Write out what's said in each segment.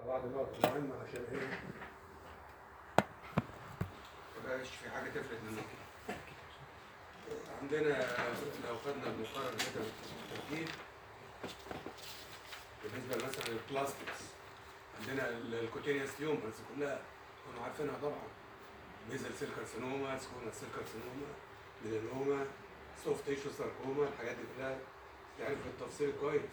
بعض النقط المهمة عشان ايه مبقاش في حاجة تفلت منك عندنا لو خدنا المقرر كده بالترتيب بالنسبة مثلا للبلاستكس عندنا الكوتينيوس تيومرز كلها كانوا عارفينها طبعا ميزل سيل كارسينوما سكوما سيل كارسينوما ميلانوما سوفت تيشو ساركوما الحاجات دي كلها تعرف بالتفصيل كويس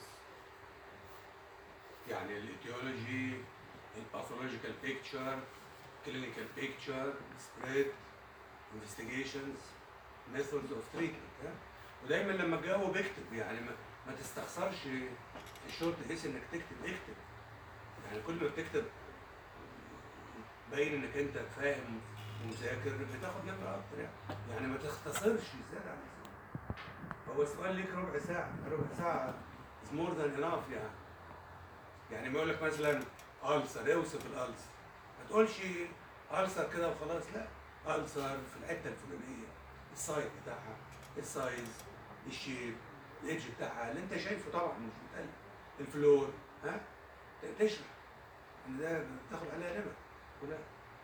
يعني الايتيولوجي الباثولوجيكال بيكتشر كلينيكال بيكتشر سبريد انفستيجيشنز ميثودز اوف تريتمنت ودايما لما تجاوب اكتب يعني ما, ما تستخسرش في الشورت بحيث انك تكتب اكتب يعني كل ما بتكتب باين انك انت فاهم ومذاكر بتاخد نمره اكتر يعني يعني ما تختصرش زياده عن اللزوم. هو السؤال ليك ربع ساعه ربع ساعه is more than enough يعني يعني ما يقول لك مثلا ألسر اوصف الألسر ما تقولش ألسر كده وخلاص لا ألسر في الحتة الفلانية السايز بتاعها السايز الشيب الايدج بتاعها اللي انت شايفه طبعا مش بتقلب الفلور ها ت- تشرح ان ده بتاخد عليها نمر كلها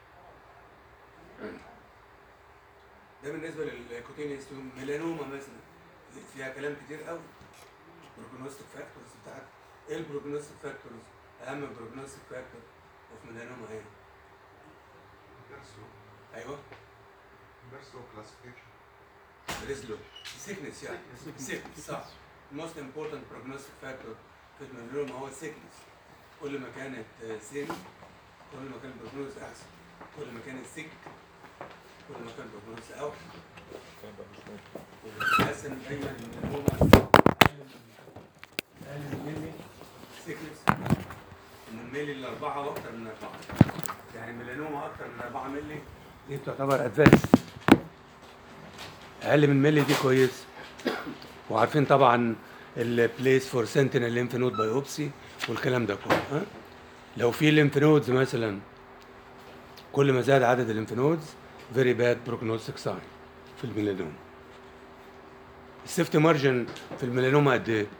ده بالنسبه للكوتينيوس ميلانوما مثلا فيها كلام كتير قوي بروجنوستيك فاكتورز بتاعت ايه البروجنوستيك فاكتورز اهم بروجنوستيك فاكتور اوف ميلانوما ايه Verso, ايوه verso classification. ريزلو سيكنس يعني سيكنس صح الموست امبورتنت بروجنوستيك فاكتور في الميلانوما هو السيكنس كل ما كانت سين كل ما كان البروجنوز احسن كل ما كانت سيك كل ما كان البروجنوز اوحش وبتحسن دايما الميلانوما اقل من ملي سيكنس من الملي الاربعه واكثر من اربعه يعني ميلانوما اكثر من 4 ملي دي تعتبر ادفانس اقل من ملي دي كويس وعارفين طبعا البليس فور سنتينل ليمف نود بايوبسي والكلام ده كله ها لو في ليمف نودز مثلا كل ما زاد عدد الليمف نودز فيري باد بروجنوستيك ساين في الميلانوما السيفتي مارجن في الميلانوما قد ايه؟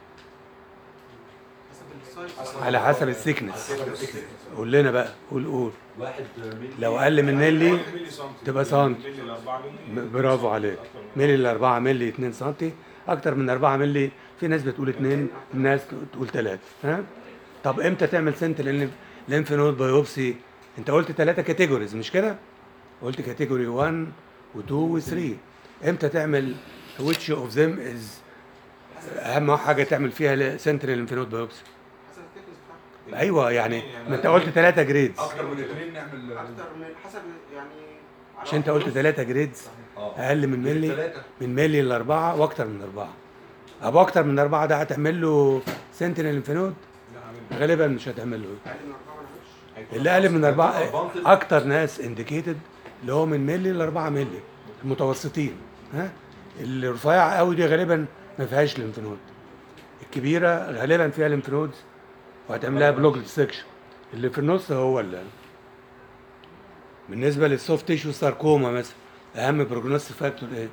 على حسب السيكنس قول لنا بقى قول قول واحد ملي لو اقل من ملي ملي سنتي تبقى سنتي. ملي الأربعة ملي م- برافو عليك ملي ال 4 ملي 2 سم اكتر من 4 ملي في ناس بتقول 2 ناس تقول 3 ها طب امتى تعمل سنتل لينف نود بايوبسي انت قلت ثلاثه كاتيجوريز مش كده قلت كاتيجوري 1 و2 و3 امتى تعمل which of them is اهم حاجه تعمل فيها سنتل لينف نود بايوبسي حسب التكنس بتاعك ايوه يعني ما انت قلت ثلاثه جريدز اكتر من اثنين نعمل اكتر من حسب يعني على مش انت واحد قلت ونص. ثلاثه جريدز اه اقل من ملي ثلاثة من ملي لاربعه واكتر من اربعه ابو اكتر من اربعه ده هتعمل له سنتينل انفينود غالبا مش هتعمل له اقل من اربعه معلش اللي اقل من اربعه اكتر ناس انديكيتد اللي هو من ملي ل 4 ملي المتوسطين ها اللي رفيعه قوي دي غالبا ما فيهاش ليمفنود الكبيره غالبا فيها ليمفنودز وهتعمل لها بلوك سكشن اللي في النص هو اللي بالنسبه للسوفت تيشو ساركوما مثلا اهم بروجنوستيك فاكتور ايه؟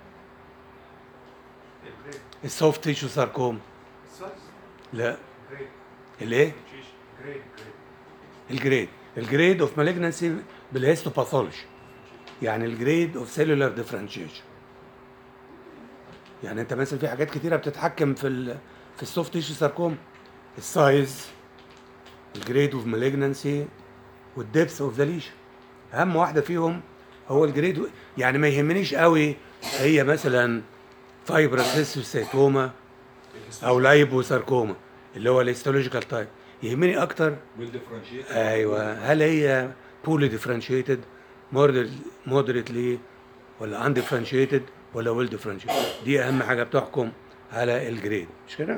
الجريد السوفت تيشو ساركوما السايز لا جريد الايه؟ جريد جريد الجريد الجريد اوف مالجنسي بالهيستوباثولوجي يعني الجريد اوف سيلولار ديفرنشيشن يعني انت مثلا في حاجات كتيره بتتحكم في ال في السوفت تيشو ساركوم السايز الجريد اوف مالجنسي والدبس اوف ذا ليشن اهم واحده فيهم هو الجريد يعني ما يهمنيش قوي هي مثلا فايبروسيستوما او لايبوساركوما اللي هو الهيستولوجيكال تايب يهمني اكتر بالديفرنشيت ايوه هل هي بولي ديفرنشيتد مودريتلي ولا ان ديفرنشيتد ولا ويل ديفرنشيتد دي اهم حاجه بتحكم على الجريد مش كده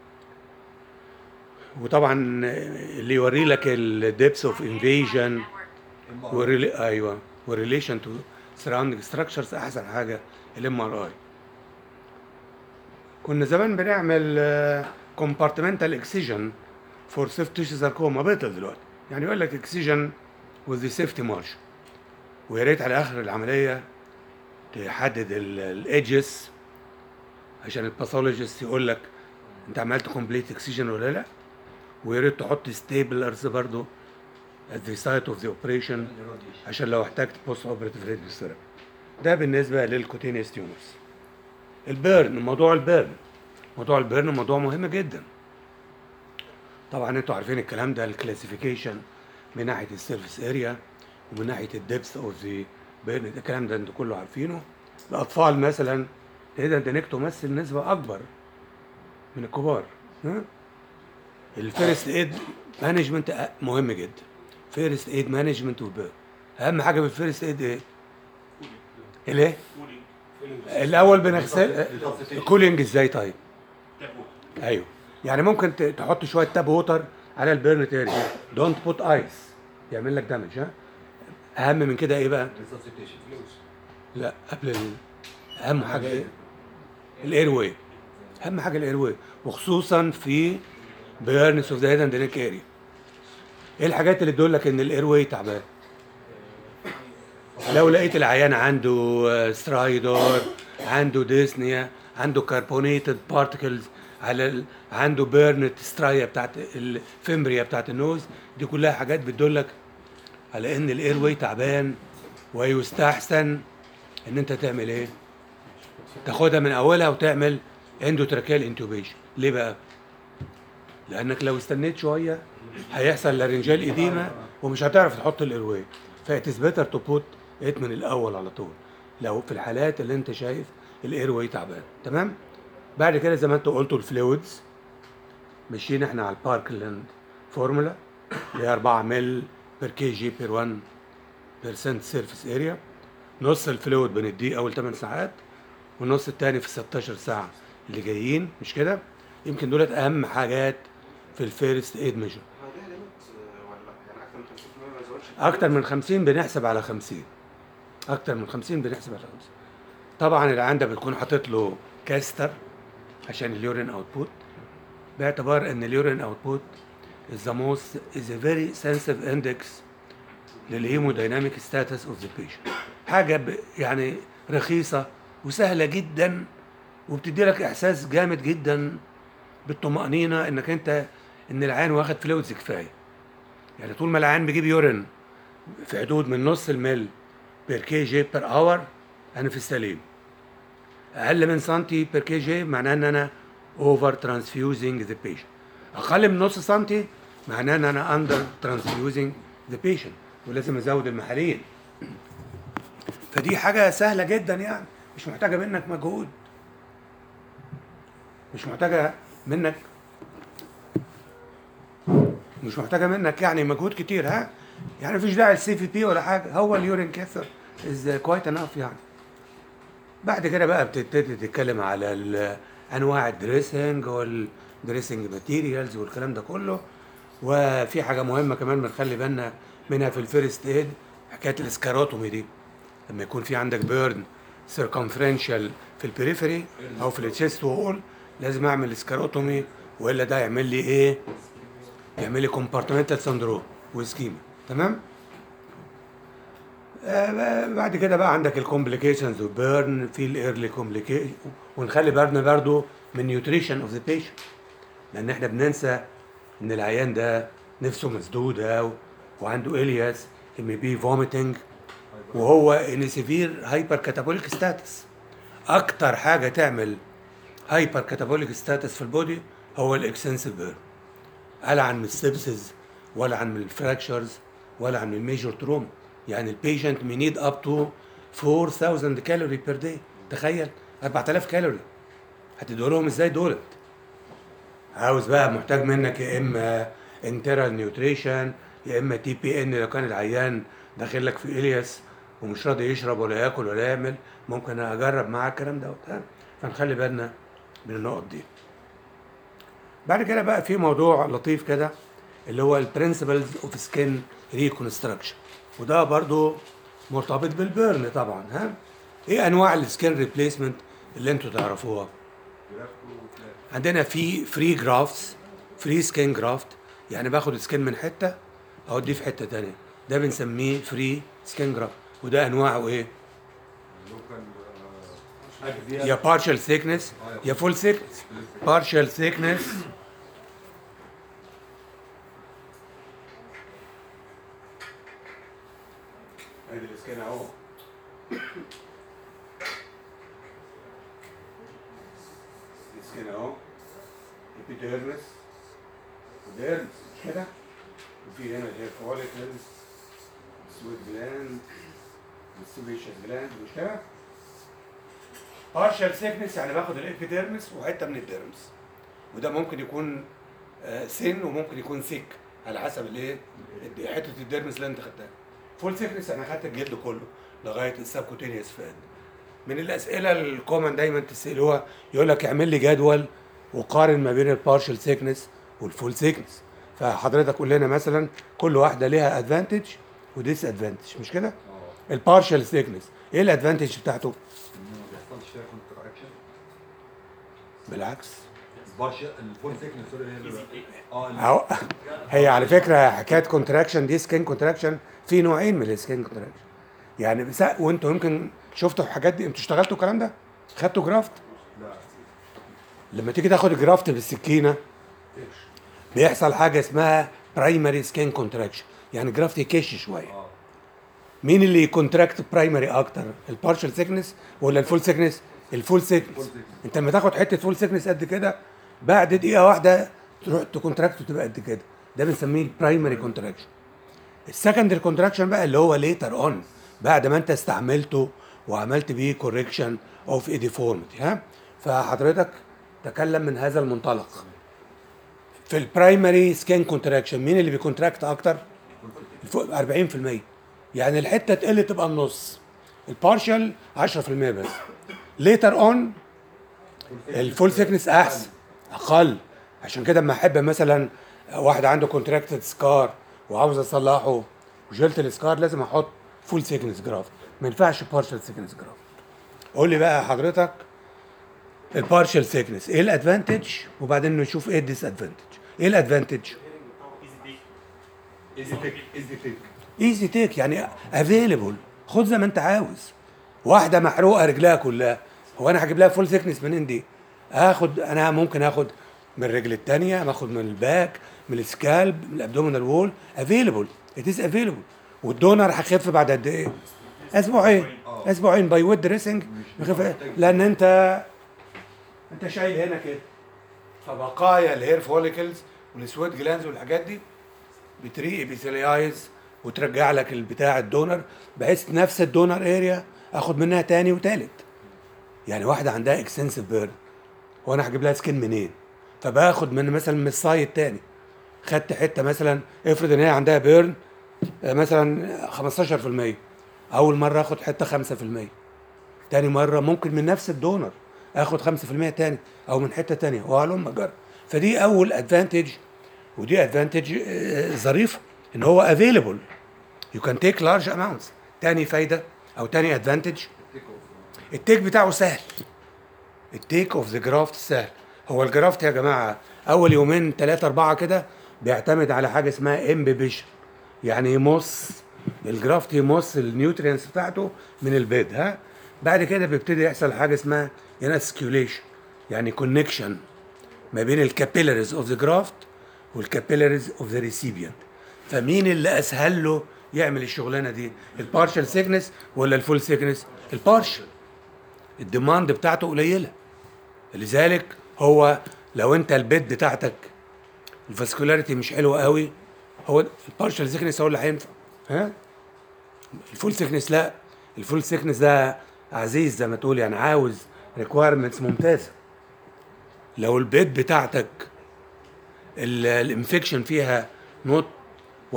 وطبعا اللي يوري لك الديبس اوف انفيجن ايوه وريليشن تو سراوندينج ستراكشرز احسن حاجه الام ار اي كنا زمان بنعمل كومبارتمنتال اكسجن فور سيفت تيشو ساركوما بطل دلوقتي يعني يقول لك اكسجن وذ سيفتي مارش ويا ريت على اخر العمليه تحدد الايدجز عشان الباثولوجيست يقول لك انت عملت كومبليت اكسجن ولا لا ويا ريت تحط ستيبلرز برضو at the site of the operation عشان لو احتجت بوست اوبريتيف راديو ثيرابي ده بالنسبه للكوتينيوس تيومرز البيرن موضوع البيرن موضوع البيرن موضوع مهم جدا طبعا انتوا عارفين الكلام ده الكلاسيفيكيشن من ناحيه السيرفيس اريا ومن ناحيه الدبس اوف ذا بيرن ده الكلام ده انتوا كله عارفينه الاطفال مثلا تقدر انك تمثل نسبه اكبر من الكبار ها الفيرست ايد مانجمنت مهم جدا فيرست ايد مانجمنت وبيرن اهم حاجه في الفيرست ايد ايه؟ الايه؟ الاول بنغسل كولينج ازاي طيب؟ ايوه يعني ممكن ت- تحط شويه تاب ووتر على البيرن تاني دونت بوت ايس يعمل لك دامج ها اهم من كده ايه بقى؟ لا قبل ال... اهم حاجه ايه؟ الاير واي اهم حاجه الاير واي وخصوصا في بيرنس اوف ذا هيد اند نيك اريا ايه الحاجات اللي تدل لك ان الاير واي تعبان؟ لو لقيت العيان عنده سترايدور عنده ديسنيا عنده كربونيتد بارتكلز على ال... عنده بيرنت سترايا بتاعت الفيمبريا بتاعت النوز دي كلها حاجات بتدلك على ان الاير واي تعبان ويستحسن ان انت تعمل ايه؟ تاخدها من اولها وتعمل اندوتراكيال انتوبيشن ليه بقى؟ لانك لو استنيت شويه هيحصل لارنجال ايديما ومش هتعرف تحط الايرواي فاتس بيتر تو بوت ات من الاول على طول لو في الحالات اللي انت شايف الايرواي تعبان تمام بعد كده زي ما انت قلتوا الفلويدز مشينا احنا على الباركلاند فورمولا اللي هي 4 مل بير كي جي بير 1 بيرسنت سيرفيس اريا نص الفلويد بنديه اول 8 ساعات والنص التاني في 16 ساعه اللي جايين مش كده يمكن دولت اهم حاجات في الفيرست ايد ميجر هو ده ليميت ولا يعني اكتر من 50% ما يزودش اكتر من 50 بنحسب على 50 اكتر من 50 بنحسب على 50 طبعا العيان ده بتكون حاطط له كاستر عشان اليورين اوتبوت باعتبار ان اليورين اوتبوت is the most is a very sensitive index للهيمودايناميك ستاتس اوف ذا patient حاجه ب- يعني رخيصه وسهله جدا وبتدي لك احساس جامد جدا بالطمانينه انك انت ان العيان واخد فلويدز كفايه يعني طول ما العيان بيجيب يورين في حدود من نص المل بير كي جي بير اور انا في السليم اقل من سنتي بير كي جي معناه ان انا اوفر ترانسفيوزنج ذا بيشنت اقل من نص سنتي معناه ان انا اندر ترانسفيوزنج ذا بيشنت ولازم ازود المحاليل فدي حاجه سهله جدا يعني مش محتاجه منك مجهود مش محتاجه منك مش محتاجه منك يعني مجهود كتير ها يعني مفيش داعي السي في بي ولا حاجه هو اليورين كاثر از كويت انف يعني بعد كده بقى بتبتدي تتكلم على ال- انواع الدريسنج والدريسنج ماتيريالز والكلام ده كله وفي حاجه مهمه كمان بنخلي بالنا منها في الفيرست ايد حكايه الاسكاروتومي دي لما يكون في عندك بيرن سيركمفرنشال في البريفري او في التشيست وول لازم اعمل اسكاروتومي والا ده يعمل لي ايه؟ يعمل لي كومبارتمنتال سندروم وسكيما تمام؟ آه، بعد كده بقى عندك الكومبليكيشنز وبيرن في الايرلي كومبليكيشن ونخلي بالنا برضو من نيوتريشن اوف ذا بيشنت لان احنا بننسى ان العيان ده نفسه مسدوده و- وعنده الياس ام بي فوميتنج وهو ان سيفير هايبر كاتابوليك ستاتس اكتر حاجه تعمل هايبر كاتابوليك ستاتس في البودي هو الاكسنسيف بيرن قال عن من السبسز ولا عن من الفراكشرز ولا عن من الميجور تروما يعني البيشنت may need up to 4000 كالوري بير داي تخيل 4000 كالوري هتدوا لهم ازاي دولت عاوز بقى محتاج منك يا اما انترال نيوتريشن يا اما تي بي ان لو كان العيان داخل لك في الياس ومش راضي يشرب ولا ياكل ولا يعمل ممكن اجرب معاه الكلام ده وبتاع فنخلي بالنا من النقط دي بعد كده بقى في موضوع لطيف كده اللي هو البرنسبلز اوف سكين ريكونستراكشن وده برضو مرتبط بالبيرن طبعا ها ايه انواع السكين ريبليسمنت اللي انتوا تعرفوها عندنا في فري جرافتس فري سكين جرافت يعني باخد سكين من حته اوديه في حته تانية ده بنسميه فري سكين جرافت وده انواعه ايه يا partial thickness يا full thickness partial thickness ادي الاسكان اهو الاسكان اهو ابيديرمس وديرمس مش كده وفي هنا الهير فوليكلز السويت جلاند والسوبيشس جلاند مش كده بارشال سيكنس يعني باخد الابيديرمس وحته من الديرمس وده ممكن يكون آه، سن وممكن يكون ثيك على حسب الايه الد- حته الديرمس اللي انت خدتها فول سيكنس انا خدت الجلد كله لغايه السبكوتينيوس فات من الاسئله الكومن دايما تسالوها يقول لك اعمل لي جدول وقارن ما بين البارشال سيكنس والفول سيكنس فحضرتك قول لنا مثلا كل واحده ليها ادفانتج وديس ادفانتج مش كده اه البارشال سيكنس ايه الادفانتج بتاعته إنه ما بيحصلش فيها كونتراكشن بالعكس البارشا الفول سيكنس سوري هي اللي- اه ال- أهو هي على فكره حكايه كونتراكشن دي سكين كونتراكشن في نوعين من السكين كونتراكشن يعني بس وانتوا يمكن شفتوا الحاجات دي انتوا اشتغلتوا الكلام ده خدتوا جرافت لا لما تيجي تاخد جرافت بالسكينه ايش بيحصل حاجه اسمها برايمري سكين كونتراكشن يعني الجرافت يكش شويه اه مين اللي يكونتراكت برايمري اكتر البارشال سيكنس ولا الفول سيكنس الفول سيكنس Full thickness. انت لما تاخد حته فول سيكنس قد كده بعد دقيقه واحده تروح تكونتراكت وتبقى قد كده ده بنسميه البرايمري كونتراكشن السكندري كونتراكشن بقى اللي هو ليتر اون بعد ما انت استعملته وعملت بيه كوريكشن اوف ايديفورميتي ها فحضرتك تكلم من هذا المنطلق في البرايمري سكين كونتراكشن مين اللي بيكونتراكت اكتر الفوق 40% يعني الحته تقل تبقى النص البارشال 10% بس ليتر اون الفول سيكنس احسن اقل عشان كده اما احب مثلا واحد عنده كونتراكتد سكار وعاوز اصلحه وشلت السكار لازم احط فول سيكنس جراف ما ينفعش بارشال سيكنس جراف قول لي بقى حضرتك البارشال سيكنس ايه الادفانتج وبعدين نشوف ايه الديس ادفانتج ايه الادفانتج ايزي تيك ايزي تيك ايزي تيك يعني افيلبل خد زي ما انت عاوز واحده محروقه رجلها كلها هو انا هجيب لها فول ثيكنس منين دي اخد انا ممكن اخد من الرجل الثانيه اخد من الباك من السكالب من الابدومينال وول افيلبل ات از افيلبل والدونر هيخف بعد قد ايه اسبوعين آه. اسبوعين باي ويد دريسنج يخف لان انت انت شايل هنا كده فبقايا الهير فوليكلز والسويت جلاندز والحاجات دي بتري ابيثيليايز وترجع لك البتاع الدونر بحيث نفس الدونر اريا اخد منها تاني وتالت يعني واحده عندها اكستنسيف بيرن وانا هجيب لها سكين منين فباخد من مثلا من السايد تاني خدت حته مثلا افرض ان هي عندها بيرن آه، مثلا 15% اول مره اخد حته 5% تاني مره ممكن من نفس الدونر اخد 5% تاني او من حته تانية وهلم جرى فدي اول ادفانتج ودي ادفانتج ظريفه ان هو افيلبل يو كان تيك لارج اماونتس تاني فايده او تاني ادفانتج تيك اوف التيك بتاعه سهل التيك اوف ذا جرافت سهل هو الجرافت يا جماعه اول يومين ثلاثه اربعه كده بيعتمد على حاجه اسمها امبيبيشن يعني يمص الجرافت يمص النيوترينز بتاعته من البيض ها بعد كده بيبتدي يحصل حاجه اسمها انسكيوليشن يعني كونكشن ما بين الكابيلاريز اوف ذا جرافت والكابيلاريز اوف ذا ريسيبيانت فمين اللي اسهل له يعمل الشغلانه دي البارشال سيكنس ولا الفول سيكنس البارشال الديماند بتاعته قليله لذلك هو لو انت البيد بتاعتك الفاسكولاريتي مش حلوه قوي هو البارشال سيكنس هو اللي هينفع ها الفول سيكنس لا الفول سيكنس ده عزيز زي ما تقول يعني عاوز ريكويرمنتس ممتازه لو البيد بتاعتك الانفكشن فيها نوت 100%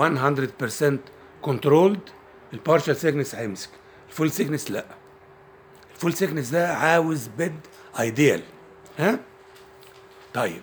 كنترولد البارشال سيكنس هيمسك الفول سيكنس لا الفول سيكنس ده عاوز بيد ايديال ها طيب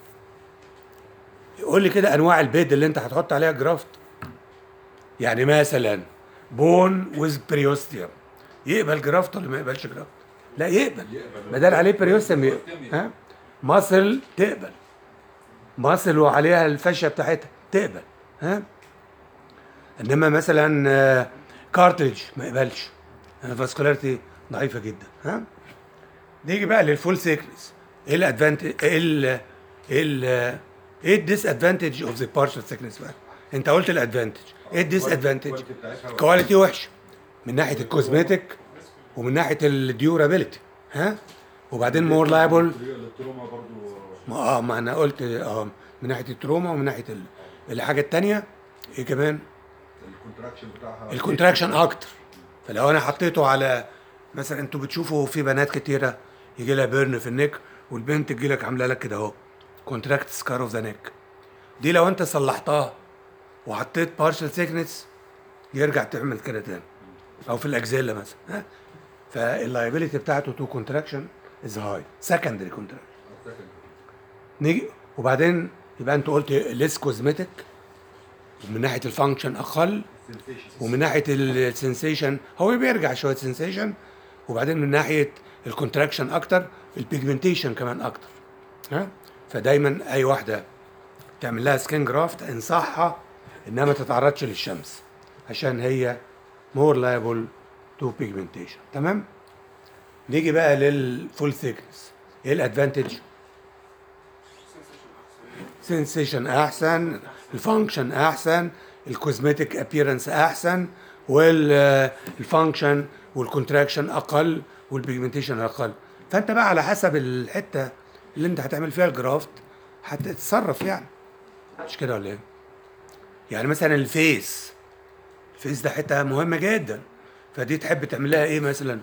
قول لي كده انواع البيد اللي انت هتحط عليها جرافت يعني مثلا بون ويز بريوستيوم يقبل جرافت ولا ما يقبلش جرافت لا يقبل يقبل. ما دام عليه بريوستيوم يقبل بريوستيوم ها مصل تقبل مصل وعليها الفشه بتاعتها تقبل ها انما مثلا كارتريج ما يقبلش فاسكولاريتي ضعيفه جدا ها نيجي بقى للفول سيكنس ايه الادفانتج ايه ال ايه ال ايه الديس ادفانتج اوف ذا بارشال سيكنس بقى انت قلت الادفانتج ايه الديس ادفانتج الكواليتي بتاعتها كواليتي وحشه من ناحيه الكوزمتيك ومن ناحيه الديورابيلتي ها وبعدين مور لايبل التروما برضو ما اه ما انا قلت اه من ناحيه التروما ومن ناحيه ال- الحاجه التانية ايه كمان الكونتراكشن بتاعها الكونتراكشن اكتر فلو انا حطيته على مثلا انتوا بتشوفوا في بنات كتيره يجي لها بيرن في النك والبنت تجي لك عامله لك كده اهو كونتراكت سكار اوف ذا نيك دي لو انت صلحتها وحطيت بارشل سيكنس يرجع تعمل كده تاني او في الاكزيلا مثلا ها فاللايبيليتي بتاعته تو كونتراكشن از هاي سكندري كونتراكشن نيجي وبعدين يبقى انت قلت ليس كوزمتيك من ناحيه الفانكشن اقل ومن ناحيه السنسيشن هو بيرجع شويه سنسيشن وبعدين من ناحيه الكونتراكشن اكتر البيجمنتيشن كمان اكتر ها فدايما اي واحده تعمل لها سكين جرافت انصحها انها ما تتعرضش للشمس عشان هي مور لايبل تو بيجمنتيشن تمام نيجي بقى للفول ثيكنس ايه الادفانتج سنسيشن احسن الفانكشن احسن الكوزمتيك ابييرنس احسن والفانكشن والكونتراكشن اقل والبيجمنتيشن اقل فانت بقى على حسب الحته اللي انت هتعمل فيها الجرافت هتتصرف يعني مش كده ولا ايه يعني مثلا الفيس الفيس ده حته مهمه جدا فدي تحب تعمل لها ايه مثلا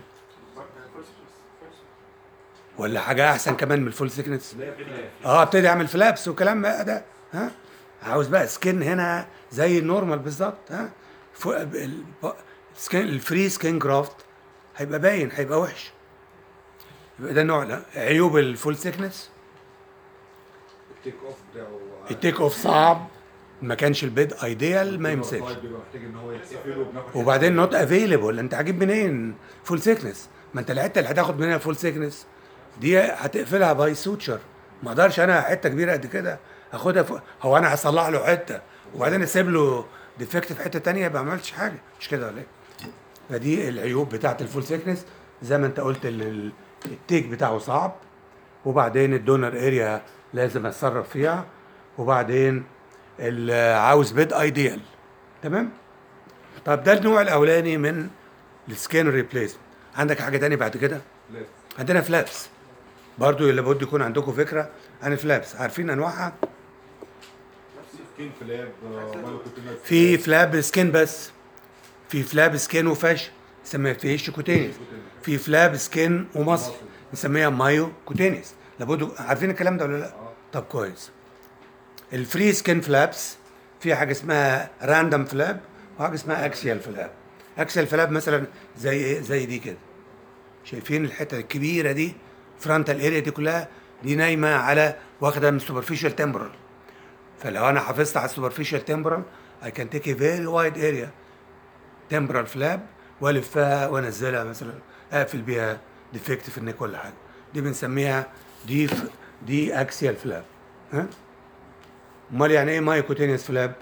ولا حاجه احسن كمان من الفول سيكنس اه ابتدي اعمل فلابس وكلام بقى ده ها عاوز بقى سكين هنا زي النورمال بالظبط ها فوق ال- السكين الفري سكين جرافت هيبقى باين هيبقى وحش يبقى ده نوع لا عيوب الفول سيكنس التيك اوف بتاعه التيك اوف صعب ما كانش البيد ايديال ما يمسكش بيبقى محتاج ان هو يتقفل وبناخد وبعدين نوت افيلبل انت هجيب منين فول سيكنس ما انت الحته اللي هتاخد منها فول سيكنس دي هتقفلها باي سوتشر ما اقدرش انا حته كبيره قد كده اخدها فوق هو انا هصلح له حته وبعدين اسيب له ديفكت في حته تانية يبقى ما عملتش حاجه مش كده ولا ايه فدي العيوب بتاعت الفول سيكنس زي ما انت قلت ال- ال- التيك بتاعه صعب وبعدين الدونر اريا لازم اتصرف فيها وبعدين ال- عاوز بيد ايديال تمام طب ده النوع الاولاني من السكين ريبليسمنت عندك حاجه تانية بعد كده لازم. عندنا فلابس برضو لابد يكون عندكم فكره عن الفلابس عارفين انواعها سكين فلاب آه، مايوكوتينات في فلاب سكين بس في فلاب سكين وفش نسميها فيش كوتينيس في فلاب سكين ومصل نسميها مايو كوتينيس لابد عارفين الكلام ده ولا لا طب كويس الفري سكين فلابس في حاجه اسمها راندوم فلاب وحاجه اسمها اكسيال فلاب اكسيال فلاب مثلا زي ايه زي دي كده شايفين الحته الكبيره دي فرونتال اريا دي كلها دي نايمه على واخده من سوبرفيشال تمبرال فلو انا حافظت على السوبرفيشال تمبرال I can take a very wide area temporal flap والفها وانزلها مثلا اقفل بيها ديفكت في النك ولا حاجه دي بنسميها دي ف... دي اكسيال فلاب ها امال يعني ايه مايكوتينيوس فلاب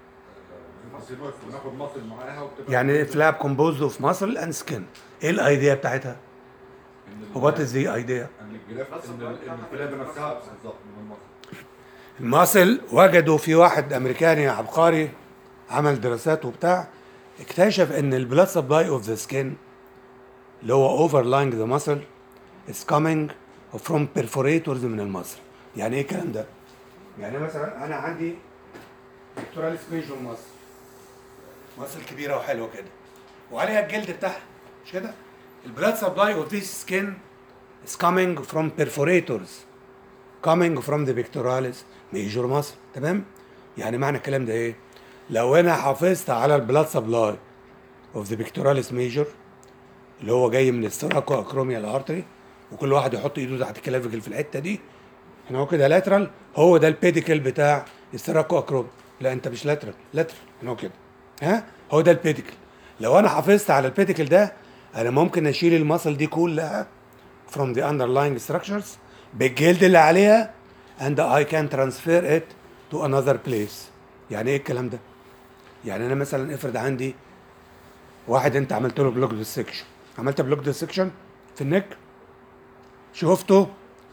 بناخد مصل معاها وبتبقى يعني فلاب كومبوز اوف ماسل اند سكين ايه الايديا بتاعتها وات از ذا ايديا ان الجراف ان ال- إن الفلاب نفسها بالظبط من المصل الماسل وجدوا في واحد امريكاني عبقري عمل دراسات وبتاع اكتشف ان البلاد سبلاي اوف ذا سكين اللي هو اوفر لاينج ذا ماسل از كامينج فروم بيرفوريتورز من الماسل يعني ايه الكلام ده؟ يعني مثلا انا عندي بيكتوراليس ميجور ماسل ماسل كبيره وحلوه كده وعليها الجلد بتاعها مش كده؟ البلاد سبلاي اوف ذيس سكين is coming from perforators coming from the pectoralis major muscle تمام يعني معنى الكلام ده ايه لو انا حافظت على البلاد سبلاي اوف ذا pectoralis major اللي هو جاي من السراكو اكروميال ارتري وكل واحد يحط ايده تحت الكلافيكل في الحته دي هنا هو كده لاترال هو ده البيديكل بتاع السراكو اكروم لا انت مش لاترال لاترال هنا هو كده ها هو ده البيديكل لو انا حافظت على البيديكل ده انا ممكن اشيل المصل دي كلها from the underlying structures بالجلد اللي عليها and I can transfer it to another place يعني ايه الكلام ده يعني انا مثلا افرض عندي واحد انت عملت له بلوك ديسكشن عملت بلوك ديسكشن في النك شفته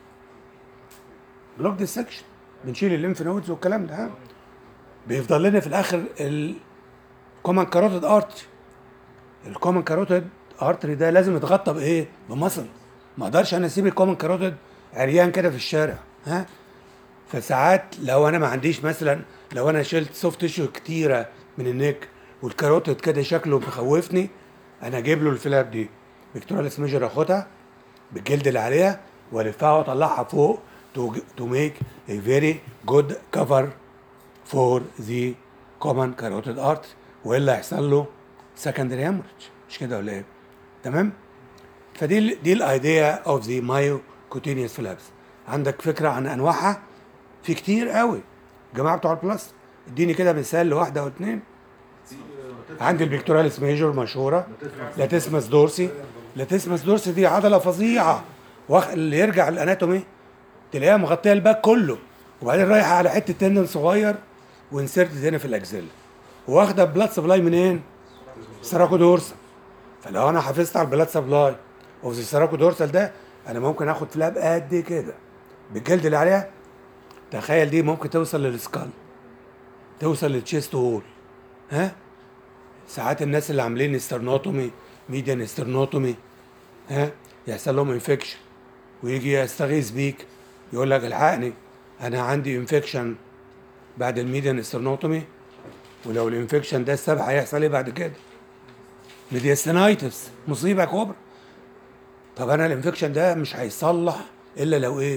بلوك ديسكشن بنشيل الليمف نودز والكلام ده ها بيفضل لنا في الاخر الكومن كاروتيد ارتري الكومن كاروتيد ارتري ده لازم يتغطى بايه بمصل ما اقدرش انا اسيب الكومن كاروتيد عريان كده في الشارع ها فساعات لو انا ما عنديش مثلا لو انا شلت سوفت تيشو كتيره من النك والكاروتيد كده شكله مخوفني انا اجيب له الفلاب دي بكتوراليس ميجر اخدها بالجلد اللي عليها والفها واطلعها فوق تو ميك a very good cover for the common carotid artery والا هيحصل له secondary hemorrhage مش كده ولا ايه؟ تمام؟ فدي ال دي الايديا اوف ذا مايو كوتينيوس فلابس عندك فكره عن انواعها في كتير قوي جماعه بتوع البلاس اديني كده مثال لواحده او اتنين عندي البيكتوراليس ميجور مشهوره لاتسمس دورسي لاتسمس دورسي دي عضله فظيعه واخ- اللي يرجع الاناتومي تلاقيها مغطيه الباك كله وبعدين رايحه على حته تندن صغير وانسرتد هنا في الاكزيل واخده بلاد سبلاي منين؟ سراكو دورسال فلو انا حافظت على البلاد سبلاي اوف ذا سراكو دورسال ده انا ممكن اخد فلاب قد كده بالجلد اللي عليها تخيل دي ممكن توصل للسكال توصل للتشيست وول ها ساعات الناس اللي عاملين استرنوتومي ميديان استرنوتومي ها يحصل لهم انفكشن ويجي يستغيث بيك يقول لك الحقني انا عندي انفكشن بعد الميديان استرنوتومي ولو الانفكشن ده السبب هيحصل ايه بعد كده؟ ميدياستينايتس مصيبه كبرى طب انا الانفكشن ده مش هيصلح الا لو ايه؟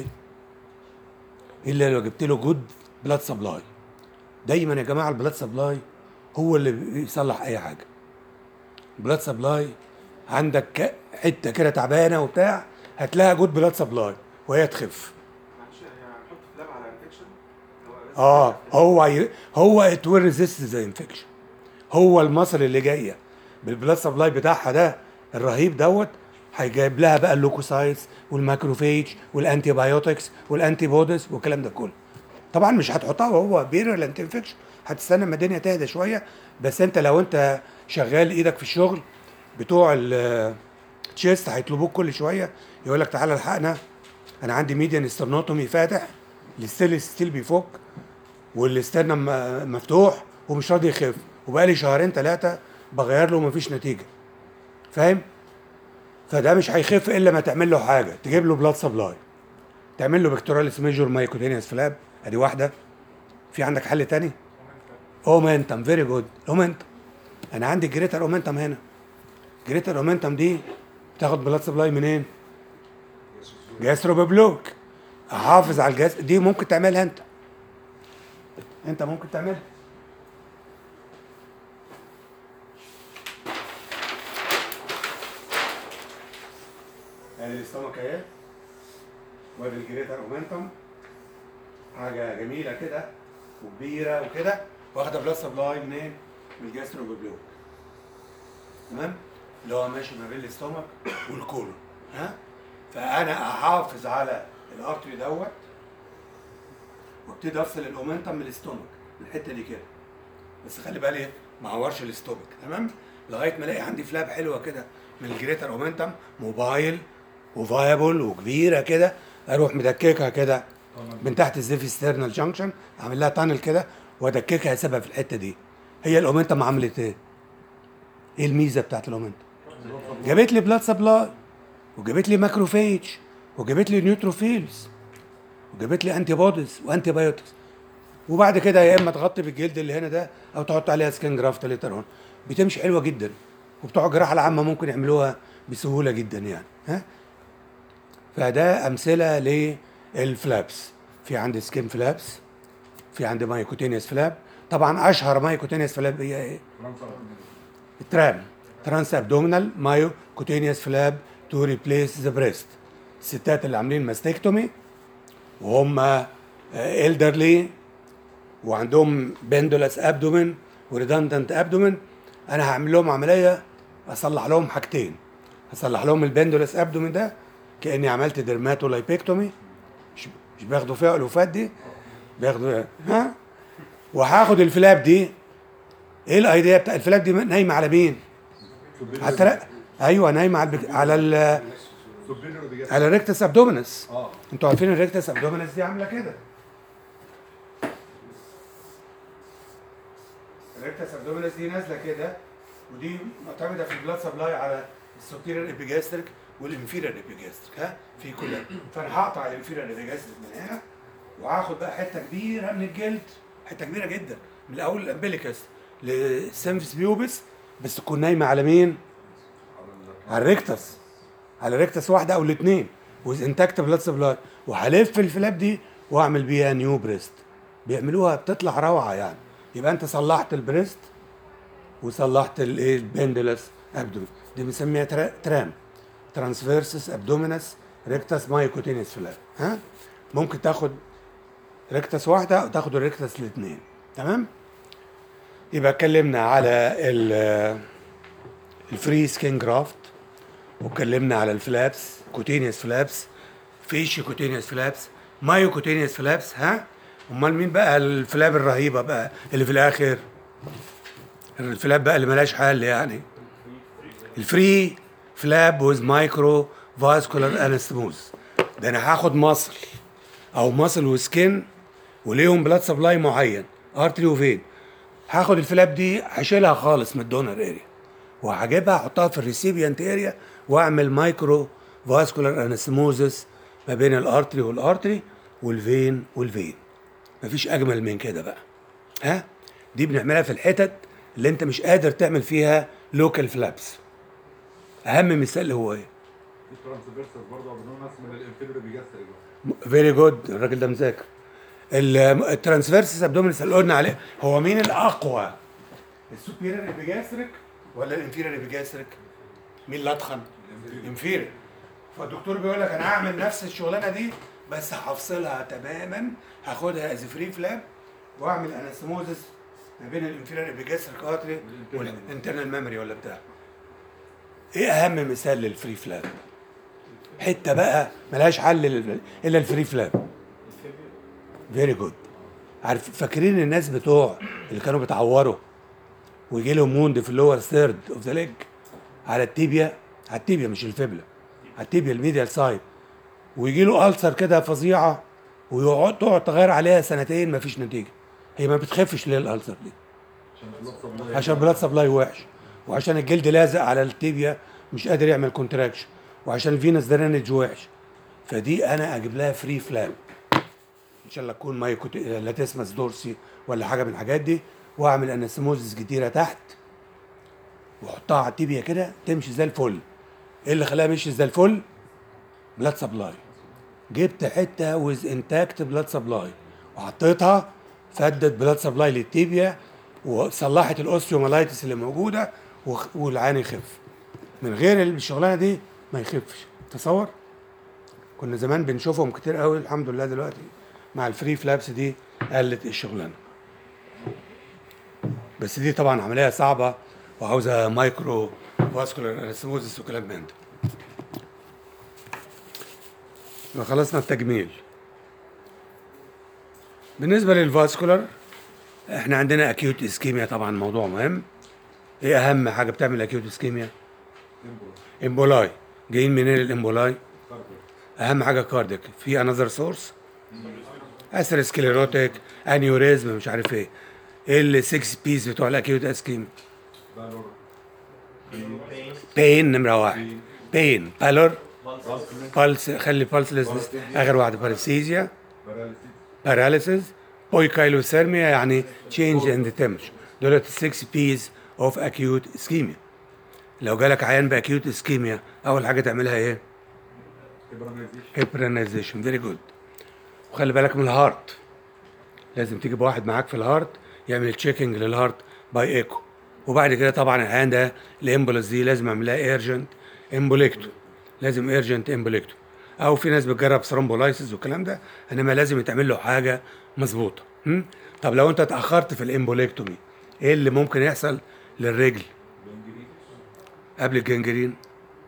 الا لو جبت له جود بلاد سبلاي دايما يا جماعه البلاد سبلاي هو اللي بيصلح اي حاجه بلاد سبلاي عندك ك- حته كده تعبانه وبتاع هتلاقيها جود بلاد سبلاي وهي تخف معلش يعني هنحط فلاب على انفكشن اه هو ي- هو ات ويل ريزيست ذا انفكشن هو المصل اللي جايه بالبلاد سبلاي بتاعها ده الرهيب دوت هيجيب لها بقى اللوكوسايتس والماكروفيج والانتي بايوتكس والانتي بوديز والكلام ده كله طبعا مش هتحطها وهو بيرلنت انفكشن هتستنى اما الدنيا تهدى شويه بس انت لو انت شغال ايدك في الشغل بتوع التشيست هيطلبوك كل شويه يقول لك تعالى الحقنا انا عندي ميديان استرنوتومي فاتح الستيل ستيل بيفك والاسترنم م- مفتوح ومش راضي يخف وبقالي شهرين ثلاثه بغير له ومفيش نتيجه فاهم فده مش هيخف الا ما تعمل له حاجه تجيب له بلاد سبلاي تعمل له بكتوراليس ميجور مايكوتينيوس فلاب ادي واحده في عندك حل تاني اومنتم فيري جود اومنتم انا عندي جريتر اومنتم هنا جريتر اومنتم دي بتاخد بلاد سبلاي منين جاسترو ببلوك احافظ على الجهاز دي ممكن تعملها انت انت ممكن تعملها ادي الاستومك اهي وادي الجريتر اومنتم حاجه جميله كده وكبيره وكده واخده بلاد سبلاي منين؟ من الجاسترو ببلوك تمام؟ اللي هو ماشي ما بين الاستومك والكولون ها؟ فانا احافظ على الارتري دوت وابتدي افصل الاومنتم من الاستومك الحته دي كده بس خلي بالي ما اعورش الاستومك تمام لغايه ما الاقي عندي فلاب حلوه كده من الجريتر اومنتم موبايل وفايبل وكبيره كده اروح مدككها كده من تحت الزيفي ستيرنال جانكشن اعمل لها تانل كده وادككها اسيبها في الحته دي هي الاومنتم عملت ايه؟ ايه الميزه بتاعت الاومنتم؟ جابت لي بلاد سبلاي وجابت لي ماكروفيج وجابت لي نيوتروفيلز وجابت لي انتي بوديز وانتي بايوتكس وبعد كده يا اما تغطي بالجلد اللي هنا ده او تحط عليها سكين جرافت ليتر اون بتمشي حلوه جدا وبتوع الجراحه العامه ممكن يعملوها بسهوله جدا يعني ها فده امثله للفلابس في عندي سكين فلابس في عندي مايكوتينيوس فلاب طبعا اشهر مايكوتينيوس فلاب هي ايه؟ الترام ترانس ابدومينال مايو كوتينيوس فلاب تو ريبليس ذا بريست الستات اللي عاملين ماستكتومي وهم الدرلي وعندهم بندولاس ابدومين وريدندنت ابدومين انا هعمل لهم عمليه اصلح لهم حاجتين اصلح لهم البندولاس ابدومين ده كاني عملت ديرماتو لايبيكتومي مش مش بياخدوا فيها الوفات دي بياخدوا ها وهاخد الفلاب دي ايه الايديا بتاع الفلاب دي نايمه على مين؟ على الترق ايوه نايمه على البك... على ال... على الريكتس ابدومينس اه انتوا عارفين الريكتس ابدومينس دي عامله كده الريكتس ابدومينس دي نازله كده ودي معتمده في البلاد سبلاي على السوبيريور ابيجاستريك والانفيريور ابيجاستريك ها في كلها فانا هقطع الانفيريور ابيجاستريك من هنا وهاخد بقى حته كبيره من الجلد حته كبيره جدا من الاول الامبليكس للسيمفيس بيوبس بس تكون نايمه على مين؟ على الريكتس على ريكتس واحده او الاثنين ويز انتاكت بلاد سبلاي وهلف الفلاب دي واعمل بيها نيو بريست بيعملوها بتطلع روعه يعني يبقى انت صلحت البريست وصلحت الايه البندلس ابدومين دي بنسميها ترا- ترام ترانسفيرسس ابدومينس ريكتس مايكوتينيس فلاب ها ممكن تاخد ريكتس واحده او تاخد الريكتس الاثنين تمام يبقى اتكلمنا على ال الفري سكين جرافت واتكلمنا على الفلابس كوتينيوس فلابس فيشي كوتينيوس فلابس مايو كوتينيوس فلابس ها امال مين بقى الفلاب الرهيبه بقى اللي في الاخر الفلاب بقى اللي ملهاش حل يعني الفري فلاب ويز مايكرو فاسكولار انستموز ده انا هاخد مصل او مصل وسكين وليهم بلاد سبلاي معين ارتري وفين هاخد الفلاب دي هشيلها خالص من الدونر اريا وهجيبها احطها في الريسيبيانت اريا واعمل مايكرو فاسكولار انستموزس ما بين الارتري والارتري والفين والفين مفيش اجمل من كده بقى ها دي بنعملها في الحتت اللي انت مش قادر تعمل فيها لوكال فلابس اهم مثال هو ايه في ترانسفيرسال برضه بنقول ناس من الانفيريور بيجاستريك فيري جود الراجل ده مذاكر ال- الترانسفيرسس ابدومينس اللي قلنا عليه هو مين الاقوى السوبيريور ابيجاستريك ولا الانفيريور ابيجاستريك مين اللي اتخن الانفيريور فالدكتور بيقول لك انا هعمل نفس الشغلانه دي بس هفصلها تماما هاخدها از فري فلاب واعمل انستموزس ما بين الانفيريور ابيجاستريك ارتري والانترنال ميموري ولا بتاع ايه اهم مثال للفري فلاب حته بقى ملهاش حل لل- الا الفري فلاب فيري جود عارف فاكرين الناس بتوع اللي كانوا بيتعوروا ويجي لهم ووند في اللور ثيرد اوف ذا ليج على التيبيا على التيبيا مش الفبله على التيبيا الميديال سايد ويجي له ألسر كده فظيعه ويقعد تقعد تغير عليها سنتين مفيش نتيجه هي ما بتخفش ليه الألسر دي عشان البلاد سبلاي عشان بلاد سبلاي وحش وعشان الجلد لازق على التيبيا مش قادر يعمل كونتراكشن وعشان الفينس درينج وحش فدي انا اجيب لها فري فلاب ان شاء الله تكون مايكوت لاتسمس دورسي ولا حاجه من الحاجات دي واعمل انستموزس كتيره تحت واحطها على التيبيا كده تمشي زي الفل ايه اللي خلاها مشي زي الفل بلاد سبلاي جبت حته ويز انتاكت بلاد سبلاي وحطيتها فدت بلاد سبلاي للتيبيا وصلحت الاوستيومالايتس اللي موجوده وخ- والعين يخف من غير الشغلانه دي ما يخفش تصور كنا زمان بنشوفهم كتير قوي الحمد لله دلوقتي مع الفري فلابس دي قلت الشغلانه بس دي طبعا عمليه صعبه وعاوزه مايكرو فاسكولار انستموزس وكلام من ده يبقى خلصنا التجميل بالنسبه للفاسكولار احنا عندنا اكيوت اسكيميا طبعا موضوع مهم ايه اهم حاجه بتعمل اكيوت اسكيميا امبولاي جايين منين الامبولاي اهم حاجه كارديك في انذر سورس اسكليروتيك انيوريزم مش عارف ايه ايه ال 6 بيز بتوع الاكيوت اسكيميا بين نمره واحد بين بالور بالس خلي بالس اخر واحده بارسيزيا paralysis بويكايلوثيرميا يعني change in the temperature دولت 6 P's of acute ischemia لو جالك عيان باكيوت اسكيميا اول حاجه تعملها ايه؟ هيبرانيزيشن فيري جود وخلي بالك من الهارت لازم تجيب واحد معاك في الهارت يعمل تشيكنج للهارت باي ايكو وبعد كده طبعا العيان ده الامبولس دي لازم اعملها ايرجنت امبوليكتو لازم ايرجنت امبوليكتو او في ناس بتجرب ثرومبولايسيس والكلام ده انما لازم يتعمل له حاجه مظبوطه هم؟ طب لو انت اتاخرت في الامبوليكتومي ايه اللي ممكن يحصل للرجل قبل الجنجرين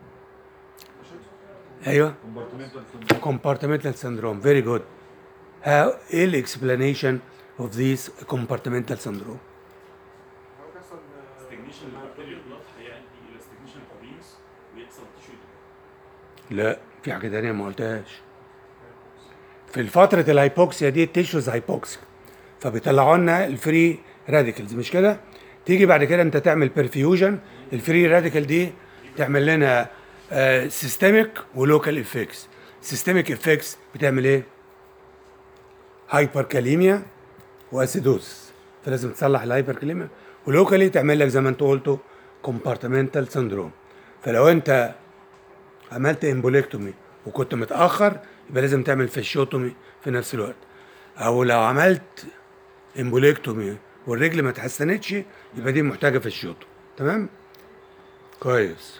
ايوه compartmental syndrome very good how ايه الاكسبلانيشن of this compartmental syndrome هو بيحصل ستجنيشن البكتيريا بلاد هيؤدي الى ستجنيشن الفينس ويحصل تيشو لا في حاجه تانية ما قلتهاش في فترة الهايبوكسيا دي التيشوز هايبوكسيا فبيطلعوا لنا الفري راديكلز مش كده؟ تيجي بعد كده انت تعمل برفيوجن الفري راديكال دي تعمل لنا سيستميك ولوكال افكتس سيستميك افكتس بتعمل ايه هايبر كاليميا واسيدوز فلازم تصلح الهايبر كاليميا ولوكالي تعمل لك زي ما انت قلته كومبارتمنتال سندروم فلو انت عملت امبوليكتومي وكنت متاخر يبقى لازم تعمل فيشيوتومي في نفس الوقت او لو عملت امبوليكتومي والرجل ما اتحسنتش يبقى دي محتاجه فيشيوتومي تمام كويس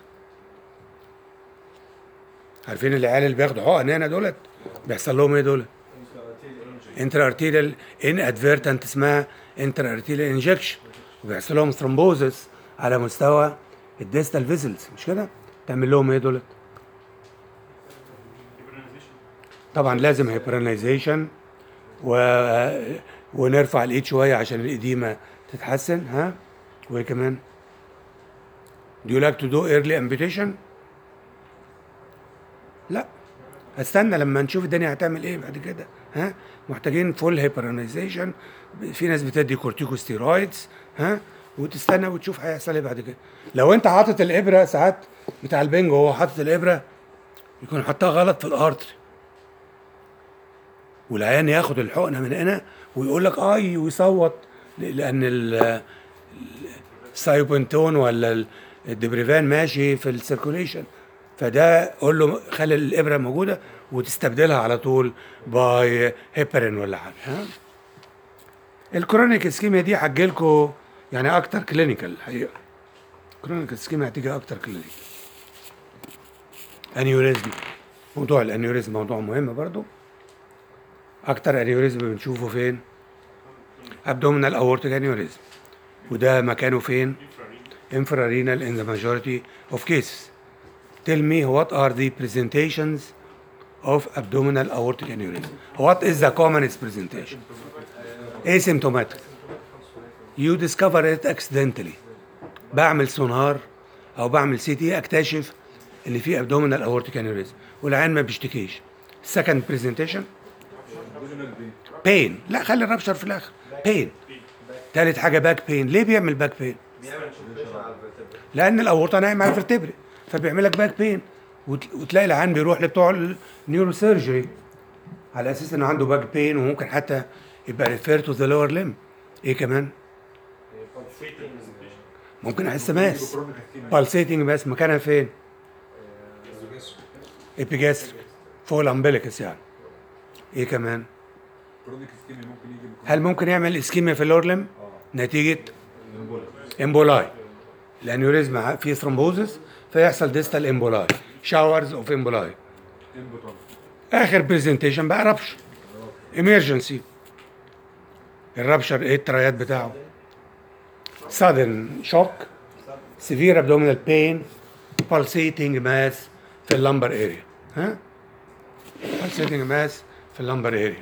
عارفين العيال اللي بياخدوا حقن هنا دولت بيحصل لهم ايه دول انتر ارتيريال ان ادفيرتنت اسمها انتر ارتيريال انجكشن وبيحصل لهم ثرومبوزس على مستوى الديستال فيزلز مش كده تعمل لهم ايه دولت طبعا لازم هيبرنايزيشن و... ونرفع الايد شويه عشان الاديمه تتحسن ها وايه كمان Do you like to do early amputation؟ لا استنى لما نشوف الدنيا هتعمل ايه بعد كده ها محتاجين فول هيبرنايزيشن في ناس بتدي كورتيكوستيرويدز ها وتستنى وتشوف هيحصل ايه بعد كده لو انت حاطط الابره ساعات بتاع البنج وهو حاطط الابره يكون حطها غلط في الارتري والعيان ياخد الحقنه من هنا ويقول لك اي ويصوت لان ال- السايبنتون ولا ال- الدبريفان ماشي في السيركوليشن فده قول له خلي الابره موجوده وتستبدلها على طول باي هيبرين ولا حاجه ها الكرونيك اسكيميا دي هتجيلكوا يعني اكتر كلينيكال الحقيقه كرونيك اسكيميا هتيجي اكتر كلينيكال انيوريزم موضوع الانيوريزم موضوع مهم برضو اكتر انيوريزم بنشوفه فين ابدومينال اورتيك انيوريزم وده مكانه فين infrarenal in the majority of cases tell me what are the presentations of abdominal aortic aneurysm what is the commonest presentation asymptomatic you discover it accidentally بعمل سونار او بعمل سي تي اكتشف ان في abdominal aortic aneurysm والعين ما بيشتكيش second presentation بين لا خلي الربشر في الاخر بين تالت حاجه باك بين ليه بيعمل باك بين لان الاورطه نايم على الفرتبري فبيعمل لك باك بين وت- وتلاقي العيان بيروح لبتوع النيورو سيرجري على اساس انه عنده باك بين وممكن حتى يبقى ريفير تو ذا لور ليم ايه كمان ممكن احس ماس بالسيتنج ماس مكانها فين ابيجاستريك فوق الامبليكس يعني ايه كمان كرونيك اسكيميا ممكن يجي بكرونيك هل ممكن يعمل اسكيميا في اللور ليم نتيجه امبولاي الانيوريزم فيه ثرومبوزس فيحصل ديستال امبولاي شاورز اوف امبولاي امبوتون اخر برزنتيشن بقى ربش ايمرجنسي الربشر ايه التريات بتاعه sudden shock severe abdominal pain pulsating mass في اللمبر اريا ها pulsating mass في اللمبر اريا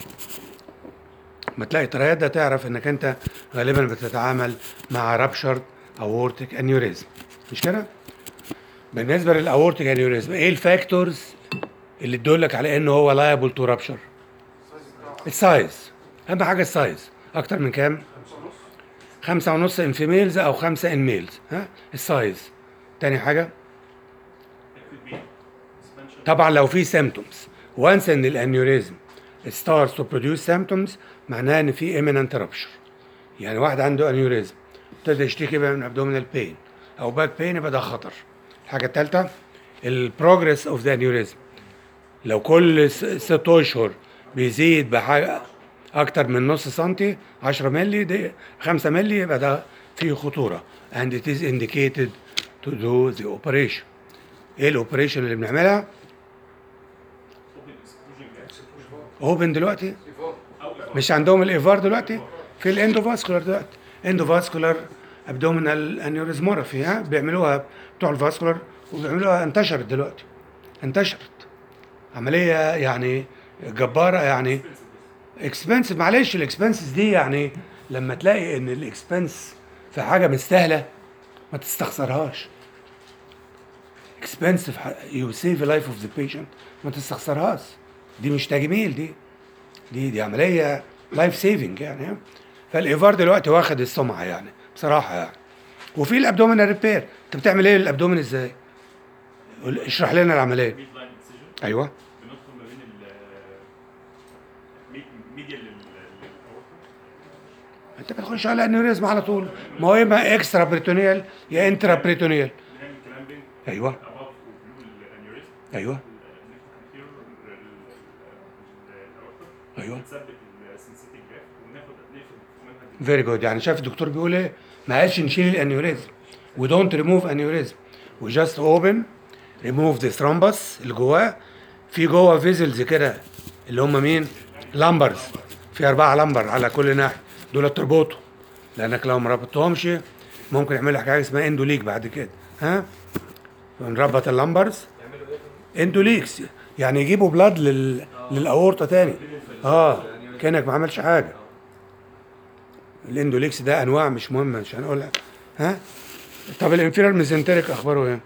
ما تلاقي التريات ده تعرف انك انت غالبا بتتعامل مع رابشر اورتيك انيوريزم مش كده؟ بالنسبه للاورتيك انيوريزم ايه الفاكتورز اللي تدلك على انه هو لايبل تو رابشر السايز اهم حاجه السايز اكتر من كام خمسة ونص ان فيميلز او خمسة ان ميلز ها السايز تاني حاجه طبعا لو في سيمتومز وانس ان الانيوريزم starts to produce symptoms معناه ان في imminent rupture يعني واحد عنده انيوريزم ابتدى يشتكي بقى من abdominal pain او باك بين يبقى ده خطر الحاجه الثالثه البروجرس اوف ذا انيوريزم لو كل س- ست اشهر بيزيد بحاجه اكتر من نص سنتي 10 مللي دي 5 مللي يبقى ده فيه خطوره and it is indicated to do the operation ايه الاوبريشن اللي بنعملها اوبن دلوقتي مش عندهم الايفار دلوقتي في الاندوفاسكولار دلوقتي اندوفاسكولار ابدومينال انيوريزمورفي ها بيعملوها بتوع الفاسكولار وبيعملوها انتشرت دلوقتي انتشرت عمليه يعني جباره يعني اكسبنسيف معلش الاكسبنسز دي يعني لما تلاقي ان الاكسبنس في حاجه مستاهله ما تستخسرهاش اكسبنسيف يو سيف لايف اوف ذا بيشنت ما تستخسرهاش دي مش تجميل دي دي دي عمليه لايف سيفنج يعني ها؟ فالايفار دلوقتي واخد السمعه يعني بصراحه يعني وفي الابدومينال ريبير انت بتعمل ايه الابدومين ازاي قول- اشرح لنا العمليه ميد لاين انسيجن ايوه بندخل ما بين ال ميديا للاورطه انت بتخش على انيوريزم على طول ما هو يا اما اكسترا بريتونيال يا انترا بريتونيال بنعمل كلامبنج ايوه اباف وبلو الانيوريزم ايوه ايوه ايوه نثبت السنسيتيك جراف وناخد نقفل منها فيري جود يعني شايف الدكتور بيقول ايه ما قالش نشيل الانيوريزم وي دونت ريموف انيوريزم وي جاست اوبن ريموف ذا ثرومبس اللي جواه في جوه فيزلز كده اللي هم مين لامبرز في اربعه لامبر على كل ناحيه دول تربطوا لانك لو ما ربطتهمش ممكن يعمل لك حاجه اسمها اندوليك بعد كده ها نربط اللامبرز اندوليكس يعني يجيبوا بلاد لل... للاورطه تاني اه كانك ما عملش حاجه الاندوليكس ده انواع مش مهمه مش هنقولها ها طب الانفيرال ميزنتريك اخباره ايه؟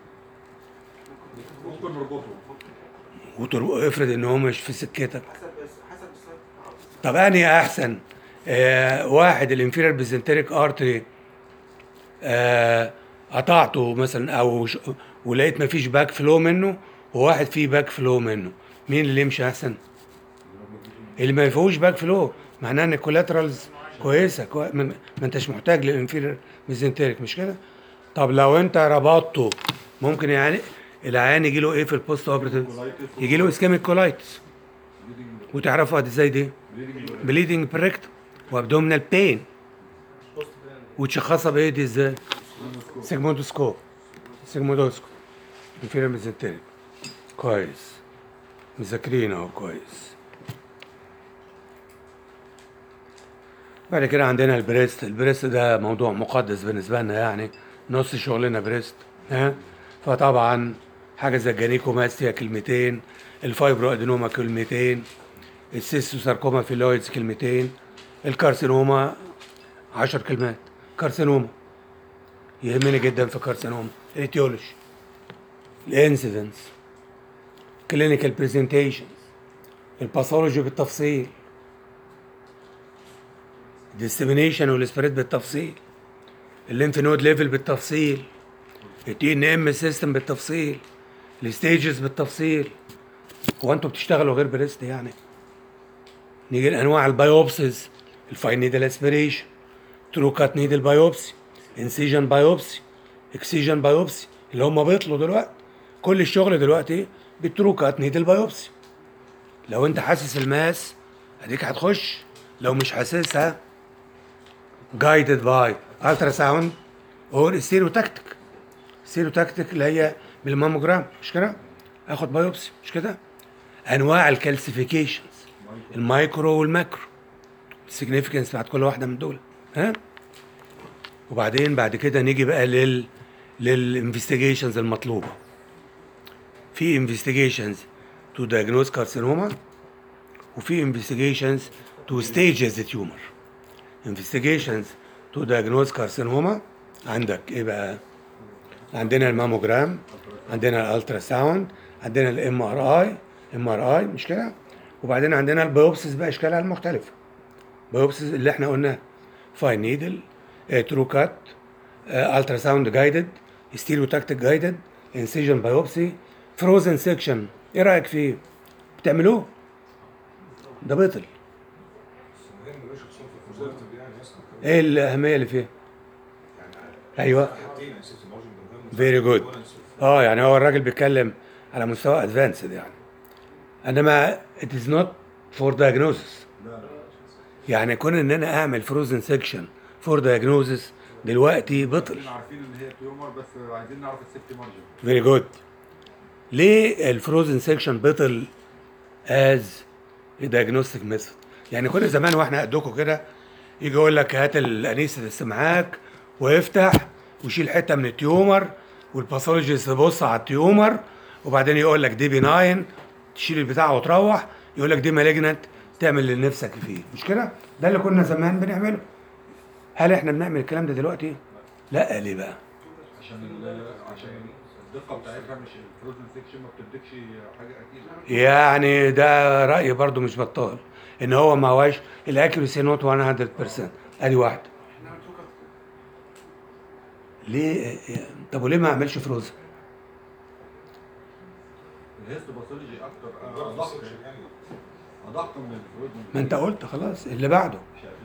ممكن نربطه وتر- افرض ان هو مش في سكتك حسب حسب السايت طب انهي احسن آه واحد الانفيرال ميزنتريك ارتري آه قطعته مثلا او ش... ولقيت ما فيش باك فلو منه وواحد فيه باك فلو منه مين اللي يمشي احسن؟ اللي ما فيهوش باك فلو معناه ان الكولاترالز كويسه كوي... من... ما انتش محتاج للانفيرال ميزنتريك مش كده؟ طب لو انت ربطته ممكن يعني العيان يجي له ايه في البوست اوبريتيف؟ يجي له اسكيميك كولايتس وتعرفوا قد ازاي دي؟ بليدنج بريكت وابدومينال بين وتشخصها بايه دي ازاي؟ سيجموندوسكوب سيجموندوسكوب انفيرال ميزنتريك كويس مذاكرين اهو كويس بعد كده عندنا البريست البريست ده موضوع مقدس بالنسبه لنا يعني نص شغلنا بريست ها فطبعا حاجه زي الجانيكوماستيا كلمتين الفايبرو ادينوما كلمتين السيستوساركوما فيلويدز كلمتين الكارسينوما عشر كلمات كارسينوما يهمني جدا في كارسينوما الايتيولوجي الانسيدنس كلينيكال برزنتيشنز الباثولوجي بالتفصيل الديسيمينيشن والسبريد بالتفصيل الليمف نود ليفل بالتفصيل الدي ان ام سيستم بالتفصيل الستيجز بالتفصيل هو انتوا بتشتغلوا غير بريست يعني نيجي لانواع البايوبسيز الفاين نيدل اسبريشن ترو كات نيدل بايوبسي انسيجن بايوبسي اكسيجن بايوبسي اللي هم بيطلوا دلوقتي كل الشغل دلوقتي بالترو كات نيدل بايوبسي لو انت حاسس الماس اديك هتخش لو مش حاسسها جايدد باي الترا ساوند اور ستيريوتاكتيك ستيريوتاكتيك اللي هي بالماموجرام مش كده اخد بايوبسي مش كده انواع الكالسيفيكيشنز المايكرو والماكرو السيجنيفيكانس بتاعت كل واحده من دول ها وبعدين بعد كده نيجي بقى لل للانفستيجيشنز المطلوبه في انفستيجيشنز تو diagnose كارسينوما وفي انفستيجيشنز تو ستيج ذا تيومر انفستيجيشنز تو diagnose كارسينوما عندك ايه بقى عندنا الماموجرام عندنا الالترا ساوند عندنا الام ار اي ام ار اي مش كده وبعدين عندنا البيوبسيس باشكالها المختلفه بيوبسيس اللي احنا قلناه فاين نيدل ترو كات الترا ساوند جايدد ستيريو تاكتيك جايدد انسيجن بايوبسي فروزن سيكشن ايه رايك فيه بتعملوه ده بطل ايه الاهميه اللي فيه ايوه فيري جود اه يعني هو الراجل بيتكلم على مستوى ادفانسد يعني انما it is not for diagnosis يعني كون ان انا اعمل فروزن سيكشن فور دايجنوزس دلوقتي بطل احنا عارفين ان هي تيومر بس عايزين نعرف السيفتي مارجن فيري جود ليه الفروزن سيكشن بطل از دايجنوستيك ميثود يعني كل زمان واحنا قدكم كده يجي يقول لك هات الانيستس معاك وافتح وشيل حته من التيومر والباثولوجيست يبص على التيومر وبعدين يقول لك دي بناين تشيل البتاع وتروح يقول لك دي مالجنت تعمل اللي نفسك فيه مش كده؟ ده اللي كنا زمان بنعمله هل احنا بنعمل الكلام ده دلوقتي؟ لا ليه بقى؟ عشان ال- عشان الدقه بتاعتها مش الفروزن سيكشن ما بتديكش حاجه اكيد يعني ده رأي برضو مش بطال ان هو ما هواش الاكيورسي نوت 100% ادي واحده ليه طب وليه ما اعملش فروزن الهيستوباثولوجي اكتر آه، ادق ادق من الفروزن ما انت قلت خلاص اللي بعده مش عارف.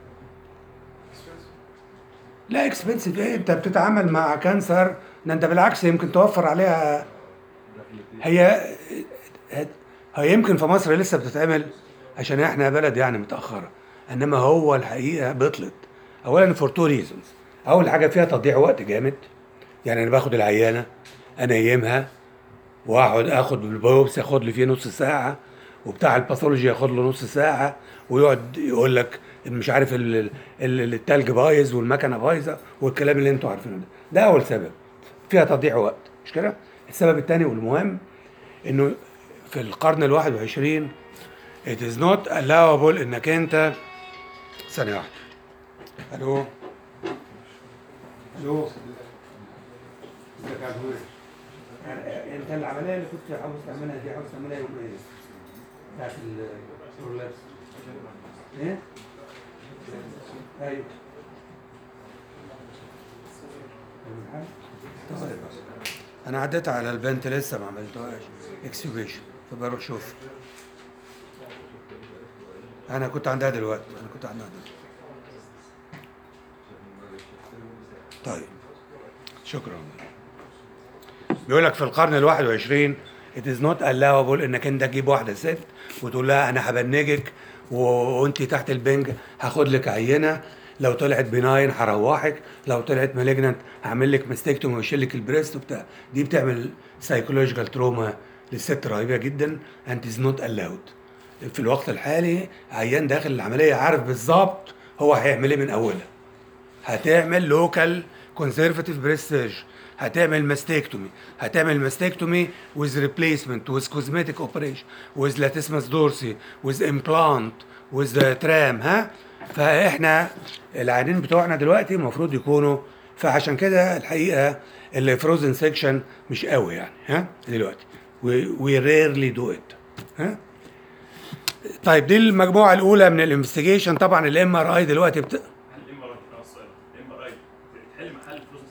لا اكسبنسيف ايه انت بتتعامل مع كانسر ده انت بالعكس يمكن توفر عليها دخلتين. هي هي يمكن في مصر لسه بتتعمل عشان احنا بلد يعني متاخره انما هو الحقيقه بطلت اولا فور تو ريزونز اول حاجه فيها تضييع وقت جامد يعني انا باخد العيانه انيمها واقعد اخد البيوبسي اخد لي فيه نص ساعه وبتاع الباثولوجي ياخد له نص ساعه ويقعد يقول لك مش عارف ال- ال- ال- التلج بايظ والمكنه بايظه والكلام اللي انتوا عارفينه ده ده اول سبب فيها تضييع وقت مش كده السبب الثاني والمهم انه في القرن الواحد وعشرين it is not allowable انك انت ثانية واحدة الو الو ازيك يا عبود؟ انت العملية اللي كنت عاوز تعملها دي عاوز تعملها يوم ايه؟ بتاعت البرولابس ايه؟ ايوه طيب. انا عديت على البنت لسه ما عملتهاش اكسبيشن فبروح شوف انا كنت عندها دلوقتي انا كنت عندها دلوقتي طيب شكرا بيقول لك في القرن الواحد وعشرين it is not allowable انك انت تجيب واحده ست وتقول لها انا هبنجك و- وانت تحت البنج هاخد لك عينه لو طلعت بناين هروحك لو طلعت مالجنت هعمل لك ماستكتومي واشيل لك البريست وبتاع دي بتعمل سايكولوجيكال تروما للست رهيبه جدا and is not allowed في الوقت الحالي عيان داخل العمليه عارف بالظبط هو هيعمل ايه من اولها هتعمل لوكال كونسرفاتيف بريست هتعمل ماستكتومي هتعمل ماستكتومي with replacement with cosmetic operation with latissimus dorsi with implant with tram ها فاحنا العيانين بتوعنا دلوقتي المفروض يكونوا فعشان كده الحقيقه الفروزن سيكشن مش قوي يعني ها دلوقتي we rarely do it ها طيب دي المجموعه الاولى من الانفستيجيشن طبعا الام ار اي دلوقتي بت... هل الام ار اي السؤال الام ار اي تحل محل الفروزن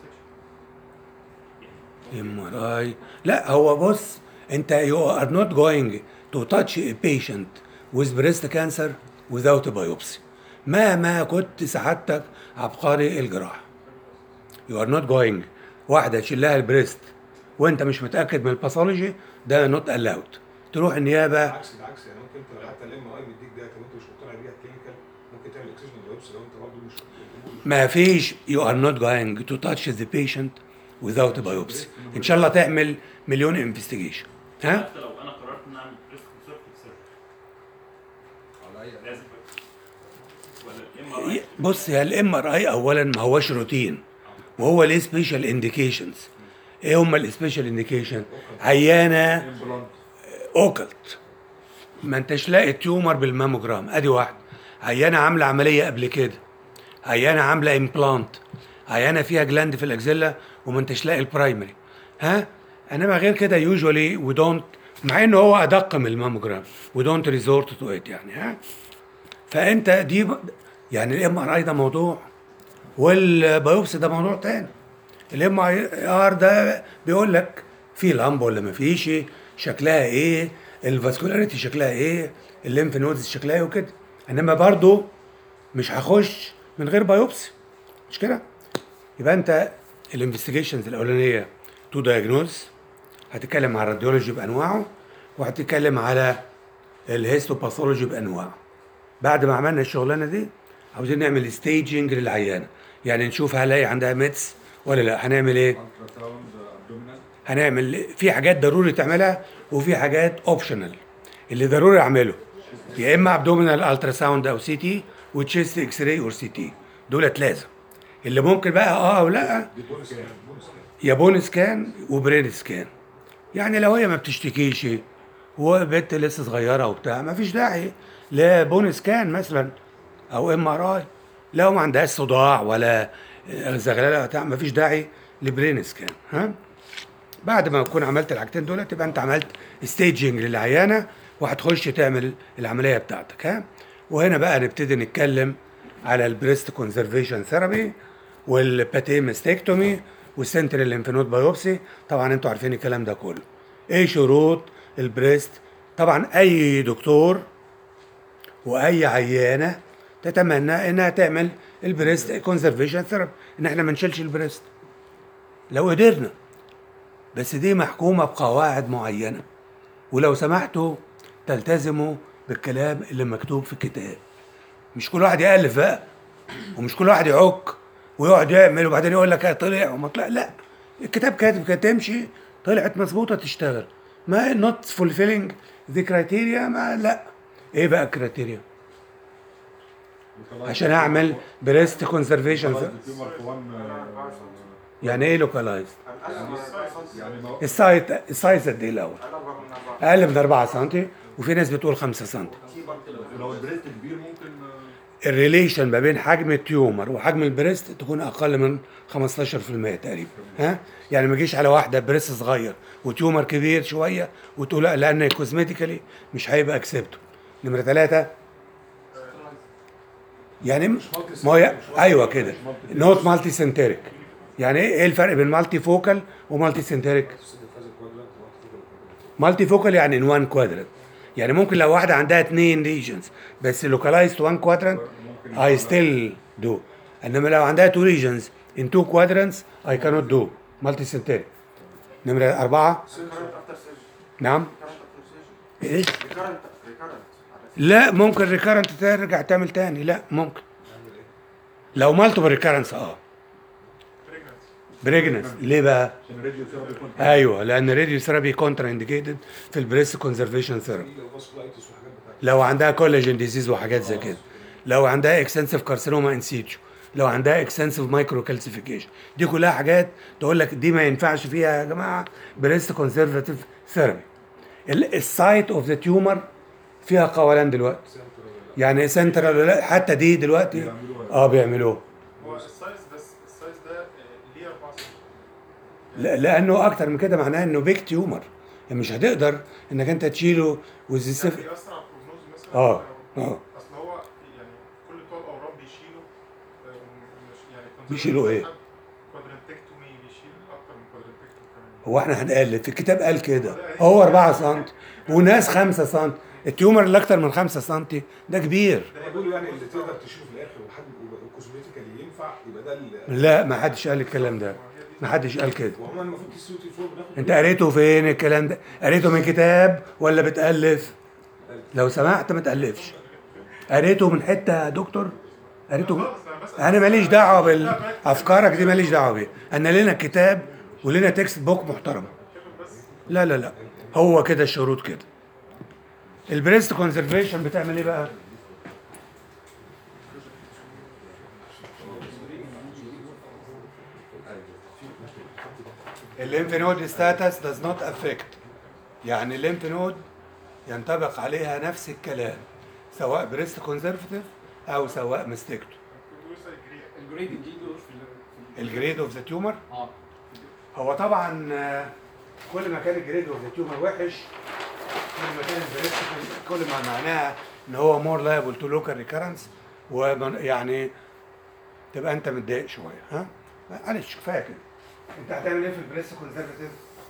سكشن ام ار اي لا هو بص انت يو ار نوت جوينج تو تاتش ا بيشنت with breast cancer without a biopsy مهما كنت سعادتك عبقري الجراحه يو ار نوت جوينج واحده تشيل لها البريست وانت مش متاكد من الباثولوجي ده نوت الاود تروح النيابه بالعكس بالعكس يعني ممكن انت حتى الام اي مديك داتا وانت مش مقتنع بيها كلينيكال ممكن تعمل اكسجن بايوبسي لو انت برضه مش ما فيش you are not going to touch the patient without a biopsy ان شاء الله تعمل مليون انفستيجيشن ها حتى لو انا قررت ان اعمل بريست كونسرفتيف سيرجري على اي لازم ولا الام ار اي بص يا الام ار اي اولا ما هوش روتين وهو ليه سبيشال انديكيشنز ايه هم السبيشال انديكيشن عيانه امبلانت اوكلت ما انتش لاقي تيومر بالماموجرام ادي واحد عيانه عامله عمليه قبل كده عيانه عامله امبلانت عيانه فيها جلاند في الاكزيلا وما انتش لاقي البرايمري ها انما غير كده يوجوالي وي دونت مع انه هو ادق من الماموجرام وي دونت ريزورت تو ات يعني ها فانت دي ب... يعني الام ار اي ده موضوع والبيوبسي ده موضوع تاني الام اي ار ده بيقول لك في لامب ولا ما فيش شكلها ايه الفاسكولاريتي شكلها ايه الليمف نودز شكلها ايه وكده انما برضو مش هخش من غير بايوبسي مش كده يبقى انت الانفستيجيشنز الاولانيه تو دايجنوز هتتكلم على الراديولوجي بانواعه وهتتكلم على الهيستوباثولوجي بانواعه بعد ما عملنا الشغلانه دي عاوزين نعمل ستيجنج للعيانه يعني نشوف هل هي عندها ميتس ولا لا هنعمل ايه الترا ساوند ابدومينال هنعمل في حاجات ضروري تعملها وفي حاجات اوبشنال اللي ضروري اعمله يا اما ابدومينال الترا ساوند او سي تي وتشيست اكس راي اور سي تي دولت لازم اللي ممكن بقى اه او لا دي بونس كان بونس كان يا بون سكان وبرين سكان يعني لو هي ما بتشتكيش وبنت لسه صغيره وبتاع ما فيش داعي لبون سكان مثلا او ام ار اي لو ما عندهاش صداع ولا زغلله ولا بتاع ما فيش داعي لبرين سكان ها بعد ما تكون عملت الحاجتين دول تبقى انت عملت ستيجنج للعيانه وهتخش تعمل العمليه بتاعتك ها وهنا بقى نبتدي نتكلم على البريست كونزرفيشن ثيرابي والباتيه ماستكتومي والسنترال ليمفنود بايوبسي طبعا انتوا عارفين الكلام ده كله ايه شروط البريست طبعا اي دكتور واي عيانه تتمنى انها تعمل البريست كونزرفيشن ثيرابي ان احنا ما نشيلش البريست لو قدرنا بس دي محكومه بقواعد معينه ولو سمحتوا تلتزموا بالكلام اللي مكتوب في الكتاب مش كل واحد يالف بقى ومش كل واحد يعك ويقعد يعمل وبعدين يقول لك طلع وما طلع لا الكتاب كاتب كده تمشي طلعت مظبوطه تشتغل ما نوت فولفيلينج ذا كرايتيريا ما لا ايه بقى الكرايتيريا عشان اعمل بريست كونزرفيشن التيومر في وان يعني ايه لوكالايزد يعني ما السايت السايز قد ايه الاول اقل من 4 سم وفي ناس بتقول 5 سم لو البريست كبير ممكن آه، الريليشن ما بين حجم التيومر وحجم البريست تكون اقل من 15% تقريبا ها يعني ما تجيش على واحده بريست صغير وتيومر كبير شويه وتقول لا لان كوزمتيكالي مش هيبقى اكسبته نمره ثلاثة يعني ما هي ايوه كده نوت مالتي سنتريك يعني ايه إيه الفرق بين مالتي فوكال ومالتي سنتريك مالتي فوكال يعني ان وان كوادرنت يعني ممكن لو واحده عندها اثنين ريجنز بس لوكالايزد وان كوادرنت اي ستيل دو انما لو عندها تو ريجنز ان تو كوادرنتس اي كانوت دو مالتي سنتريك نمره اربعه نعم ايه لا ممكن ريكارنت ترجع تعمل تاني لا ممكن لو مالتيبل ريكارنس اه بريجنس ليه بقى؟ عشان الراديو ثيرابي يكون ايوه لان الراديو ثيرابي كونترا انديكيتد في البريست كونزرفيشن ثيرابي فاسكولايتس وحاجات بتاعت لو عندها كولاجين ديزيز وحاجات زي كده لو عندها اكستنسيف كارسينوما ان سيتشو لو عندها اكستنسيف مايكرو كالسيفيكيشن دي كلها حاجات تقول لك دي ما ينفعش فيها يا جماعه بريست كونسرفاتيف ثيرابي السايت اوف ذا تيومر فيها قولان دلوقتي يعني سنترال ولا لا حتى دي دلوقتي بيعملوها. اه بيعملوه هو السايز بس السايز ده آه، ليه 4 سم لا- لانه اكتر من كده معناه انه بيك تيومر يعني مش هتقدر انك انت تشيله وزي يعني السف... بيأثر على البروجنوز مثلا اه اه اصل هو يعني كل بتوع الاورام بيشيلوا آه، مش يعني بيشيلوا إيه؟ كوادرنتكتومي بيشيل اكتر من كوادرنتكتومي كمان هو احنا هنقلل في الكتاب قال كده هو 4 سم وناس 5 سم التيومر اللي اكتر من 5 سم ده كبير ده بيقولوا يعني اللي تقدر تشوفه في الاخر وحد وكوزمتيكالي ينفع يبقى ده ال- لا ما حدش قال الكلام ده ما حدش قال كده وهم المفروض تي 3 4 بناخد انت قريته فين الكلام ده قريته من كتاب ولا بتالف لو سمحت ما تالفش قريته من حته يا دكتور قريته انا ماليش دعوه بالافكارك دي ماليش دعوه بيها انا لنا كتاب ولنا تكست بوك محترمه لا لا لا هو كده الشروط كده البريست كونسرفيشن بتعمل ايه بقى الليمف نود ستاتس does not affect يعني الليمف نود ينطبق عليها نفس الكلام سواء بريست كونسرفتيف او سواء مستكتو الجريد الجريد دي دور في ال- الجريد اوف ذا تيومر اه هو طبعا آه، كل ما كان الجريد اوف ذا تيومر وحش كل ما كان البريست كل ما معناها ان هو مور لايبل تو لوكال ريكرنس ويعني تبقى انت متضايق شويه ها معلش كفايه كده انت هتعمل ايه في البريست كونسرفتيف؟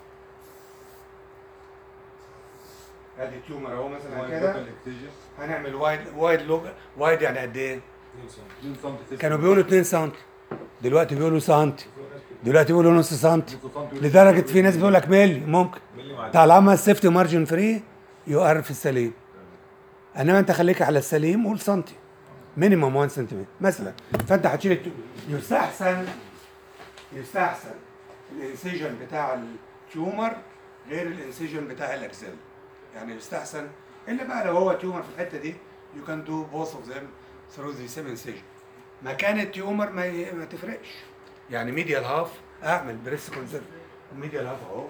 ادي تيومر اهو مثلا كده هنعمل وايد وايد لوج وايد يعني قد ايه؟ كانوا بيقولوا 2 سم دلوقتي بيقولوا سم دلوقتي بيقولوا نص سم لدرجه في ناس بيقول لك ملي ممكن ملي معدي طالما السيفتي مارجن فري يقر في السليم انما انت خليك على السليم قول سنتي مينيمم 1 سنتيمتر مثلا فانت هتشيل الت- يستحسن يستحسن الانسيجن بتاع التيومر غير الانسيجن بتاع الاكسل يعني يستحسن الا بقى لو هو تيومر في الحته دي يو كان دو بوث اوف ذيم ثرو ذا سيم انسيجن مكان التيومر ما ي- ما تفرقش يعني ميديال هاف اعمل بريس كونسيرف ميديال هاف اهو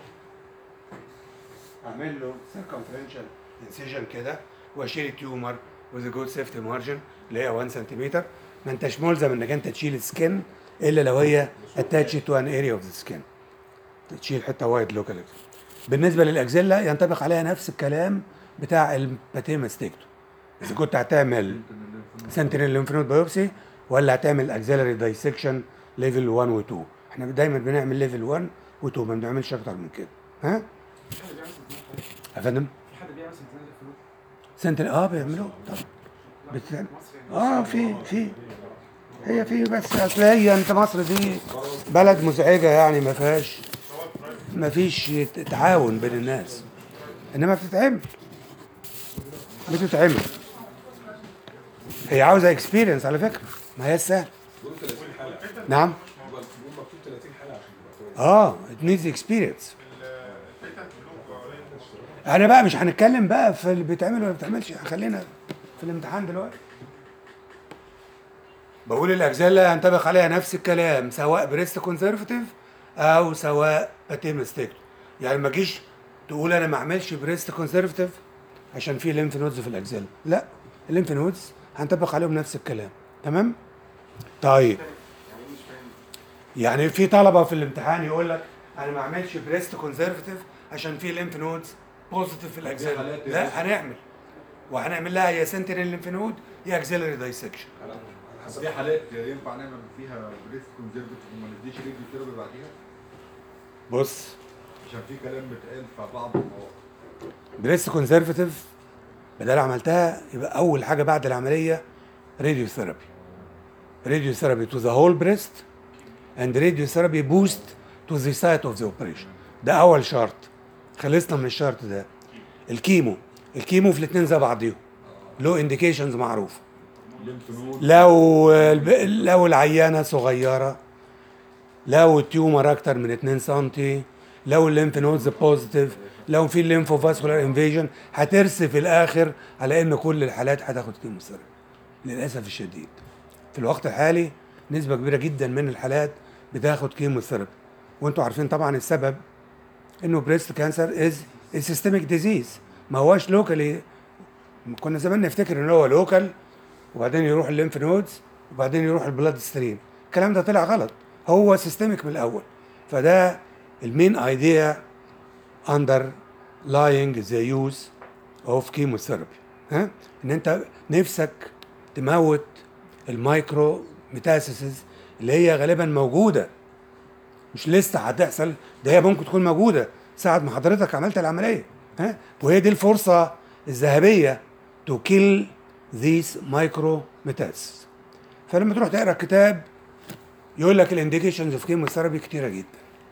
اعمل له سيركمفرنشال انسيجن كده واشيل التيومر وذ جود سيفتي مارجن اللي هي 1 سنتيمتر ما انتش ملزم انك انت تشيل السكن الا لو هي اتاتش تو ان اريا اوف ذا سكن تشيل حته وايد لوكال بالنسبه للاكزيلا ينطبق عليها نفس الكلام بتاع الباتيما ستيكتو اذا كنت هتعمل سنتينيل ليمف نود بايوبسي ولا هتعمل اكزيلري دايسكشن ليفل 1 و 2 احنا دايما بنعمل ليفل 1 و 2 ما بنعملش اكتر من كده ها في حد بيعمل سنتين يا فندم في حد بيعمل سنتين الفلوس سنتر اه بيعملوه طبعا لا، بتعمل مصر يعني اه في في هي في بس اصل هي انت مصر دي بلد مزعجه يعني ما فيهاش ما فيش تعاون بين الناس انما بتتعمل بتتعمل هي عاوزه اكسبيرينس على فكره ما هي سهل بيقولوا 30 حلقه نعم بيقول مكتوب 30 حلقه عشان يبقى كويس اه ات نيدز اكسبيرينس البيتنت بلوك حوالين انا بقى مش هنتكلم بقى في اللي بيتعمل ولا بيتعملش خلينا في الامتحان دلوقتي بقول الاجزاء اللي هينطبق عليها نفس الكلام سواء بريست كونسرفتيف او سواء باتيمستيكتو يعني ما تجيش تقول انا ما اعملش بريست كونسرفتيف عشان في ليمف نودز في الاجزاء لا الليمف نودز هنطبق عليهم نفس الكلام تمام طيب يعني مش فاهم يعني في طلبه في الامتحان يقول لك انا ما اعملش بريست كونسرفتيف عشان في ليمف نودز بوزيتيف في الاجزاء حالات يا لا باشا. هنعمل وهنعمل لها يا سنترال ليمف نود يا اكزيلري دايسكشن على على حسب في حالات ينفع نعمل فيها بريست كونزرفتيف وما نديش ريديو ثيرابي بعديها بص عشان في كلام بيتقال في بعض المواقع بريست كونسرفتيف بدل عملتها يبقى اول حاجه بعد العمليه راديو ثيرابي راديو ثيرابي تو ذا هول بريست اند راديو ثيرابي بوست تو ذا سايت اوف ذا اوبريشن ده اول شرط خلصنا من الشرط ده الكيمو الكيمو في الاثنين زي بعضيهم له انديكيشنز معروفه ليمف نود لو الب- لو العيانه صغيره لو التيومر اكتر من 2 سم لو الليمف نودز بوزيتيف لو في الليمفو فاسكولار انفيجن هترسي في الاخر على ان كل الحالات هتاخد كيموثيرابي للاسف الشديد في الوقت الحالي نسبه كبيره جدا من الحالات بتاخد كيموثيرابي وانتوا عارفين طبعا السبب انه بريست كانسر از سيستميك ديزيز ما هواش لوكالي كنا زمان نفتكر ان هو لوكال وبعدين يروح الليمف نودز وبعدين يروح البلاد ستريم الكلام ده طلع غلط هو سيستميك من الاول فده المين ايديا اندر لاينج ذا يوز اوف كيموثيرابي ها ان انت نفسك تموت المايكرو ميتاسيسز اللي هي غالبا موجوده مش لسه هتحصل ده هي ممكن تكون موجوده ساعه ما حضرتك عملت العمليه ها وهي دي الفرصه الذهبيه تو كيل ذيس مايكرو ميتاسيس فلما تروح تقرا الكتاب يقول لك الانديكيشنز اوف كيموثيرابي كتيره جدا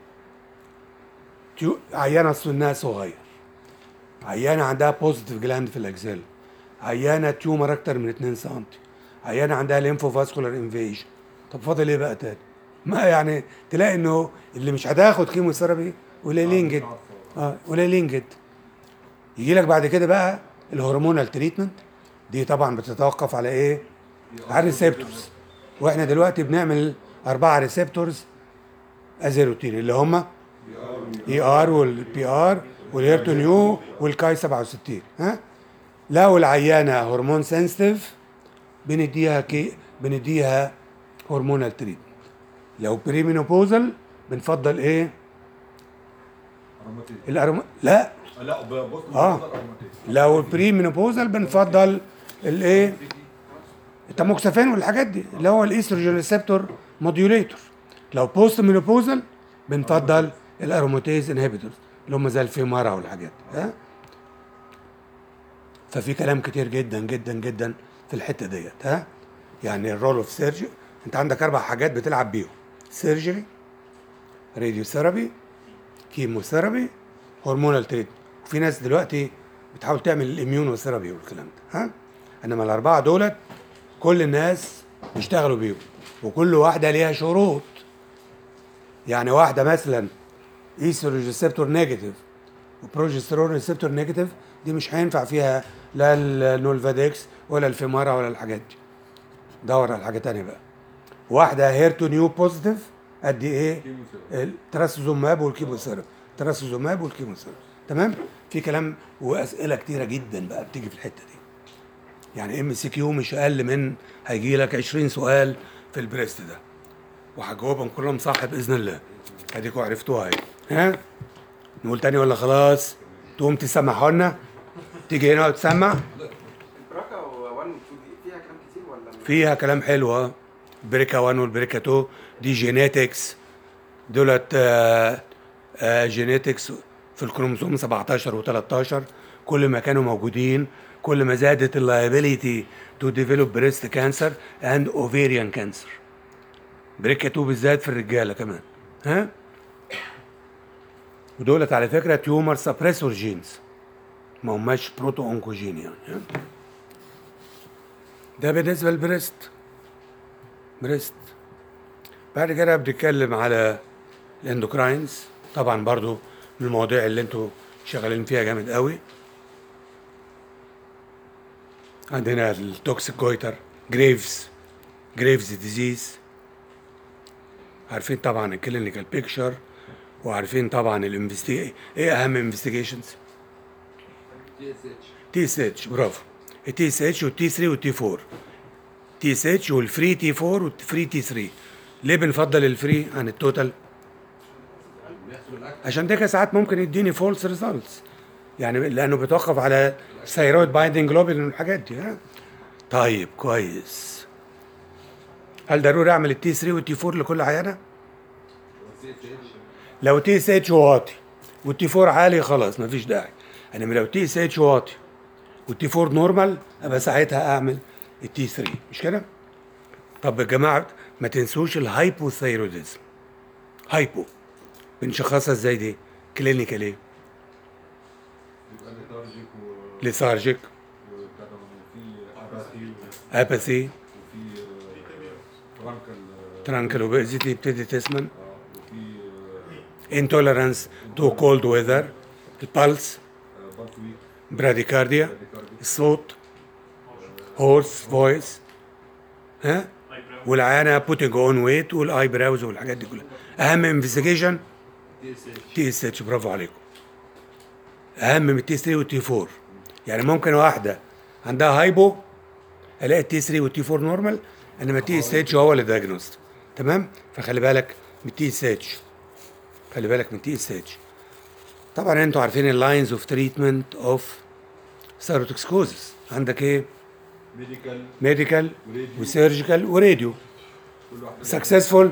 تيو- عيانه سنها صغير عيانه عندها بوزيتيف جلاند في الاكزيل عيانه تيومر اكتر من 2 سم عيانه عندها ليمفو فاسكولار انفيجن طب فاضل ايه بقى تاني؟ ما يعني تلاقي انه اللي مش هتاخد كيموثيرابي قليلين جدا اه قليلين جدا يجي لك بعد كده بقى الهرمونال تريتمنت دي طبعا بتتوقف على ايه؟ على الريسبتورز واحنا دلوقتي بنعمل اربعه ريسبتورز ازيروتين اللي هم اي ار والبي ار والهيرتو نيو والكاي 67 ها لو العيانه هرمون سنسيتيف بنديها كي بنديها هرمونال تريتمنت لو بريمينوبوزال بنفضل ايه؟ أروماتيز. الأرم... لا لا ب- بص آه. بفضل أروماتيز. لو البري مينوبوزال بنفضل الايه التاموكسافين والحاجات دي اللي هو الايستروجين ريسبتور موديوليتور لو بوست مينوبوزال بنفضل الاروماتيز انهبيتورز اللي هم زي الفيمارا والحاجات دي ها ففي كلام كتير جدا جدا جدا في الحته ديت ها يعني الرول اوف سيرجري انت عندك اربع حاجات بتلعب بيهم سيرجري راديو ثيرابي كيموثيرابي هرمونال تريتمنت وفي ناس دلوقتي بتحاول تعمل الاميونو ثيرابي والكلام ده ها انما الاربعه دولت كل الناس بيشتغلوا بيهم وكل واحده ليها شروط يعني واحده مثلا ايستروجين ريسبتور نيجاتيف وبروجسترون ريسبتور نيجاتيف دي مش هينفع فيها لا النولفاديكس ولا الفيمارا ولا الحاجات دي دور على حاجه تانية بقى واحده هيرتو نيو بوزيتيف قد ايه كيموثيرابي. التراسوزوماب والكيموثيرابي التراسوزوماب والكيموثيرابي تمام في كلام واسئله كتيره جدا بقى بتيجي في الحته دي يعني ام سي كيو مش اقل من هيجي لك 20 سؤال في البريست ده وهجاوبهم كلهم صح باذن الله اديكوا عرفتوها اهي ها نقول تاني ولا خلاص تقوم تسمعوا لنا تيجي هنا وتسمع البراكا 1 و 2 دي فيها كلام كتير ولا فيها كلام حلو اه بريكا 1 والبريكا 2 دي جينيتكس دولت آه آه جينيتكس في الكروموسوم 17 و13 كل ما كانوا موجودين كل ما زادت اللايبيليتي تو ديفلوب بريست كانسر اند اوفيريان كانسر بريكا 2 بالذات في الرجاله كمان ها ودولت على فكره تيومر سبريسور جينز ما هماش بروتو اونكوجين يعني ها؟ ده بالنسبه للبريست بريست بعد كده بنتكلم على الاندوكراينز طبعا برضو من المواضيع اللي انتوا شغالين فيها جامد قوي عندنا التوكسيك جويتر جريفز جريفز ديزيز عارفين طبعا الكلينيكال بيكتشر وعارفين طبعا الانفستي ايه اهم انفستيجيشنز تي اس اتش برافو التي اس اتش والتي 3 والتي 4 تي اس اتش والفري تي 4 والفري تي 3 ليه بنفضل الفري عن التوتال عشان ده كده ساعات ممكن يديني فولس ريزلتس يعني لانه بيتوقف على ثيرويد بايندنج جلوبين والحاجات دي ها طيب كويس هل ضروري اعمل التي 3 والتي 4 لكل عيانه؟ لو تي اس اتش واطي والتي 4 عالي خلاص مفيش داعي انما لو تي اس اتش واطي والتي 4 نورمال ابقى ساعتها اعمل التي 3 مش كده؟ طب يا جماعه ما تنسوش الهايبوثايروديزم هايبو بنشخصها ازاي دي؟ كلينيكالي يبقى ليتارجيك و ليثارجيك وبتاع ده وفي اباثي اباثي وفي ترانكل ترانكل اوبيزيتي يبتدي تسمن وفي انتوليرانس تو كولد ويذر البلس بالك ويك براديكارديا الصوت هورس فويس ها والعانه بوتنج اون ويت والاي براوز والحاجات دي كلها اهم انفستيجيشن تي اس اتش برافو عليكم اهم من التي 3 والتي 4 يعني ممكن واحده عندها هايبو الاقي التي 3 والتي 4 نورمال انما التي اس اتش هو اللي دايجنوست تمام فخلي بالك من التي اس اتش خلي بالك من التي اس اتش طبعا انتوا عارفين اللاينز اوف تريتمنت اوف سيروتوكسكوزس عندك ايه ميديكال ميديكال وراديو. وسيرجيكال وراديو كل واحده سكسسفول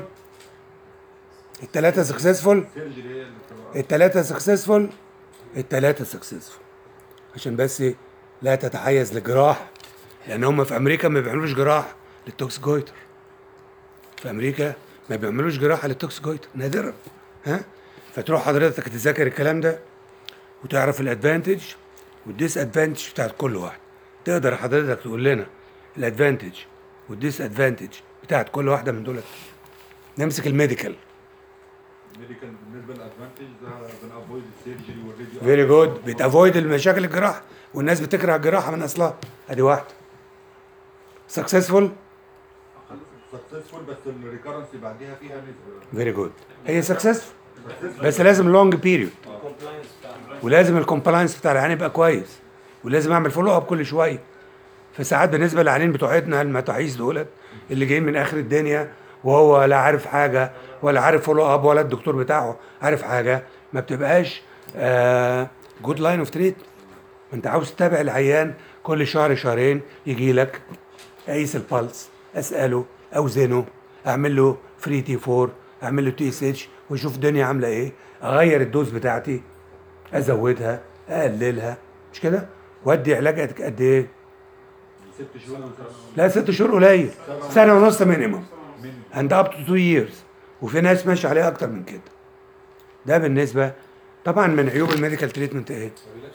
الثلاثه سكسسفول سيرجري هي اللي بتبقى الثلاثه سكسسفول الثلاثه سكسسفول عشان بس لا تتحيز لجراح لان هم في امريكا ما بيعملوش جراح للتوكسيكويتر في امريكا ما بيعملوش جراحه للتوكسيكويتر نادرا ها فتروح حضرتك تذاكر الكلام ده وتعرف الادفانتج والديس ادفانتج بتاعت كل واحد تقدر حضرتك تقول لنا الادفانتج والديس ادفانتج بتاعت كل واحده من دول نمسك الميديكال ميديكال بالنسبه للادفانتج ده بنافويد السيرجري والراديو فيري جود بتافويد المشاكل الجراحه والناس بتكره الجراحه من اصلها ادي واحده سكسسفول سكسسفول بس الريكرنسي بعديها فيها نسبه فيري جود هي سكسسفول بس لازم لونج بيريود ولازم الكومبلاينس بتاع العيان يبقى كويس ولازم اعمل فولو اب كل شويه فساعات بالنسبه للعيانين بتوعتنا المتاحيز دولت اللي جايين من اخر الدنيا وهو لا عارف حاجه ولا عارف فولو اب ولا الدكتور بتاعه عارف حاجه ما بتبقاش جود لاين اوف تريت انت عاوز تتابع العيان كل شهر شهرين يجي لك اقيس البلس اساله اوزنه اعمل له فري تي 4 اعمل له تي اس اتش واشوف الدنيا عامله ايه اغير الدوز بتاعتي ازودها اقللها مش كده وادي علاج قد قد ايه ست شهور لا ست شهور قليل سنه ونص مينيموم اند اب تو 2 ييرز وفي ناس ماشيه عليه اكتر من كده ده بالنسبه طبعا من عيوب الميديكال تريتمنت ايه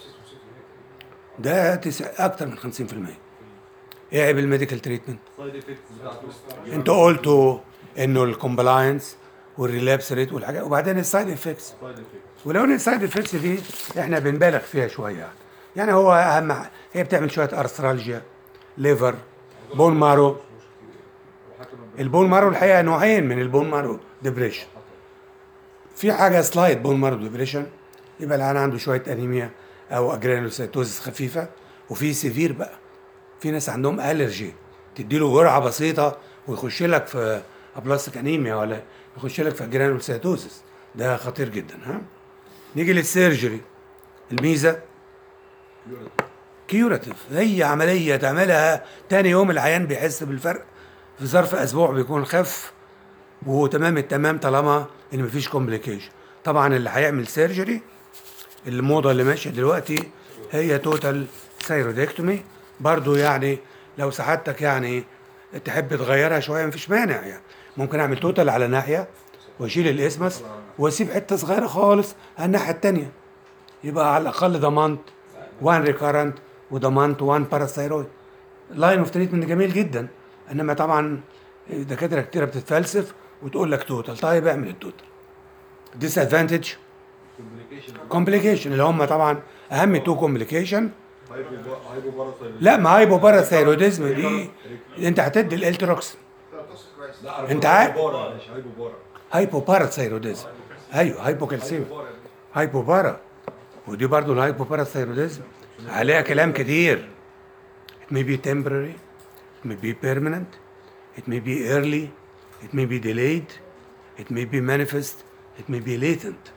ده تسع اكتر من 50% ايه عيب الميديكال تريتمنت سايد افكتس بتاعته انتوا قلتوا انه الكومبلاينس والريلابس ريت والحاجات وبعدين السايد افكتس سايد افكتس ولو ان السايد افكتس دي احنا بنبالغ فيها شويه يعني يعني هو اهم ح- هي بتعمل شويه ارثرالجيا ليفر بون مارو البون مارو الحقيقه نوعين من البون مارو ديبريشن في حاجه سلايد بون مارو ديبريشن يبقى العيان عنده شويه انيميا او اجرانوسيتوزس خفيفه وفي سيفير بقى في ناس عندهم الرجي تديله جرعه بسيطه ويخش لك في ابلاستيك انيميا ولا يخش لك في اجرانوسيتوزس ده خطير جدا ها نيجي للسيرجري الميزه كيوراتيف هي عمليه تعملها تاني يوم العيان بيحس بالفرق في ظرف اسبوع بيكون خف وتمام التمام طالما ان مفيش كومبليكيشن طبعا اللي هيعمل سيرجري الموضه اللي ماشيه دلوقتي هي توتال ثايرودكتومي برضو يعني لو سعادتك يعني تحب تغيرها شويه مفيش مانع يعني ممكن اعمل توتال على ناحيه واشيل الاسمس واسيب حته صغيره خالص على الناحيه التانيه يبقى على الاقل ضمنت 1 ريكارنت وضمنت 1 باراثايرويد لاين اوف تريتمنت جميل جدا انما طبعا دكاتره كتيره بتتفلسف وتقول لك توتال طيب اعمل التوتال ديس ادفانتج كومبليكيشن كومبليكيشن اللي هم طبعا اهم تو كومبليكيشن هايبو باراثايرويد لا ما هايبو باراثايروديزم دي انت هتدي الالتروكسين لا انت عارف- هايبو بارا مش هايبو بارا هايبو باراثايروديزم ايوه هايبوكالسيميا هايبو بارا هايبو بارا ودي برضو الهايبو باراثايروديزم عليها كلام كتير it may be temporary it may be permanent it may be early it may be delayed it may be manifest it may be latent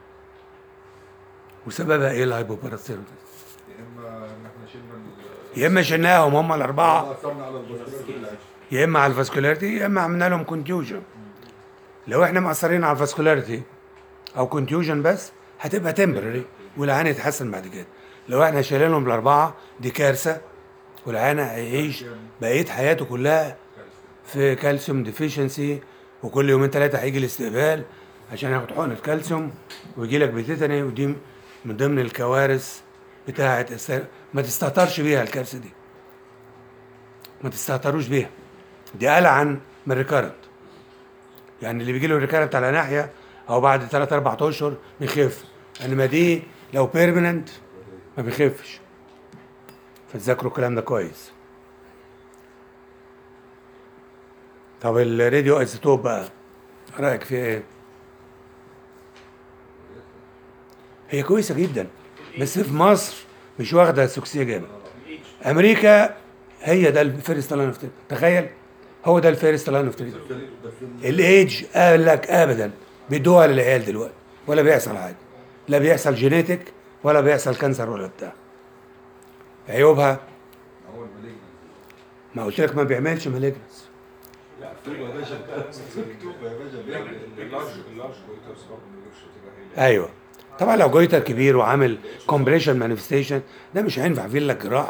وسببها ايه الهايبو باراثايروديزم يا اما ان احنا شلنا ال- يا اما شلناهم هم الاربعه اثرنا على الفاسكولاريتي بتاعتهم يا اما على الفاسكولاريتي يا اما عملنا لهم كونتيوجن لو احنا مأثرين على الفاسكولاريتي او كونتيوجن بس هتبقى تمبرري والعيان يتحسن بعد كده لو احنا شايلينهم الاربعه دي كارثه والعيان هيعيش بقيه حياته كلها في كالسيوم ديفيشنسي وكل يومين ثلاثه هيجي الاستقبال عشان ياخد حقنه كالسيوم ويجي لك بتيتاني ودي من ضمن الكوارث بتاعه السر... ما تستهترش بيها الكارثه دي ما تستهتروش بيها دي ألعن من الريكارنت يعني اللي بيجي له ريكارنت على ناحيه او بعد 3 4 اشهر بيخف انما دي لو بيرمننت ما بيخفش فتذاكروا الكلام ده كويس طب الراديو ايزوتوب بقى رايك فيها ايه؟ هي كويسه جدا بس في مصر مش واخده سوكسيه جامد امريكا هي ده الفيرست لاين اوف تخيل هو ده الفيرست لاين اوف الايدج قال لك ابدا بيدوها للعيال دلوقتي ولا بيحصل حاجه لا بيحصل جينيتك ولا بيحصل كانسر ولا بتاع عيوبها هو المالجنس ما قلت لك ما بيعملش مالجنس لا اكتوبر يا باشا اكتوبر يا باشا بيعمل اللارج اللارج كويترز برضه ما بيقولش تبقى هي ايوه طبعا لو جويتر كبير وعامل كومبريشن مانيفستيشن ده مش هينفع فيه لك جراحه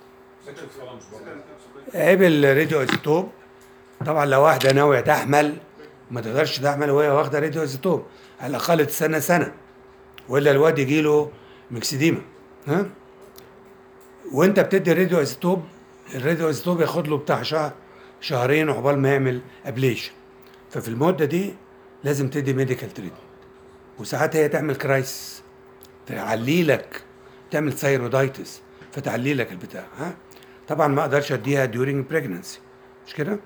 عيب الراديو ايزوتوب طبعا لو واحده ناويه تحمل ما تقدرش تحمل وهي واخده راديو ايزوتوب على الاقل تستنى سنه والا الواد يجي له مكسديما ها وانت بتدي الراديو ايزوتوب الراديو ايزوتوب ياخد له بتاع شهر شهرين عقبال ما يعمل ابليشن ففي المده دي لازم تدي ميديكال تريتمنت وساعات هي تعمل كرايسس تعلي لك تعمل ثايرودايتس فتعلي لك البتاع ها طبعا ما اقدرش اديها ديورنج بريجننسي مش كده؟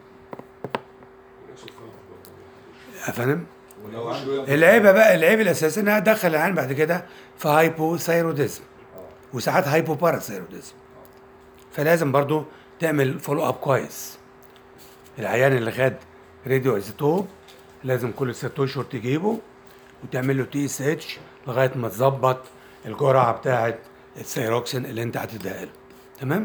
افهم؟ ولو عنده العيبه بقى العيب الاساسي انها تدخل العيان بعد كده في هايبو ثايروديزم وساعات هايبو باراثايروديزم فلازم برضو تعمل فولو اب كويس العيان اللي خد راديو ايزوتوب لازم كل ست اشهر تجيبه وتعمل له تي اس اتش لغايه ما تظبط الجرعه بتاعه الثيروكسين اللي انت هتديها له تمام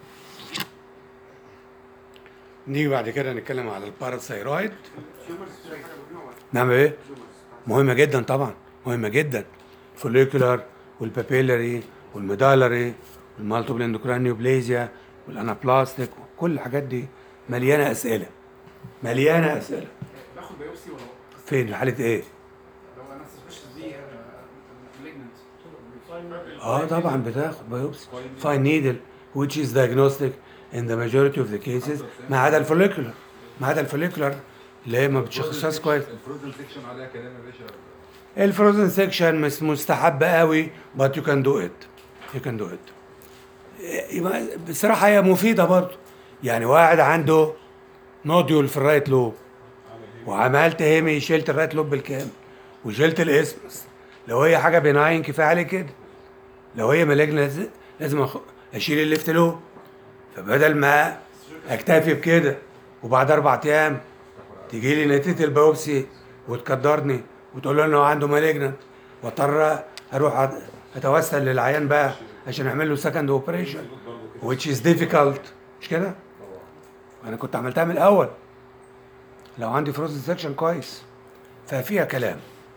نيجي بعد كده نتكلم على الباراثايرويد نعمل ايه مهمه جدا طبعا مهمه جدا فوليكولار والبابيلاري والميدالري والمالتيبل اندوكرين نيوبليزيا والانابلاستيك كل الحاجات دي مليانه اسئله مليانه اسئله باخد بايوبسي ولا لأ؟ فين في حاله ايه لو انا سسبشس دي مالجنت اه طبعا بتاخد بايوبسي فاين نيدل which is diagnostic in the majority of the cases ما عدا الفوليكولار ما عدا الفوليكولار اللي هي ما بتشخصهاش كويس الفروزن سيكشن عليها كلام يا باشا الفروزن سيكشن مش مستحب قوي but you can do it you can do it يبقى بصراحه هي مفيده برضه يعني واحد عنده نوديول في الرايت لوب وعملت هيمي شلت الرايت لوب بالكامل وشلت الاسمس لو هي حاجه بناين كفايه عليه كده لو هي مالجنة لازم لازم أخ- اشيل الليفت لوب فبدل ما اكتفي بكده وبعد اربع ايام تيجي لي نتيجه البيوبسي وتقدرني وتقول له انه عنده مالجنت واضطر اروح أت- اتوسل للعيان بقى عشان اعمل له سكند اوبريشن which is difficult مش كده؟ انا كنت عملتها من الاول لو عندي فروزن سكشن كويس ففيها كلام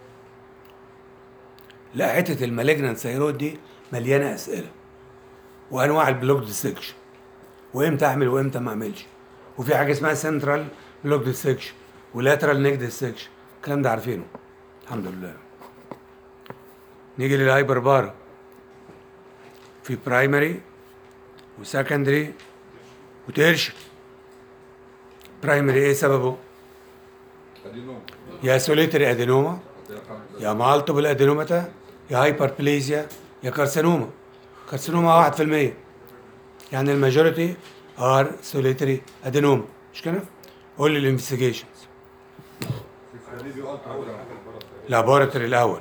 لا حته المالجنان ثيرويد دي مليانه اسئله وانواع البلوك ديسكشن وامتى اعمل وامتى ما اعملش وفي حاجه اسمها سنترال بلوك ديسكشن ولاترال نيك ديسكشن الكلام ده عارفينه الحمد لله نيجي للهايبر بارا في برايمري وسكندري وتيرشري برايمري ايه سببه؟ ادينوم يا سوليتري ادينوما يا مالتيبل ادينوماتا يا هايبربليزيا يا كارسينوما كارسينوما 1% يعني الماجوريتي ار سوليتري ادينوما مش كده؟ قول لي الانفستيجيشنز لابوراتوري الاول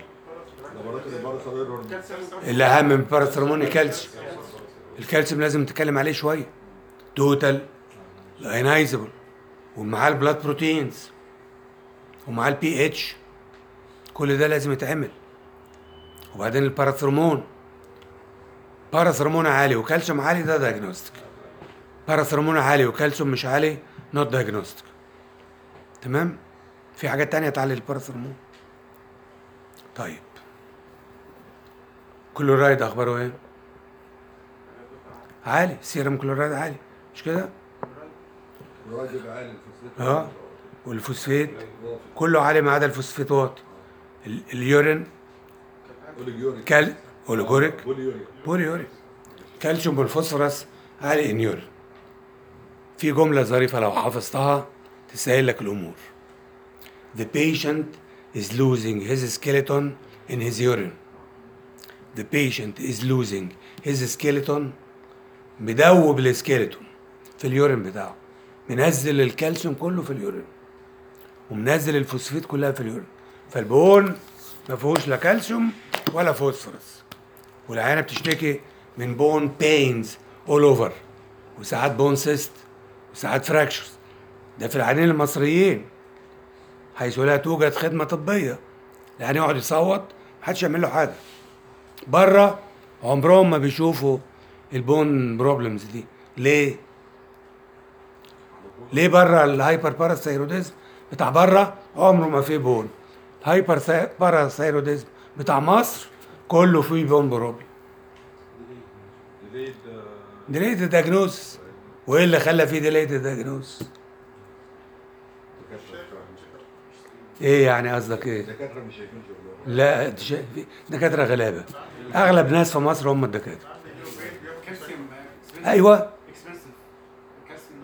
اللي اهم من باراسيرمون الكالسيوم الكالسيوم لازم نتكلم عليه شويه توتال الاينايزبل ومعاه البلاد بروتينز ومعاه البي اتش كل ده لازم يتعمل وبعدين الباراثرمون باراثرمون عالي وكالسيوم عالي ده دايجنوستيك باراثرمون عالي وكالسيوم مش عالي نوت دايجنوستيك تمام في حاجات تانية تعلي الباراثرمون طيب كلورايد اخباره ايه عالي سيرم كلورايد عالي مش كده الراجل بيبقى عالي الفوسفات اه والفوسفات كله عالي ما عدا الفوسفاتات ال- اليورين اوليجوريك كال اوليجوريك بوليوريك بوليوريك كالسيوم والفوسفورس عالي ان يورين في جملة ظريفة لو حفظتها تسهل لك الأمور The patient is losing his skeleton in his urine The patient is losing his skeleton مدوب السكيلتون في اليورين بتاعه منزل الكالسيوم كله في اليورين ومنزل الفوسفات كلها في اليورين فالبون ما فيهوش لا كالسيوم ولا فوسفورس والعيانه بتشتكي من بون بينز اول اوفر وساعات بون سيست وساعات فراكشرز ده في العيانين المصريين حيث لا توجد خدمه طبيه يعني يقعد يصوت محدش يعمل له حاجه بره عمرهم ما بيشوفوا البون بروبلمز دي ليه؟ ليه بره الهايبر باراثايروديزم بتاع بره عمره ما فيه بون الهايبر باراثايروديزم بتاع مصر كله فيه بون بروبلم ديليت دايجنوز وايه اللي خلى فيه ديليت دايجنوز ايه يعني قصدك ايه الدكاتره مش شايفين شغلهم لا دي شيء- دكاتره غلابه اغلب ناس في مصر هم الدكاتره كالسيوم ايوه اكسبنسيف كالسيوم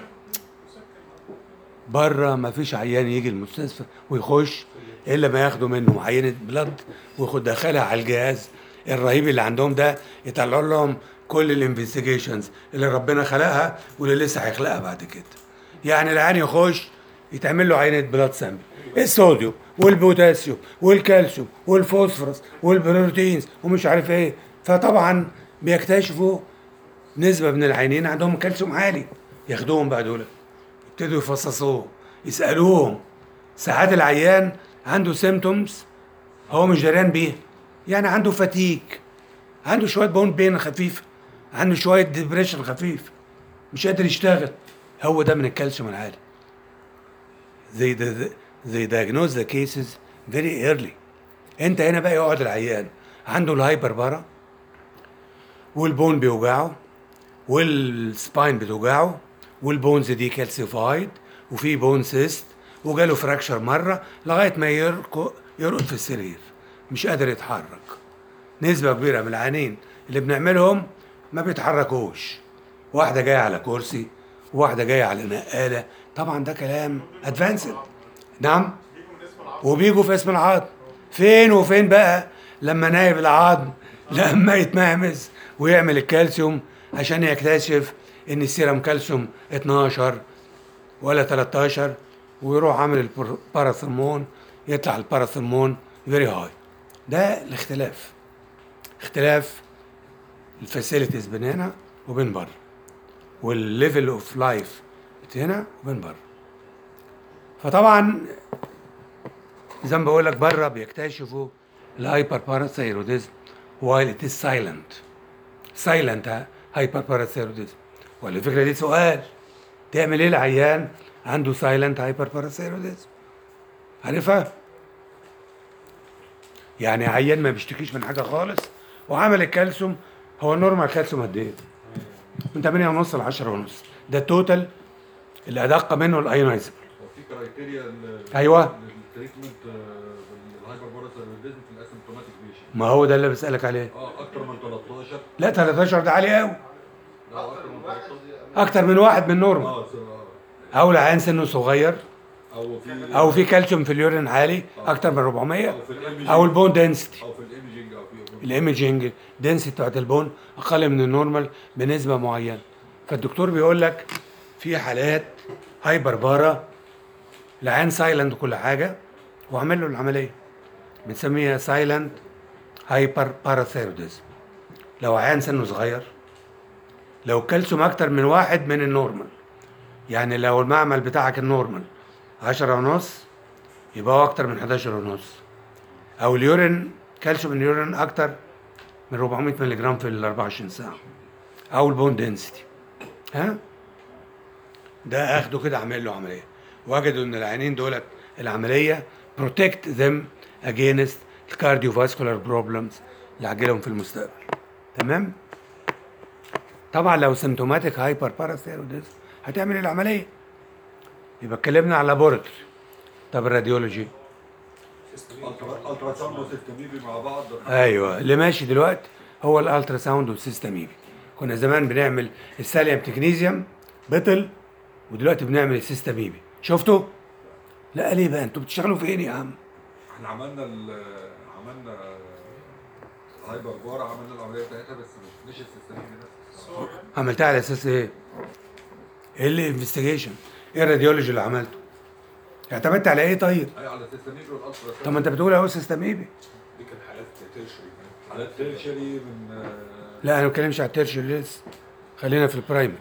بره ما فيش عيان يجي المستشفى ويخش الا ما ياخدوا منه عينه بلد وياخد داخلها على الجهاز الرهيب اللي عندهم ده يطلعوا لهم كل الانفستيجيشنز اللي ربنا خلقها واللي لسه هيخلقها بعد كده يعني العيان يخش يتعمل له عينه بلاد سامبل الصوديوم والبوتاسيوم والكالسيوم والفوسفورس والبروتينز ومش عارف ايه فطبعا بيكتشفوا نسبه من العينين عندهم كالسيوم عالي ياخدوهم بقى دول يبتدوا يفصصوه يسالوهم ساعات العيان عنده سيمتومز هو مش دريان بيها يعني عنده فتيك عنده شويه بون بين خفيف عنده شويه ديبريشن خفيف مش قادر يشتغل هو ده من الكالسيوم العالي they, they, they diagnose the cases very early انت هنا بقى يقعد العيان عنده الهايبر بارا والبون بيوجعه والسباين بتوجعه والبونز دي كالسيفايد وفي بون سيست وجاله فراكشر مره لغايه ما يرقد يرقد في السرير مش قادر يتحرك نسبه كبيره من العيانين اللي بنعملهم ما بيتحركوش واحده جايه على كرسي وواحده جايه على نقاله طبعا ده كلام ادفانسد نعم وبيجوا في اسم العظم فين وفين بقى لما نايب العظم لما يتمهمز ويعمل الكالسيوم عشان يكتشف ان السيرم كالسيوم 12 ولا 13 ويروح عامل الباراثرمون يطلع الباراثرمون فيري هاي ده الاختلاف اختلاف الفاسيلتيز بين هنا وبين بره والليفل اوف لايف هنا وبين بره فطبعا زي ما بقول لك بره بيكتشفوا الهايبر باراثايروديزم while it is silent silent هايبر باراثايروديزم وعلى فكره دي سؤال تعمل ايه العيان عنده سايلنت هايبر باراثيروديزم عارفها يعني عيان ما بيشتكيش من حاجه خالص وعمل الكالسيوم هو النورمال كالسيوم قد ايه من 8 ونص ل 10 ونص ده التوتال اللي ادق منه الايونايزبل هو في كرايتيريا ل- أيوة. للتريتمنت بالهايبر باراثايرويدزم في الاسيمتوماتيك بيشن ما هو ده اللي بسالك عليه اه اكتر من 13 لا 13 ده عالي قوي لا اكتر من 13 اكتر من واحد من نورمال اه س- آه. او العيان سنه صغير او في او في كالسيوم في اليورين عالي اكتر من 400 او في الايمجنج او البون دنسيتي او في الايمجنج او في الايمجنج دنسيتي بتاعت البون اقل من النورمال بنسبه معينه فالدكتور بيقول لك في حالات هايبر بارا العين سايلنت وكل حاجه وعمل له العمليه بنسميها سايلنت هايبر باراثيروديزم لو عيان سنه صغير لو الكالسيوم اكتر من واحد من النورمال يعني لو المعمل بتاعك النورمال عشرة ونص يبقى هو اكتر من 11 ونص او اليورين كالسيوم اليورين اكتر من 400 مللي جرام في ال 24 ساعه او البون دنسيتي ها ده اخده كده عامل له عمليه وجدوا ان العينين دولت العمليه بروتكت ذم اجينست الكارديوفاسكولار بروبلمز اللي هتجيلهم في المستقبل تمام طبعا لو سيمتوماتيك هايبر باراثيروديزم هتعمل العمليه يبقى اتكلمنا على لابوراتوري طب الراديولوجي الترا الترا ساوند وسيستميبي مع بعض ايوه اللي ماشي دلوقتي هو الالترا ساوند والسيستم ايبي كنا زمان بنعمل الساليوم تكنيزيوم بطل ودلوقتي بنعمل السيستم ايبي شفتوا لا ليه بقى انتوا بتشتغلوا فين يا عم احنا عملنا ال عملنا هايبر بار عملنا العمليه بتاعتها بس مش مش السيستميبي بس عملتها على اساس ايه ايه اللي انفستيجيشن ايه الراديولوجي اللي عملته اعتمدت على ايه طيب اي على السيستميبي والالترا طب ما انت بتقول اهو سيستم ايبي دي كانت حالات تيرشري على التيرشري من آه، لا انا ما بتكلمش على التيرشري لسه خلينا في البرايمري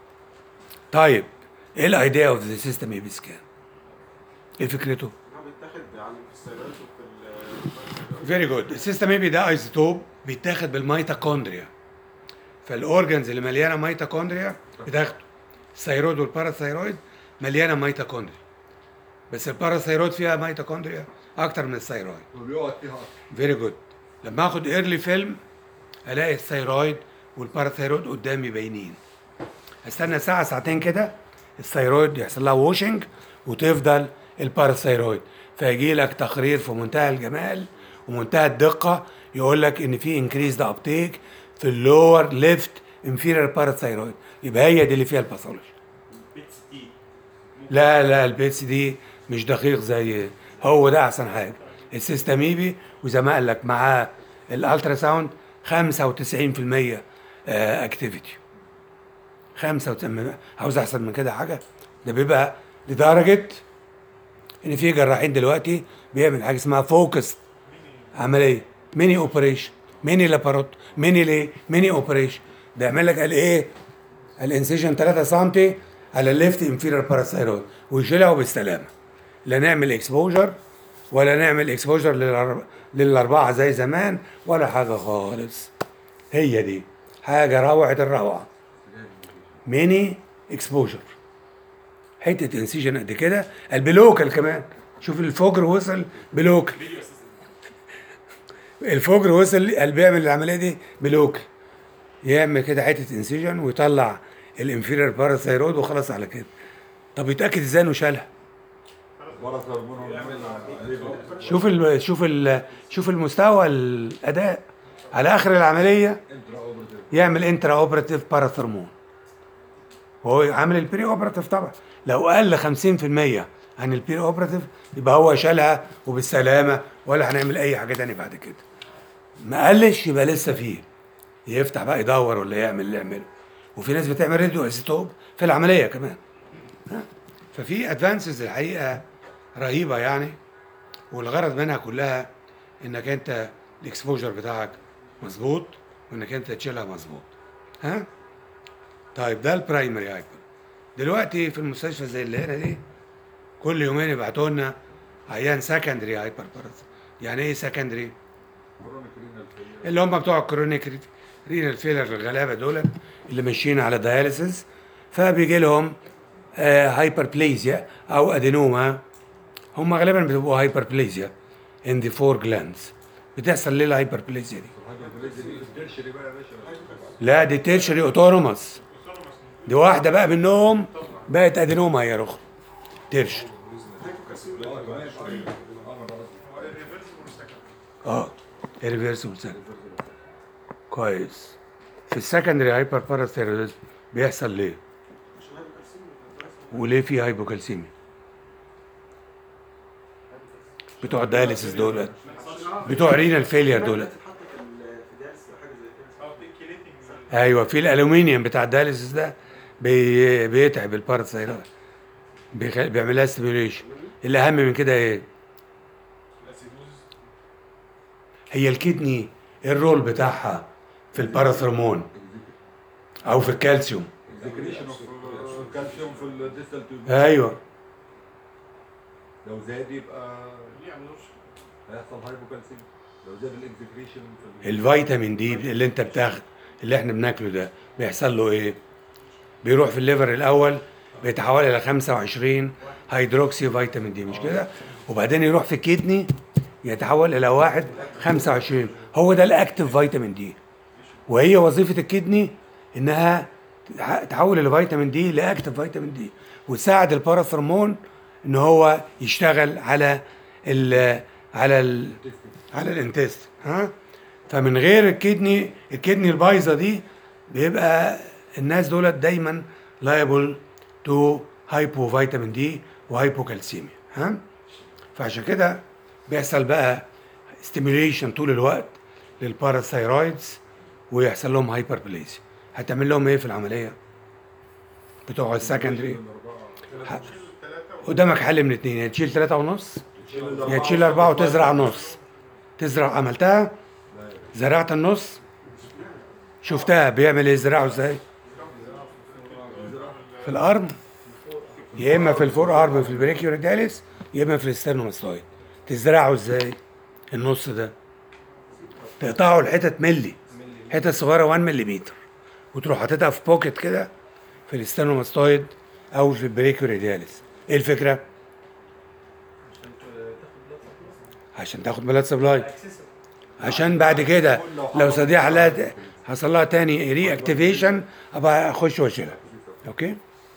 طيب ايه الايديا اوف ذا سيستم ايبي سكان ايه فكرته هو بيتاخد على الستيرويد وفي ال- فيري جود السيستم ايبي ده ايزوتوب بيتاخد بالميتوكوندريا فالاورجنز اللي مليانه ميتوكوندريا بتاخده الثيرويد والباراثيرويد مليانه ميتوكوندريا بس الباراثيرويد فيها ميتوكوندريا اكتر من الثيرويد وبيقعد فيها اكتر فيري جود لما اخد ايرلي فيلم الاقي الثيرويد والباراثيرويد قدامي باينين استنى ساعه ساعتين كده الثيرويد يحصل لها ووشنج وتفضل الباراثيرويد فيجي لك تقرير في منتهى الجمال ومنتهى الدقه يقول لك ان في انكريز ذا ابتيك في اللور ليفت انفيرير باراثيرويد يبقى هي دي اللي فيها الباثولوجي بيتس تي لا لا البيتس دي مش دقيق زي هو ده احسن حاجه السيستميبي وزي ما قال لك معاه الالترا ساوند 95% اكتيفيتي 95 عاوز احسن من كده حاجه ده بيبقى لدرجه ان في جراحين دلوقتي بيعمل حاجه اسمها فوكس عمليه ميني اوبريشن ميني لاباروت ميني ليه ميني اوبريشن ده يعمل لك قال ايه الانسيجن 3 سم على الليفت انفيرير باراثيرويد ويشيلها وبالسلامه لا نعمل اكسبوجر ولا نعمل اكسبوجر للأرب... للاربعه زي زمان ولا حاجه خالص هي دي حاجه روعه الروعه ميني اكسبوجر حته انسيجن قد كده البلوكال كمان شوف الفجر وصل بلوكال فيديو اساسا الفجر وصل اللي بيعمل العمليه دي بلوكال يعمل كده حته انسيجن ويطلع الانفيرير باراثيرويد وخلاص على كده طب يتاكد ازاي انه شالها ورا هرمون شوف ال شوف ال شوف المستوى الاداء على اخر العمليه انترا اوبرتيف يعمل انترا اوبراتيف باراثرمون وهو عامل البري اوبراتيف طبعا لو قل 50% عن البري اوبراتيف يبقى هو شالها وبالسلامه ولا هنعمل اي حاجه تاني بعد كده ما قلش يبقى لسه فيه يفتح بقى يدور ولا يعمل اللي يعمله وفي ناس بتعمل راديو ايزوتوب في العمليه كمان ها؟ ففي ادفانسز الحقيقه رهيبه يعني والغرض منها كلها انك انت الاكسبوجر بتاعك مظبوط وانك انت تشيلها مظبوط ها طيب ده البرايمري هايبر دلوقتي في المستشفى زي اللي هنا دي كل يومين يبعتوا لنا عيان سكندري هايبر باراث يعني ايه سكندري اللي هم بتوع الكرونيك رينال فيلر الغلابه دول اللي ماشيين على دياليسيس فبيجي لهم هايبربليزيا او ادينوما هم غالبا بيبقوا هايبربليزيا ان ذا فور جلاندز بتحصل ليه الهايبربليزيا دي؟ الترشري بقى يا باشا لا دي تيرشري اوتونوماس دي واحده بقى منهم بقت ادينوما يا رخ تيرشري اه كمان اه ما ده هو الريفرسبل سكند اه irreversible سكند كويس في السكندري هايبر باراثيروديزم بيحصل ليه؟ وليه في هايبوكالسيميا؟ بتوع الدياليسيس دول بتوع رينال فيلير دول اه كيليتنج ايوه في الالومنيوم بتاع الدياليسيس ده بي... بيتعب الباراثيرويد بيخ... بيعمل لها ستيميوليشن الاهم من كده ايه؟ هي الكدني إيه الرول بتاعها في الباراثرمون او في الكالسيوم اكزيكريشن اوف كالسيوم في الديستال تيوب ايوه لو زاد يبقى هيحصل هايبوكالسيم لو زاد الاكزيكريشن في ال- الفيتامين دي اللي انت بتاخد اللي احنا بناكله ده بيحصل له ايه؟ بيروح في الليفر الاول بيتحول الى 25 هيدروكسي فيتامين دي مش كده؟ وبعدين يروح في الكدني يتحول الى واحد 25 هو ده الاكتف فيتامين دي وهي وظيفه الكدني انها تح- تحول الفيتامين دي لاكتف فيتامين دي وتساعد الباراثرمون ان هو يشتغل على ال على ال على الانتست ها فمن غير الكدني الكدني البايظه دي بيبقى الناس دولت دايما لايبل تو هايبو فيتامين دي وهايبوكالسيميا ها فعشان كده بيحصل بقى ستيميوليشن طول الوقت للباراثايرويدز ويحصل لهم هايبربليزيا هتعمل لهم ايه في العمليه بتوع السكندري ه- قدامك حل من اتنين يا تشيل تلاتة ونص يا تشيل أربعة وتزرع نص تزرع عملتها زرعت النص شفتها بيعمل ايه زرعه ازاي في الارم يا اما في الفور ارم في البريكيوريداليس يا اما في الاسترنوماستويد تزرعه ازاي النص ده تقطعه لحتت ملي حتت صغيره 1 ملم وتروح حاططها في بوكيت كده في الاسترنوماستويد او في البريكيوريداليس ايه الفكره عشان تاخد بلاد سبلاي عشان بعد كده لو صديق حالات حصل لها تاني ري اكتيفيشن ابقى اخش واشيلها اوكي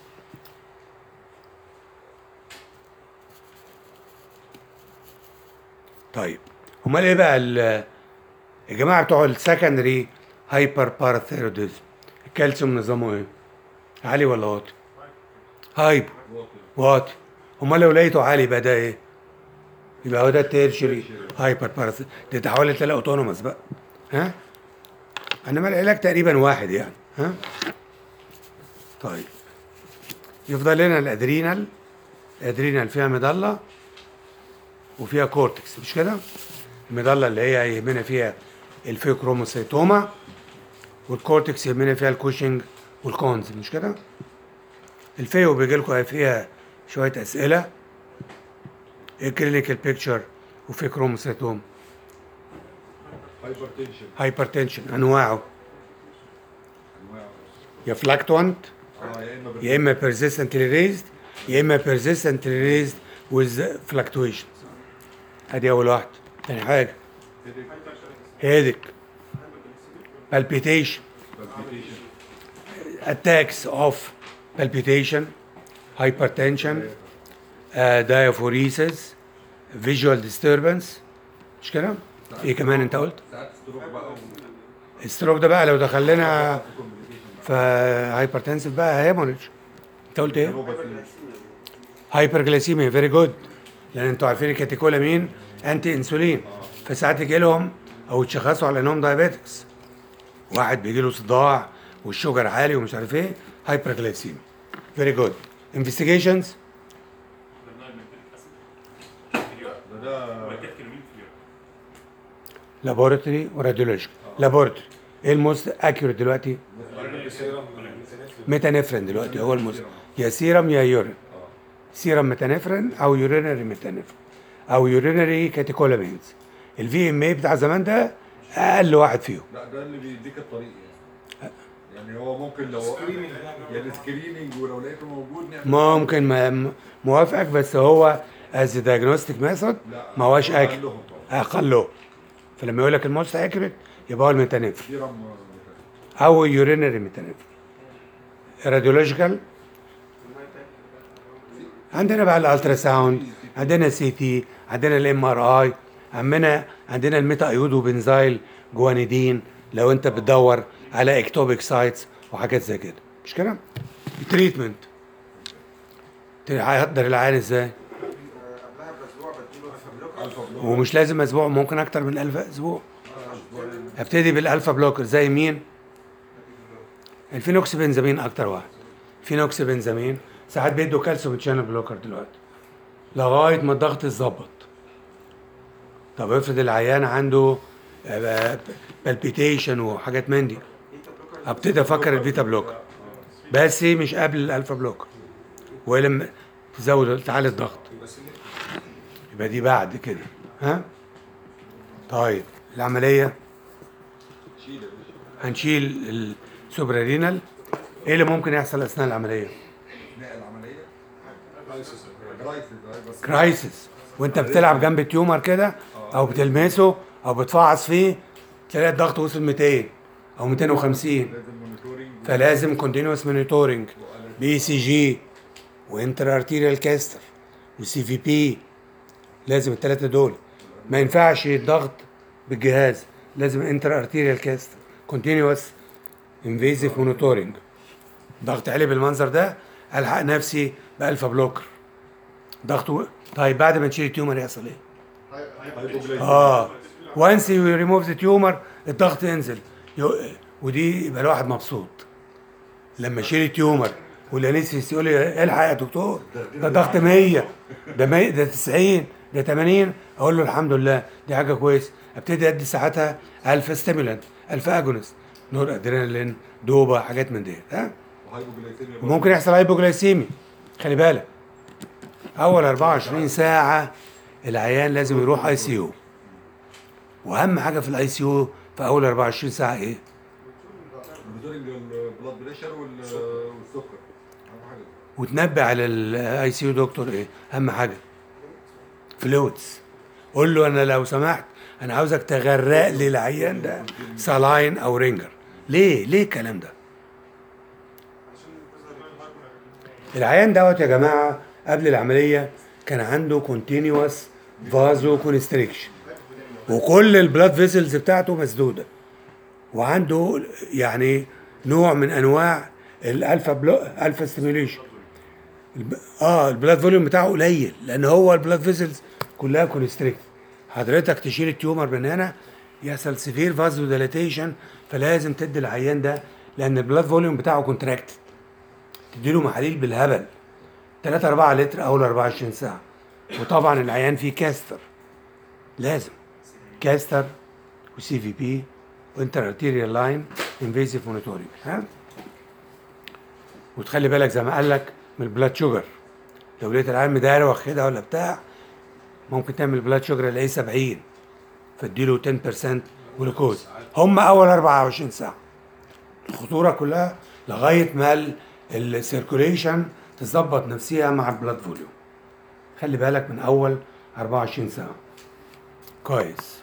طيب امال ايه بقى ال- الجماعه بتوع السكندري هايبر باراثيروديزم الكالسيوم نظامه ايه؟ عالي ولا واطي؟ هايبر واطي امال لو لقيته عالي يبقى ده ايه؟ يبقى هو ده التيرشري هايبر باراث دي تحولت الى اوتونوماس بقى ها؟ انما العلاج تقريبا واحد يعني ها؟ طيب يفضل لنا الادرينال الادرينال فيها مضله وفيها كورتكس مش كده؟ المضله اللي هي يهمنا فيها الفيوكروموسيتوما والكورتكس يهمنا فيها الكوشنج والكونز مش كده؟ الفيو بيجي لكم فيها شويه اسئله الكلينيكال بيكتشر وفي كروموسيتوم هايبرتنشن هايبرتنشن انواعه انواع يا فلاكتوانت اه يا اما بال- يا اما persistently raised يا اما persistently raised with fluctuations ادي اول واحده تاني حاجه هيدك palpitation palpitation. attacks of palpitation hypertension uh, diaphoresis visual disturbance مش كده؟ ايه كمان انت قلت؟ ساعات ستروك بقى و- الستروك ده بقى لو دخلنا complication. في هايبرتنسيف بقى هيموريج انت قلت ايه؟ نوبة هايبرجليسيميا فيري جود لان انتوا عارفين الكاتيكولامين انتي انسولين فساعات يجي لهم او يتشخصوا على انهم دايابيتكس واحد بيجي له صداع والشوجر عالي ومش عارف ايه هايبرجليسيميا فيري جود انفستيجيشنز ده ده لابوراتوري وراديولوجيك لابوراتوري ايه الموست اكيوريت دلوقتي؟ ميتانيفرين دلوقتي هو الموست يا سيرم يا يورين سيرم ميتانيفرين او يورينري ميتانيفرين او يورينري كاتيكولامينز الفي ام اي بتاع زمان ده اقل واحد فيهم لا ده اللي بيديك الطريق يعني يعني هو ممكن لو سكريننج يعني يعني سكريننج ولو لقيته موجود نعمل ممكن ما م- موافقك بس هو از دايجنوستيك ميثود لا ما هوش أقل اكل لهم طبعا اقله فلما يقول لك الموست اكيوريت يبقى هو الميتانيفر في رم او يورينري ميتانيفر راديولوجيكال عندنا بقى الالترا ساوند عندنا سي تي عندنا الام ار اي عندنا عندنا الميتا ايودو بنزايل جوانيدين لو انت بتدور على اكتوبيك سايتس وحاجات زي كده مش كده؟ التريتمنت هيقدر العيان ازاي؟ قبلها باسبوع بديله افابلوكر الفا بلوك ومش لازم اسبوع ممكن اكتر من الف اسبوع ابتدي بالالفا بلوكر زي مين؟ الفينوكس بنزامين اكتر واحد فينوكس بنزامين ساعات بيدوا كالسيوم تشانل بلوكر دلوقتي لغايه ما الضغط يتظبط طب افرض العيان عنده بالبيتيشن وحاجات من دي ابتدي افكر البيتا بلوكر بس مش قبل الالفا بلوكر ولما تزود تعالي الضغط يبقى دي بعد كده ها طيب العمليه شيل يا باشا هنشيل السوبرارينال ايه اللي ممكن يحصل اثناء العمليه اثناء العمليه كرايسيس أيوة، بس كرايسيس وانت بتلعب جنب التيومر كده او بتلمسه او بتفعص فيه تلاقي الضغط وصل 200 او 250 لازم مونيتورنج فلازم كونتينوس مونيتورنج بي سي جي وانتر ارتيريال كاستر وسي في بي لازم الثلاثه دول ما ينفعش الضغط بالجهاز لازم انتر ارتيريال كاستر كونتينوس انفيزيف مونيتورنج ضغط عالي بالمنظر ده الحق نفسي بالفا بلوكر ضغطه طيب بعد ما نشيل التيومر يحصل ايه؟ اه وانس يو ريموف ذا تيومر الضغط ينزل يو- ودي يبقى الواحد مبسوط لما اشيل التيومر والانستيس يقول لي الحق يا دكتور ده ضغط 100 ده 100 ده 90 ده 80 اقول له الحمد لله دي حاجه كويس ابتدي ادي ساعتها الفا ستيمولانت الفا اجونست نور ادرينالين دوبا حاجات من دي ها وهايبوجلايسيميا وممكن يحصل هايبوجلايسيمي خلي بالك اول 24 ساعه العيان لازم يروح اي سي يو واهم حاجه في الاي سي يو في اول 24 ساعه ايه مونيتورنج البلاد بريشر والسكر اهم حاجه وتنبه على الاي سي يو دكتور ايه اهم حاجه فلويدز قول له انا لو سمحت انا عاوزك تغرق لي العيان ده سلاين او رينجر ليه ليه الكلام ده العيان دوت يا جماعه قبل العمليه كان عنده كونتينوس فازو كونستريكشن وكل البلاد فيسلز بتاعته مسدوده وعنده يعني نوع من انواع الالفا بلو الفا ستيميوليشن الب- اه البلاد فوليوم بتاعه قليل لان هو البلاد فيسلز كلها كونستريكت حضرتك تشيل التيومر من هنا يحصل سيفير فازو ديليتيشن فلازم تدي العيان ده لان البلاد فوليوم بتاعه كونتراكتد تديله محاليل بالهبل 3 4 لتر اول 24 ساعه وطبعا العيان فيه كاستر لازم كاستر وسي في بي وانتر ارتيريال لاين انفيزيف مونيتورنج ها وتخلي بالك زي ما قال لك من البلاد شوجر لو لقيت العيان مداروخ كده ولا بتاع ممكن تعمل بلاد شوجر الاقيه 70 فاديله 10% جلوكوز هم اول 24 ساعه الخطوره كلها لغايه ما السيركوليشن تظبط نفسيها مع البلاد فوليوم خلي بالك من اول 24 ساعه كويس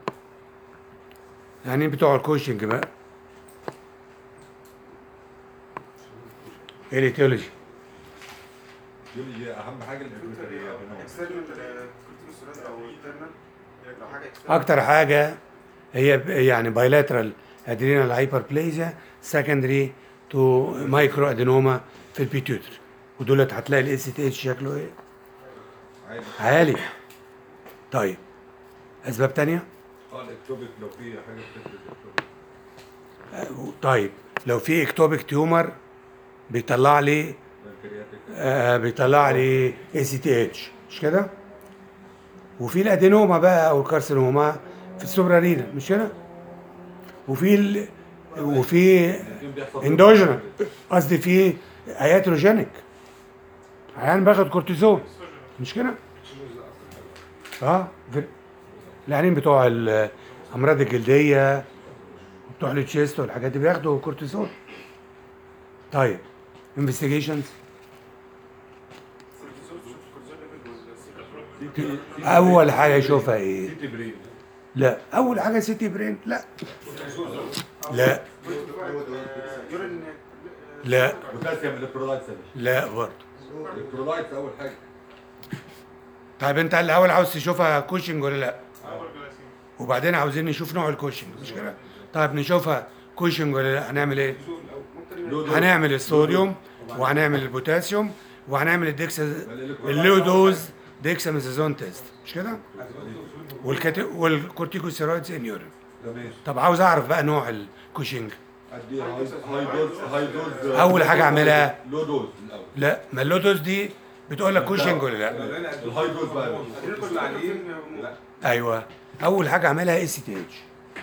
يعني بتوع الكوشنج بقى ايه الايتيولوجي يولوجي اهم حاجه الهيبوثيريا اكسترنال كورتيكوستيرويد او انترنال لو حاجه external. اكتر حاجه هي ب- يعني بايلاترال ادرينال هايبربليزيا سكندري تو مايكرو ادينوما في البيتيوتري ودولت هتلاقي الاس تي اتش شكله ايه عادي عالي طيب اسباب تانية اه الاكتوبيك لو في حاجه بتفرق الاكتوبيك آه، طيب لو في اكتوبيك تيومر بيطلع لي بنكرياتيك آه بيطلع لي اي سي تي اتش مش كده وفي الادينوما بقى او الكارسينوما في السوبرارينا مش كده وفي ال... وفي ممكن بيحصل اندوجينال قصدي في اياتروجينيك عيان باخد كورتيزون مش كده اه في العيانين بتوع الامراض الجلديه بتوع التشيست والحاجات دي بياخدوا كورتيزون طيب انفستيجيشنز اول حاجه يشوفها ايه سيتي برين لا اول حاجه سيتي برين لا لا يورين لا بوتاسيوم الكترولايتس يا باشا لا برضه الكترولايتس اول حاجه طيب انت الاول عاوز تشوفها كوشنج ولا لا اول جلاسين وبعدين عاوزين نشوف نوع الكوشنج مش كده طيب نشوفها كوشنج ولا لا هنعمل ايه لو دوز. هنعمل الصوديوم وهنعمل البوتاسيوم وهنعمل الديكسا اللو دوز ديكساميثازون تيست مش كده والكت... والكورتيكوستيرويدز ان يورين تمام طب عاوز اعرف بقى نوع الكوشنج ادي هاي هاي دوز هاي دوز أول حاجة أعملها. لو دوز الاول لا ما اللو دوز دي بتقول لك كوشنج ولا لا الهاي دوز بقى يا باشا. لا ايوه اول حاجه اعملها اي سي تي اتش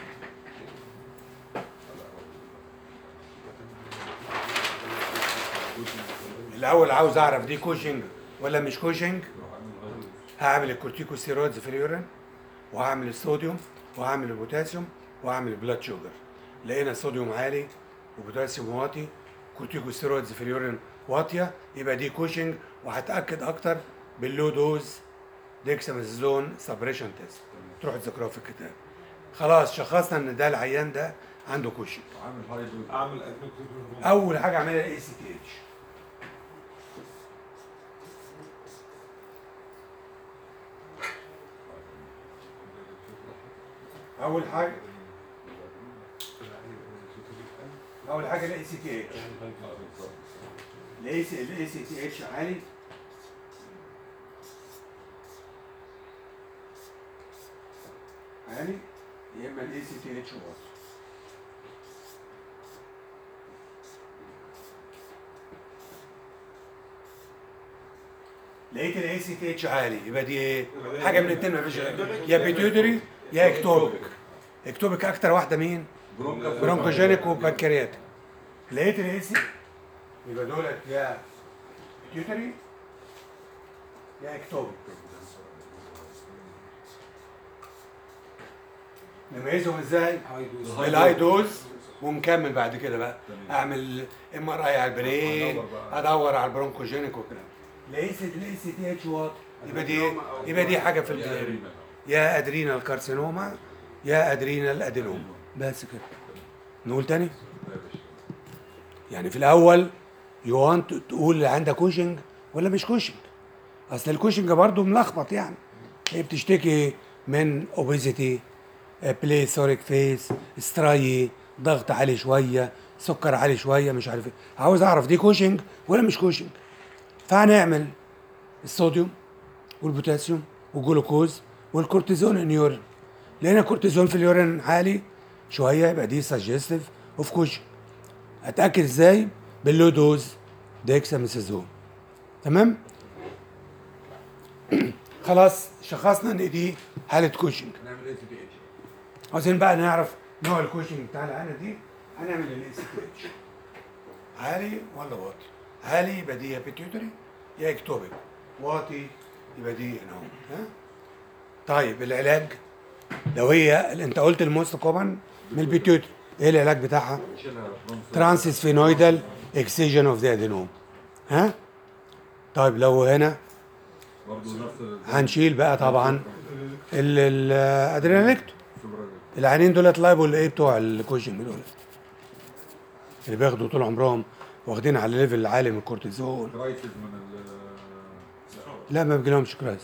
الاول عاوز اعرف دي كوشنج ولا مش كوشنج هعمل الكورتيكوستيرويدز في اليورين وهعمل الصوديوم وهعمل البوتاسيوم وهعمل البلاد شوجر لقينا الصوديوم عالي وبوتاسيوم واطي كورتيكوستيرويدز في اليورين واطيه يبقى دي كوشنج وهتاكد اكتر باللو دوز ديكساميثازون سبريشن تيست تروحوا تذاكروها في الكتاب خلاص شخصنا ان ده العيان ده عنده كوشنج عامل هاي دوز اعمل ادمنت اول حاجه اعملها اي سي تي اتش اول حاجه اول حاجه الاي سي تي اتش الاي سي الاي سي تي اتش عالي عالي يا اما الاي سي تي اتش واطي لقيت الاي سي تي اتش عالي يبقى دي ايه؟ حاجه من الاثنين مفيش غيرها. يا بيتيوتري يا اكتوبيك اكتوبيك اكتر واحده مين؟ برونكا برونكوجينيك وبنكرياتيك لقيت الاي سي يبقى دولت يا بيتيوتري يا اكتوبيك نميزهم ازاي؟ هاي دوز بالهاي دوز ونكمل بعد كده بقى اعمل ام ار اي على البرين هدور بقى. ادور على البرونكوجينيك والكلام لقيت لقيت سي تي اتش واط يبقى دي إيه؟ يبقى دي حاجه في الدم يا ادرينال كارسينوما يا ادرينال ادينوما بس كده نقول تاني يعني في الاول يو وانت تقول اللي عندك كوشنج ولا مش كوشنج اصل الكوشنج برضه ملخبط يعني هي بتشتكي من اوبيزيتي بليثوريك فيس ستراي ضغط عالي شويه سكر عالي شويه مش عارف ايه عاوز اعرف دي كوشنج ولا مش كوشنج فهنعمل الصوديوم والبوتاسيوم والجلوكوز والكورتيزون ان يورين لقينا الكورتيزون في اليورين عالي شويه يبقى دي سجستيف اوف كوشنج اتاكد ازاي باللو دوز ديكساميثازون تمام خلاص شخصنا ان دي حاله كوشنج نعمل اي سي تي اتش عاوزين بقى نعرف نوع الكوشنج بتاع العينه دي هنعمل الاي سي تي اتش عالي ولا واطي عالي يبقى دي يا بيتيوتري يا اكتوبيك واطي يبقى دي هنا اهو ها طيب العلاج لو هي انت قلت الموست كومن من البيتيوتري ايه العلاج بتاعها شيلها ترانسيس فينويدال اكسيجن اوف ذا ادينوم ها طيب لو هنا برضه نفس هنشيل بقى طبعا الادرينالكتو العينين دولت لايبل ايه بتوع الكوشنج دول اللي بياخدوا طول عمرهم واخدين على ليفل عالي من الكورتيزون كرايسيس من ال لا ما بيجيلهمش كرايس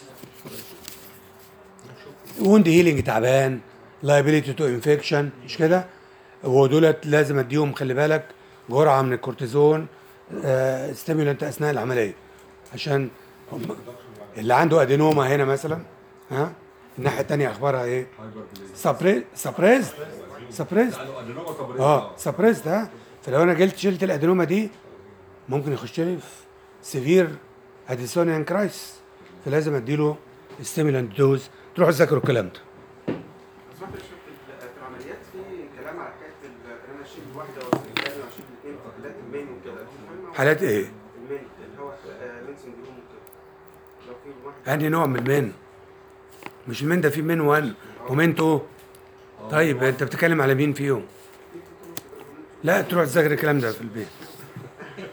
ووند هيلينج تعبان لايبيليتي تو انفكشن مش كده ودولت لازم اديهم خلي بالك جرعه من الكورتيزون آه ستيمولانت اثناء العمليه عشان هم اللي عنده ادينوما هنا مثلا ها الناحيه الثانيه اخبارها ايه؟ هايبر بليز سبري سبريز سبريز ادينوما صبرين اه سبريز ها فلو انا جلت شلت الادينوما دي ممكن يخش لي في سيفير اديسونيان كرايس فلازم اديله ستيمولانت دوز تروحوا تذاكروا الكلام ده سمعت يا شيخ في العمليات في كلام على حكايه ال- ان انا اشيل واحده واشيل الثانيه واشيل الاثنين في حالات المين وكده فاهم؟ حالات ايه؟ المين اللي هو آه، مين سندروم وكده لو في واحد انهي نوع من المين؟ مش المين ده في مين 1 ومين 2 طيب انت بتتكلم على مين فيهم؟ لا تروح تذاكر الكلام ده في البيت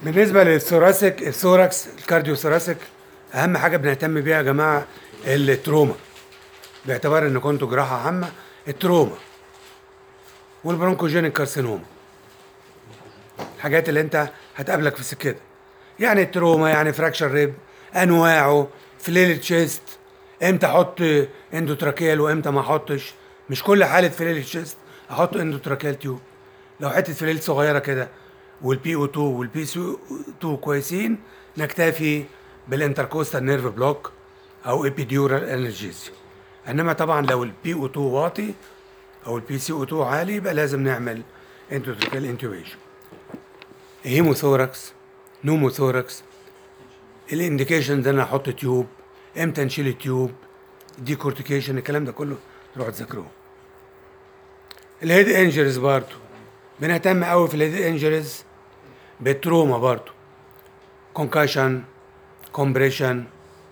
بالنسبه للثوراسيك الثوركس الكارديو ثوراسيك اهم حاجه بنهتم بيها يا جماعه التروما باعتبار ان كنتوا جراحه عامه التروما والبرونكوجينيك كارسينوما الحاجات اللي انت هتقابلك في سكتك يعني التروما يعني فراكشر ريب انواعه فليل تشيست امتى احط اندوتراكيال وامتى ما احطش مش كل حاله فليل تشيست احط اندوتراكيال تيوب لو حته فليل صغيره كده والبي او 2 والبي سي 2 كويسين نكتفي بالانتركوستال نيرف بلوك او ابيديورال انرجيزيا انما طبعا لو البي او 2 واطي او البي سي او 2 عالي يبقى لازم نعمل اندوتراكيال انتوبيشن هيموثوركس نوموثوركس الانديكيشن ده انا احط تيوب امتى نشيل التيوب دي كورتيكيشن الكلام ده كله تروحوا تذاكروه الهيد انجريز برضه بنهتم قوي في الهيد انجريز بالتروما برضه كونكاشن كومبريشن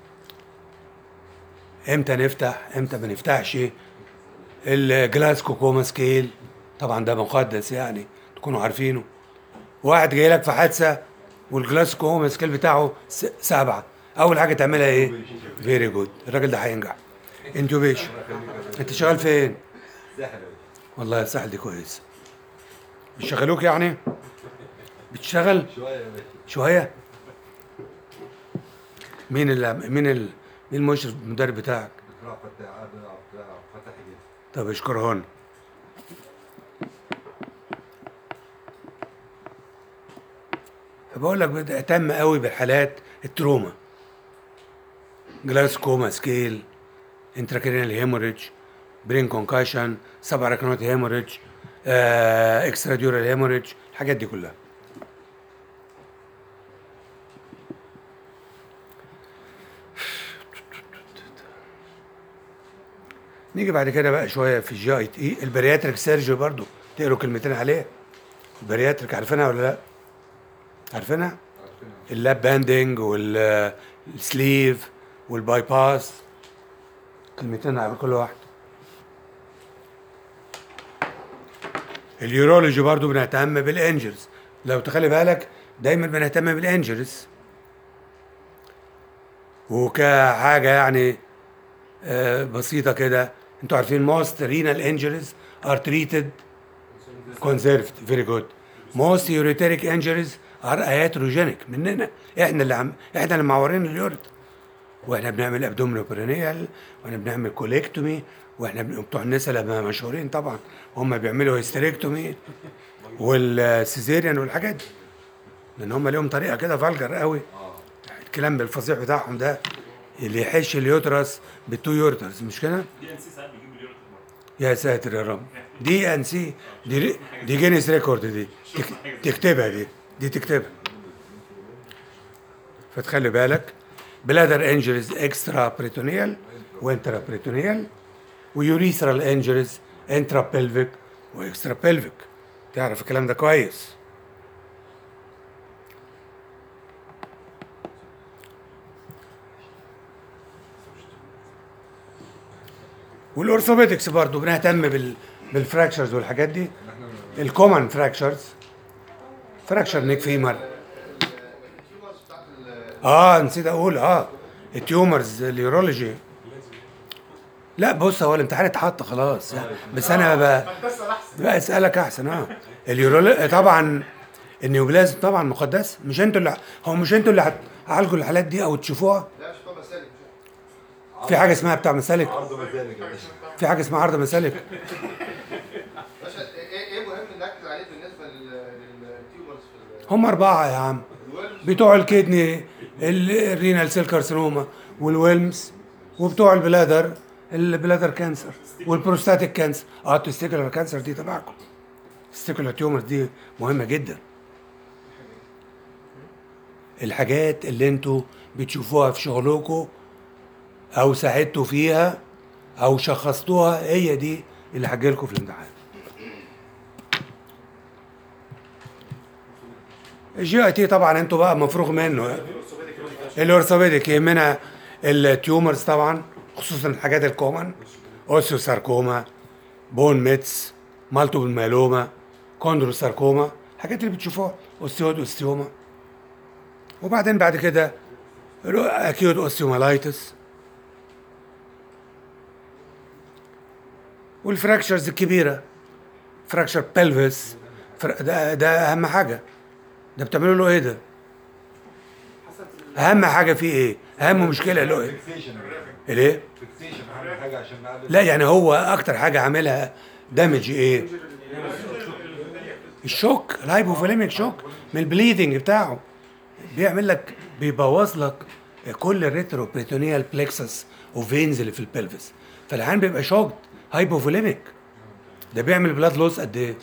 امتى نفتح امتى ما نفتحش الجلاسكو كوما سكيل طبعا ده مقدس يعني تكونوا عارفينه واحد جاي لك في حادثه والجلاسكو كوما سكيل بتاعه س- سبعه اول حاجه تعملها ايه فيري جود الراجل ده هينجح انتوبيشن انت شغال فين والله الساحل دي كويس بيشغلوك يعني بتشتغل شويه يا باشا شويه مين ال مين ال مين المشرف المدرب بتاعك بتروح فتح بتاع فتح جدا طب اشكرهن فبقول لك بدأ اهتم قوي بالحالات التروما جلاسكوما سكيل انتراكرينال هيموريدج برين كونكاشن سبع ركنات هيموريدج آه اكسترا ديورال هيموريدج الحاجات دي كلها نيجي بعد كده بقى شويه في الجي اي تي البرياتريك سيرجري برضو تقروا كلمتين عليها البرياتريك عارفينها ولا لا؟ عارفينها؟ عارفين اللاب باندنج والسليف والباي باس كلمتين على كل واحد اليورولوجي برضو بنهتم بالانجلز لو تخلي بالك دايما بنهتم بالانجلز وكحاجه يعني آه، بسيطه كده انتوا عارفين most renal injuries are treated conserved very good most ureteric injuries are iatrogenic مننا احنا اللي عم احنا اللي معورين اليورت واحنا بنعمل ابدومينو برينيال واحنا بنعمل كوليكتومي واحنا بن- بتوع النساء اللي مشهورين طبعا هم بيعملوا هيستريكتومي والسيزيريان والحاجات دي لان هم ليهم طريقه كده فالجر قوي الكلام الفظيع بتاعهم ده اللي يحش اليوترس بالتو يورترز مش كده؟ دي ان سي ساعات بيجيب مليون يا ساتر يا رب دي ان سي دي دي جينيس ريكورد دي تك- تكتبها دي دي تكتبها فتخلي بالك بلادر انجريز اكسترا بريتونيال وانترا بريتونيال ويوريثرال انجريز انترا بلفيك واكسترا بلفيك تعرف الكلام ده كويس والاورثوبيدكس برضو بنهتم بال بالفراكشرز والحاجات دي الكومن فراكشرز فراكشر نيك فيمر اه نسيت اقول اه التيومرز اليورولوجي لا بص هو الامتحان اتحط خلاص بس انا بقى تسال احسن بقى اسالك احسن اه اليورولوجي طبعا النيوبلازم طبعا مقدس مش انتوا اللي هو مش انتوا اللي هتعالجوا الحالات دي او تشوفوها لا مش طبعا مسالك في حاجه اسمها بتاع مسالك عرض مزاجك يا باشا في حاجه اسمها عرض مسالك باشا ايه ايه مهم نركز عليه بالنسبه للتيومرز في هم اربعه يا عم الويلز بتوع الكدني ال- الرينال سيل كارسينوما والويلمز وبتوع البلادر البلادر كانسر والبروستاتيك كانسر اه التستيكولار كانسر دي تبعكم التستيكولار تيومر دي مهمه جدا الحاجات اللي انتوا بتشوفوها في شغلكم او ساعدتوا فيها او شخصتوها هي دي اللي هتجيلكوا في الامتحان الجي اي تي طبعا انتوا بقى مفروغ منه الاورثوبيديك يهمنا التيومرز طبعا خصوصا الحاجات الكومن اوسيوساركوما بون ميتس مالتيبل مايلوما كوندروساركوما الحاجات اللي بتشوفوها اوستيود اوستيوما وبعدين بعد كده اكيوت اوستيومالايتس والفراكشرز الكبيره فراكشر بلفس ده ده اهم حاجه ده بتعملوا له ايه ده حسب اهم حاجه فيه ايه اهم مشكله له ايه فيكسيشن ليه فيكسيشن اهم حاجه عشان نقلل لا يعني هو اكتر حاجه عاملها دامج ايه الشوك الهايبوفوليميك شوك من البليدنج بتاعه بيعمل لك بيبوظ لك كل الريترو بريتونيال بلكسس وفينز اللي في البلفس فالعيان بيبقى شوكد هايبوفوليميك ده بيعمل بلاد لوس قد ايه؟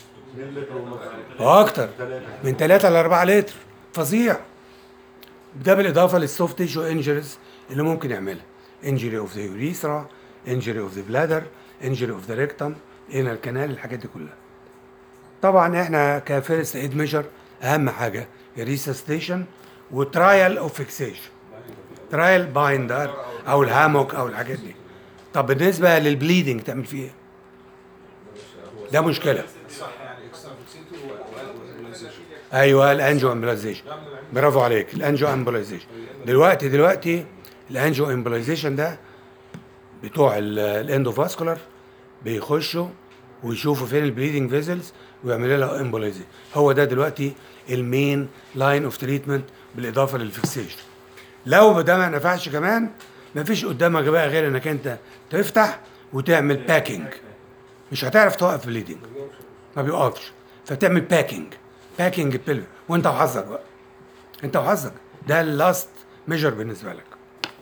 اكتر من 3 ل 4 لتر فظيع ده بالاضافه للسوفت تيشو انجريز اللي ممكن يعملها انجري اوف ذا يوريثرا انجري اوف ذا بلادر انجري اوف ذا ريكتم انال كانال الحاجات دي كلها طبعا احنا كفيرست ايد ميجر اهم حاجه الريسستيشن وترايل اوف فيكسيشن ترايل بايندر او الهاموك او الحاجات دي طب بالنسبه للبليدنج تعمل فيه ايه؟ ده مشكله صح يعني اكسترا فيكسيتور والايزيشن ايوه الانجو امبلايزيشن برافو عليك الانجو امبلايزيشن دلوقتي دلوقتي الانجو امبلايزيشن ده بتوع الاندوفاسكولار بيخشوا ويشوفوا فين البليدنج فيزلز ويعملوا لها امبلايزيشن هو ده دلوقتي المين لاين اوف تريتمنت بالاضافه للفيكسيشن لو ده ما نفعش كمان ما فيش قدامك بقى غير انك انت تفتح وتعمل باكينج مش هتعرف توقف بليدنج ما بيوقفش فتعمل باكينج باكينج بيلف وانت وحظك بقى انت وحظك ده اللاست ميجر بالنسبه لك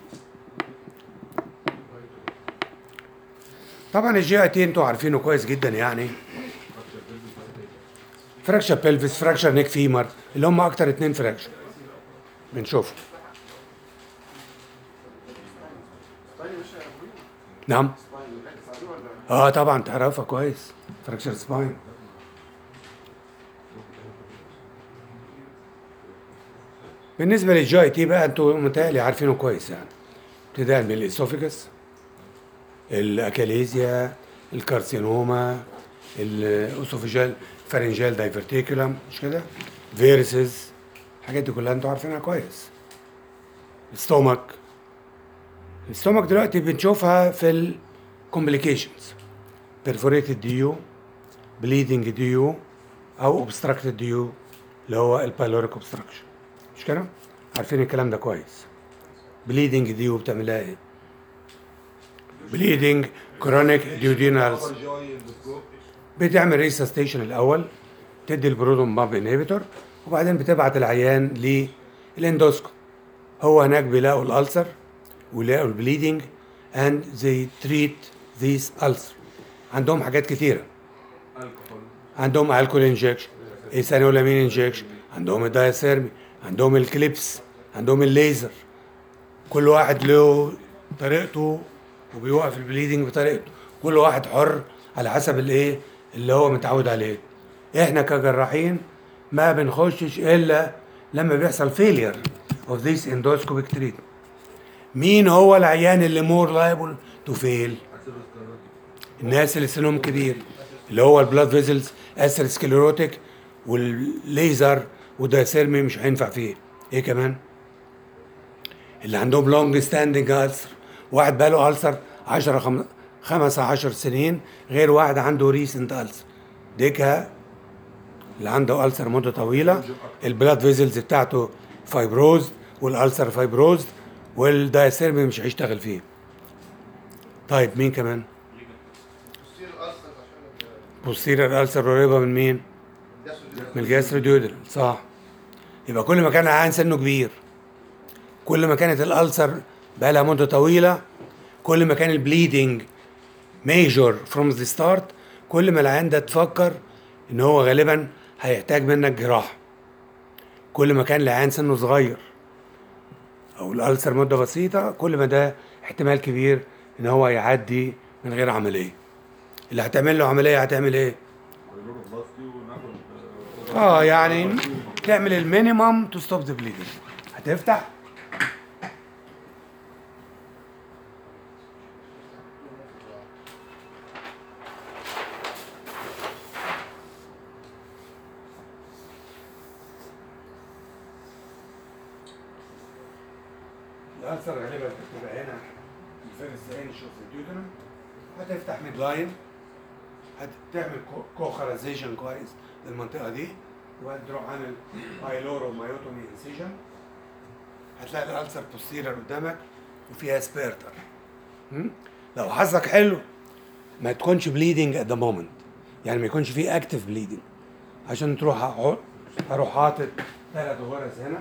طبعا الجي اي تي انتوا عارفينه كويس جدا يعني فراكشر بيلفس فراكشر نيك فيمر اللي هم اكتر اتنين فراكشر بنشوفهم سباين مش هيعرفوه. نعم سباين نركز عليه ولا اه طبعا تعرفها كويس فراكشر سباين بالنسبه للجي اي تي بقى انتوا متهيألي عارفينه كويس يعني ابتداء من الاسوفيجس الاكاليزيا الكارسينوما الاسوفيجال فارنجال دايفرتيكولم مش كده فيرسز الحاجات دي كلها انتوا عارفينها كويس الستومك الستومك دلوقتي بنشوفها في الكومبليكيشنز perforated ديو bleeding ديو او obstructed ديو اللي هو البايلوريك obstruction مش كده؟ عارفين الكلام ده كويس bleeding ديو بتعملها ايه؟ bleeding chronic duodenal بتعمل ريسستيشن الاول تدي البرودون بامب انهبيتور وبعدين بتبعت العيان للاندوسكوب هو هناك بيلاقوا الالسر ويلاقوا البليدنج and they treat these ulcer عندهم حاجات كتيرة عندهم الكول انجكشن ايثانولامين انجكشن عندهم الدايثيرمي عندهم الكليبس عندهم الليزر كل واحد له طريقته وبيوقف البليدنج بطريقته كل واحد حر على حسب الايه اللي هو متعود عليه احنا كجراحين ما بنخشش الا لما بيحصل فيلير اوف ذيس اندوسكوبيك تريتمنت مين هو العيان اللي مور لايبل تو فيل الناس اللي سنهم كبير اللي هو البلاد فيزلز اسيروسكليروتيك والليزر والدايثيرمي مش هينفع فيه ايه كمان اللي عندهم لونج ستاندنج ألسر واحد بقاله ألسر 10 خم... 15 سنين غير واحد عنده ريسنت ألسر ديكها اللي عنده ألسر مدة طويلة البلاد فيزلز بتاعته فايبروز والألسر فايبروز والدايثيرمي مش هيشتغل فيه طيب مين كمان؟ بوستيرير ألسر قريبة من مين؟ من الجاستروديودل صح يبقى كل ما كان العيان سنه كبير كل ما كانت الألسر بقى لها مدة طويلة كل ما كان البليدنج ميجور فروم ذا ستارت كل ما العيان ده تفكر ان هو غالبا هيحتاج منك جراحة كل ما كان العيان سنه صغير او الألسر مدة بسيطة كل ما ده احتمال كبير ان هو يعدي من غير عملية اللي هتعمل له عملية هتعمل ايه؟ اه يعني تعمل المينيمم تو ستوب ذا بليدنج هتفتح الالسر غالبا بتبقى هنا الفيرست انش اوف الديودرم هتفتح ميد لاين هتعمل كوخرزيشن كويس للمنطقه دي وبعدين تروح عامل بايلورو مايوتومي انسيجن هتلاقي الالسر بوستيرير قدامك وفيها سبيرتر لو حظك حلو ما تكونش بليدنج ات ذا مومنت يعني ما يكونش فيه اكتف بليدنج عشان تروح أحط- اروح حاطط ثلاث غرز هنا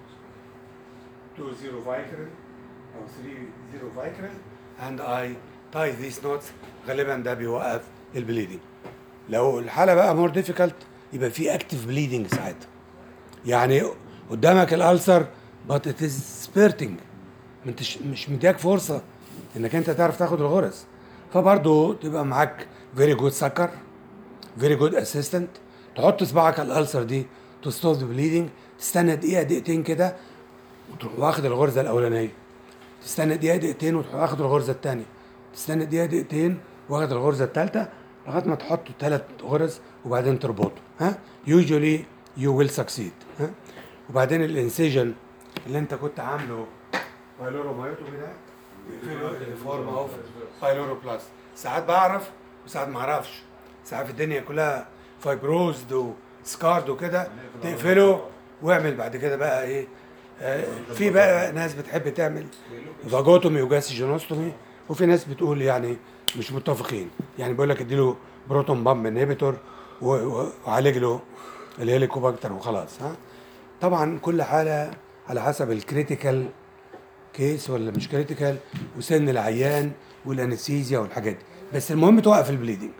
2 0 فايكرل او 3 0 فايكرل and I tie these knots غالبا ده بيوقف البليدنج لو الحاله بقى مور ديفيكالت يبقى في اكتف بليدنج ساعتها يعني قدامك الالسر but it is spurting ما انتش مش مديك فرصه انك انت تعرف تاخد الغرز فبرضه تبقى معاك فيري جود سكر فيري جود اسيستنت تحط صباعك على الالسر دي تو ستوب ذا بليدنج تستنى دقيقه دقيقتين كده وتروح واخد الغرزه الاولانيه تستنى دقيقه دقيقتين وتروح واخد الغرزه الثانيه تستنى دقيقه دقيقتين واخد الغرزه الثالثه لغايه ما تحط ثلاث غرز وبعدين تربطه ها يوجولي يو ويل سكسيد ها وبعدين الانسيجن اللي انت كنت عامله بايلورو مايوتومي ده فورم اوف بايلورو بلاس ساعات بعرف وساعات ما اعرفش ساعات في الدنيا كلها فايبروزد وسكارد وكده تقفله واعمل بعد كده بقى ايه آه، في بقى ناس بتحب تعمل فاجوتومي وجاسيجينوستومي وفي ناس بتقول يعني مش متفقين يعني بيقول لك اديله بروتون بامب انهبيتور وعالج له الهيليكوباكتر وخلاص ها طبعا كل حاله على حسب الكريتيكال كيس ولا مش كريتيكال وسن العيان والانستيزيا والحاجات دي بس المهم توقف البليدنج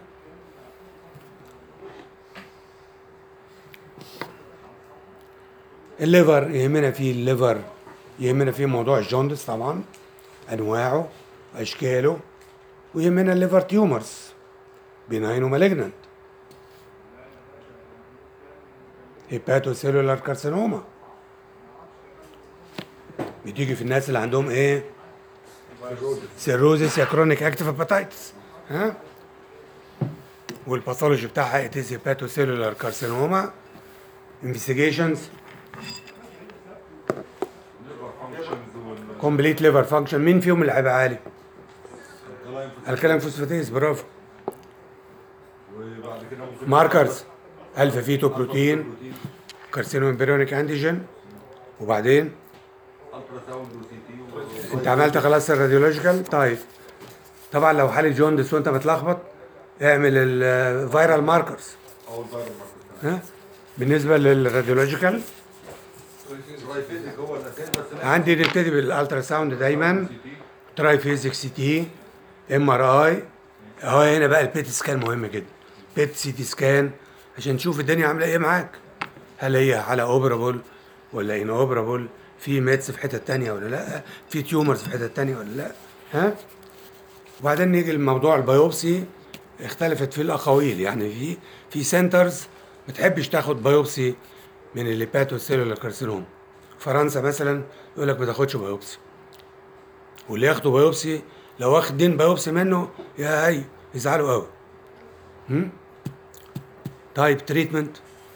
الليفر يهمنا فيه الليفر يهمنا فيه موضوع الجوندس طبعا انواعه اشكاله ويهمنا الليفر تيومرز بيناين ومالجنانت هيباتو سيلولار كارسينوما بتيجي في الناس اللي عندهم ايه سيروزيس يا كرونيك اكتيف هيباتايتس ها والباثولوجي بتاعها اتيز هيباتو سيلولار كارسينوما انفستيجيشنز كومبليت ليفر فانكشن مين فيهم اللي هيبقى عالي؟ الكلام فوسفاتيز برافو وبعد كده ممكن ماركرز الفا فيتو بروتين كارسينو امبريونيك انتيجين وبعدين الترا ساوند وسي تي انت عملت خلاص الراديولوجيكال طيب طبعا لو حاله جوندس وانت متلخبط اعمل الفيرال ماركرز او الفيروس ها بالنسبه للراديولوجيكال الرايفيزيك هو الاساس بس عندي نبتدي بالالترا ساوند دايما تراي فيزيك سي تي ام ار اي اهو هنا بقى البيت سكان مهم جدا بيت سي تي سكان عشان نشوف الدنيا عامله ايه معاك هل هي حاله اوبرابل ولا ان اوبرابل في ميتس في حته تانية ولا لا في تيومرز في حته تانية ولا لا ها وبعدين نيجي لموضوع البيوبسي اختلفت فيه الاقاويل يعني في في سنترز ما تحبش تاخد بايوبسي من الليباتو سيلولار كارسينوم فرنسا مثلا يقول لك ما تاخدش بايوبسي واللي ياخدوا بايوبسي لو واخدين بايوبسي منه يا هي يزعلوا قوي هم تايب تريتمنت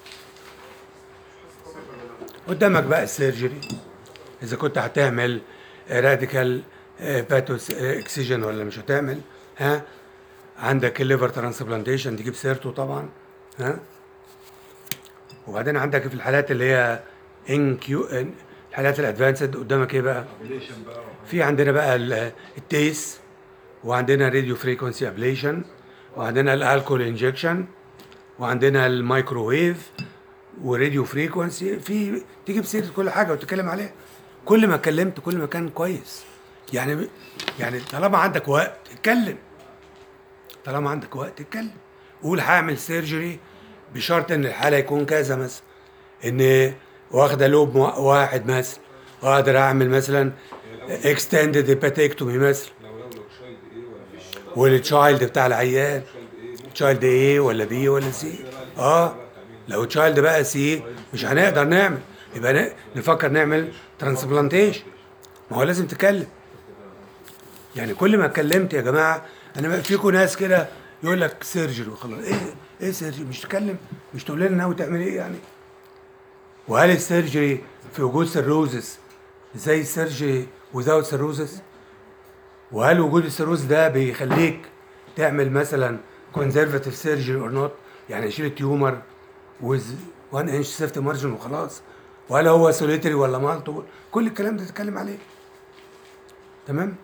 قدامك بقى السيرجري اذا كنت هتعمل راديكال باتوس اكسجين ولا مش هتعمل ها عندك الليفر ترانسبلانتيشن تجيب سيرته طبعا ها وبعدين عندك في الحالات اللي هي ان كيو الحالات الادفانسد قدامك ايه بقى؟ ابليشن بقى في عندنا بقى ال- التيس وعندنا راديو فريكونسي ابليشن وعندنا الالكول انجكشن وعندنا الميكروويف وراديو فريكونسي في تجيب سيره كل حاجه وتتكلم عليها كل ما اتكلمت كل ما كان كويس يعني يعني طالما عندك وقت اتكلم طالما عندك وقت اتكلم قول هعمل سيرجري بشرط ان الحاله يكون كذا مثلا ان واخده لوب مو- واحد مثلا واقدر اعمل مثلا اكستندد هيباتيكتومي مثلا لو لو لو شايلد ايه ولا والتشايلد بتاع العيان شايلد ايه تشايلد ايه ولا بي ولا سي اه لو تشايلد بقى سي مش هنقدر نعمل يبقى ن- نفكر نعمل ترانسبلانتيشن ما هو لازم تتكلم يعني كل ما اتكلمت يا جماعه انا بقى فيكم ناس كده يقول لك سيرجري وخلاص ايه ايه سيرجري مش تتكلم مش تقول لنا ناوي تعمل ايه يعني وهل السيرجري في وجود سيروزس زي السيرجي without سيروزس وهل وجود السيروز ده بيخليك تعمل مثلا كونزرفاتيف سيرجري اور نوت يعني يشيل التيومر ويز 1 انش سيفت مارجن وخلاص وهل هو سوليتري ولا مالتو كل الكلام ده تتكلم عليه تمام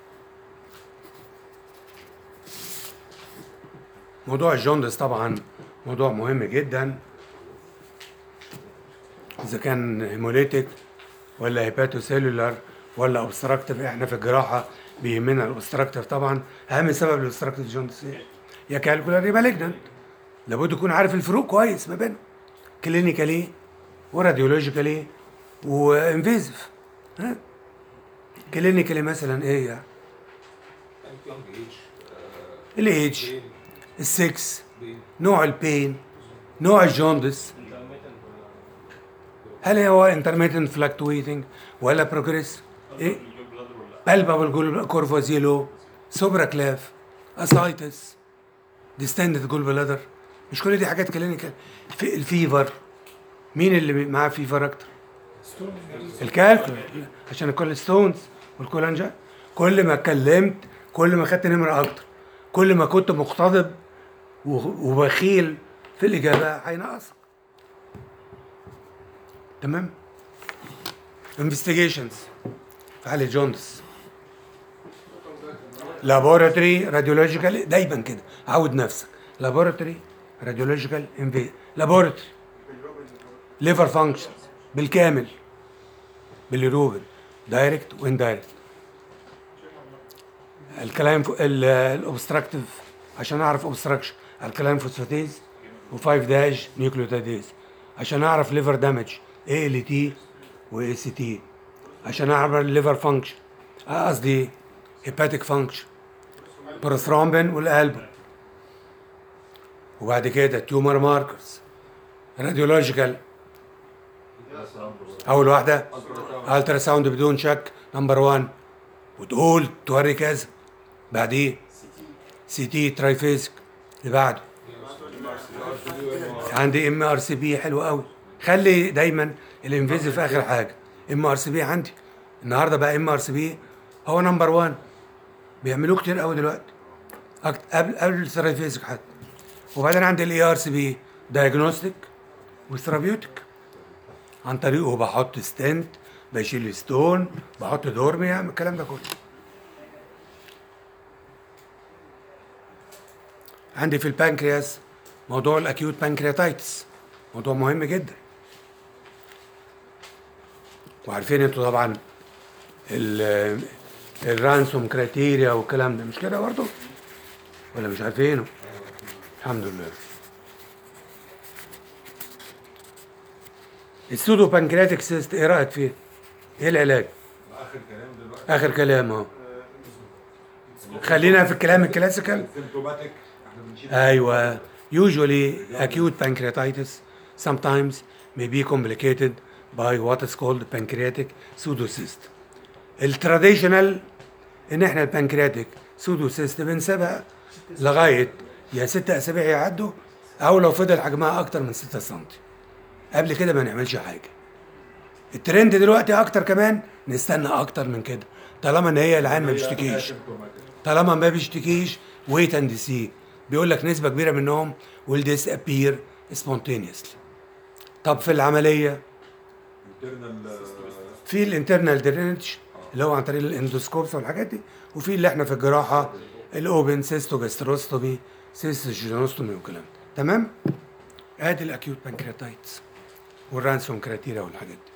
موضوع الجوندس طبعا موضوع مهم جدا اذا كان هيموليتيك ولا هيباتوسيلولار ولا اوبستراكتيف احنا في الجراحه بيهمنا الاوبستراكتيف طبعا اهم سبب للاوبستراكتيف جوندس ايه؟ يا كالكولار يا مالجنانت لابد يكون عارف الفروق كويس ما بينهم كلينيكالي وراديولوجيكالي وانفيزيف ها كلينيكالي مثلا ايه يعني لانج ايج الايدج بين السكس بين نوع البين نوع الجوندس هل هو انترميتنت فلكتويتنج ولا بروجريس ايه الجول بلادر ولا بالبابل كورفازيلو سوبرا كلاف اسايتس ديستندد جول بلادر مش كل دي حاجات كلينيكال في الفيفر مين اللي معاه فيفر اكتر الكالكول عشان الكوليستونز والكولانجا كل ما اتكلمت كل ما خدت نمره اكتر كل ما كنت مقتضب و- وبخيل في الاجابه هينقصك تمام انفستيجيشنز في حاله جوندس لابوراتوري راديولوجيكال دايما كده عود نفسك لابوراتوري راديولوجيكال انفي لابوراتوري ليفر فانكشن بالكامل بالروبن دايركت وان دايركت الكلام الاوبستراكتيف عشان اعرف اوبستراكشن الكلام فوسفاتيز و5 داش نيوكليوتيديز عشان اعرف ليفر دامج اي ال تي واي سي تي عشان اعرف الليفر فانكشن قصدي هيباتيك فانكشن بروثرومبين والقلب وبعد كده تيومر ماركرز راديولوجيكال اول واحده الترا ساوند بدون شك نمبر 1 وتقول توري كذا بعديه سي تي ترايفيزك اللي بعده عندي ام ار سي بي حلو قوي خلي دايما الانفيزيف اخر حاجه ام ار سي بي عندي النهارده بقى ام ار سي بي هو نمبر 1 بيعملوه كتير قوي دلوقتي أكت- قبل قبل الثيرابيوتيك حتى وبعدين عندي الاي ار سي بي دايجنوستيك وثيرابيوتيك عن طريقه بحط ستنت بشيل ستون بحط دورميا الكلام ده كله عندي في البنكرياس موضوع الاكيوت بانكرياتايتس موضوع مهم جدا وعارفين انتوا طبعا ال- الرانسوم كريتيريا والكلام ده مش كده برضه ولا مش عارفينه الحمد لله السودو بانكرياتيك سيست ايه رايك فيه؟ ايه العلاج؟ اخر كلام دلوقتي اخر كلام اهو خلينا في الكلام الكلاسيكال سيمتوماتيك احنا بنشيل ايوه usually acute pancreatitis sometimes may be complicated by what is called pancreatic pseudocyst التراديشنال ان احنا البنكرياتيك سودوسيست بنسيبها لغايه يا ست اسابيع يعدوا او لو فضل حجمها اكتر من 6 سم قبل كده ما نعملش حاجه الترند دلوقتي اكتر كمان نستنى اكتر من كده طالما ان هي العين ما بيشتكيش طالما ما بيشتكيش ويت اند سي بيقول لك نسبه كبيره منهم will disappear spontaneously طب في العمليه في الانترنال درينج اللي هو عن طريق الاندوسكوبس والحاجات دي وفي اللي احنا في الجراحه الاوبن سيستوجاستروستومي سيستوجينوستومي والكلام ده تمام ادي الاكيوت بانكرياتايتس والرانسوم كراتيرا والحاجات دي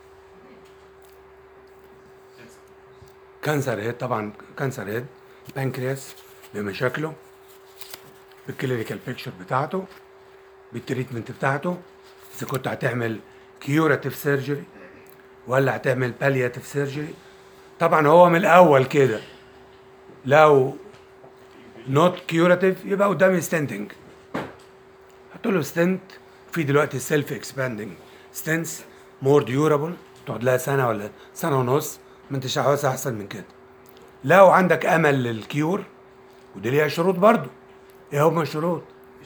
كانسر هيد طبعا كانسر هيد بانكرياس بمشاكله بالكلينيكال بيكتشر بتاعته بالتريتمنت بتاعته اذا كنت هتعمل كيوراتيف سيرجري ولا هتعمل بالياتيف سيرجري طبعا هو من الاول كده لو نوت كيوراتيف يبقى قدامي ستنتنج حط له ستنت في دلوقتي سيلف اكسباندنج ستنس مور ديورابل تقعد لها سنه ولا سنه ونص ما انتش عاوزها احسن من كده لو عندك امل للكيور ودي ليها شروط برضو ايه هم الشروط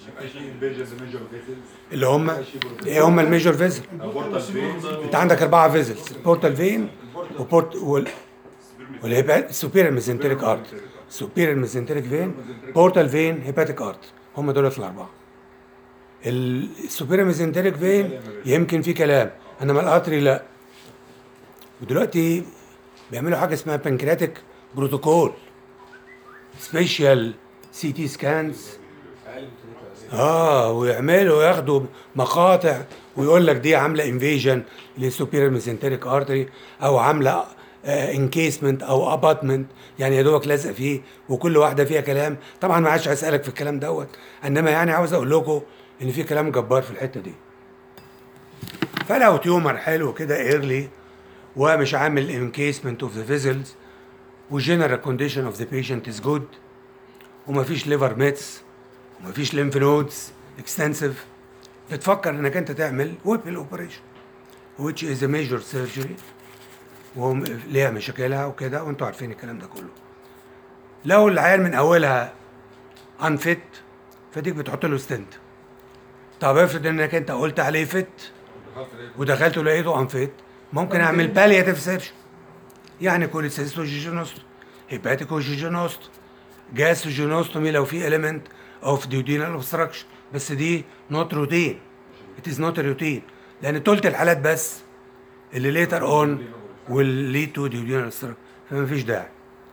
اللي هم ايه هم الميجور فيزل انت عندك اربعه فيزلز بورتال فين وبورت وال والهيبات سوبيريور ميزنتريك ارت سوبيريور ميزنتريك فين بورتال فين هيباتيك ارت هم دول الاربعه السوبيريور ميزنتريك فين يمكن في كلام انما الارتري لا ودلوقتي بيعملوا حاجه اسمها بانكرياتيك بروتوكول سبيشال سي تي سكانز اقل من 3 اه ويعملوا ياخدوا مقاطع ويقول لك دي عامله انفيجن للسوبيريور ميزنتريك ارتري او عامله انكيسمنت او اباتمنت يعني يا دوبك لازق فيه وكل واحده فيها كلام طبعا ما عادش هسالك في الكلام دوت انما يعني عاوز اقول لكم ان في كلام جبار في الحته دي فلو تيومر حلو كده ايرلي ومش عامل انكيسمنت اوف ذا فيزلز وجنرال كونديشن اوف ذا بيشنت از جود ومفيش ليفر ميتس ومفيش ليمف نودز اكستنسيف بتفكر انك انت تعمل ويبل اوبريشن which is a major surgery وليها مشاكلها وكده وانتوا عارفين الكلام ده كله لو العيال من اولها انفت فديك بتحط له ستنت طب افرض انك انت قلت عليه فت ودخلت ولقيته انفت ممكن اعمل بالياتيف سيرجن يعني كوليسيستوجيجينوست هيباتيكوجيجينوست جاستروجينوستومي لو في element اوف duodenal obstruction بس دي نوت روتين ات از نوت روتين لان تلت الحالات بس اللي ليتر اون والليد تو duodenal obstruction فما فيش داعي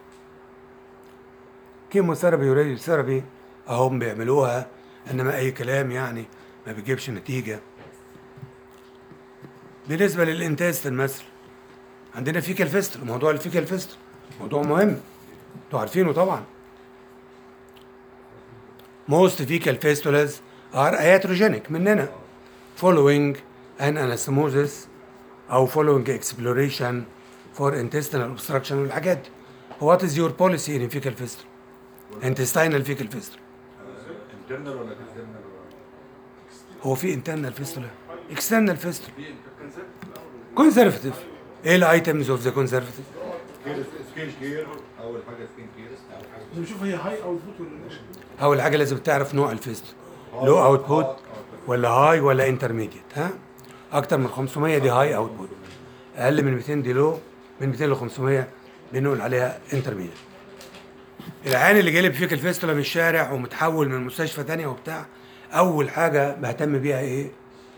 كيموثيرابي وراديو ثيرابي اهم بيعملوها انما اي كلام يعني ما بيجيبش نتيجه بالنسبه للانتاستن مثلا عندنا فيكال فيستر موضوع الفيكال فيستر موضوع مهم انتوا عارفينه طبعا most fecal fistulas are iatrogenic مننا following an anastomosis او following exploration for intestinal obstruction والحاجات دي what is your policy in fecal fistula intestinal fecal fistula انترنال ولا اكسترنال هو في internal fistula external fistula conservative ايه الايتمز اوف ذا conservative سكين كير اول حاجه سكين كير بنشوف هي هاي اوتبوت ولا لا اول حاجه لازم تعرف نوع الفيستول لو اوتبوت ولا هاي ولا انترميديت ها اكتر من 500 دي هاي اوتبوت اقل من 200 دي لو من 200 ل 500 بنقول عليها انترميديت العيان اللي جاي فيك الفيستولا من الشارع ومتحول من مستشفى تانية وبتاع اول حاجه بهتم بيها ايه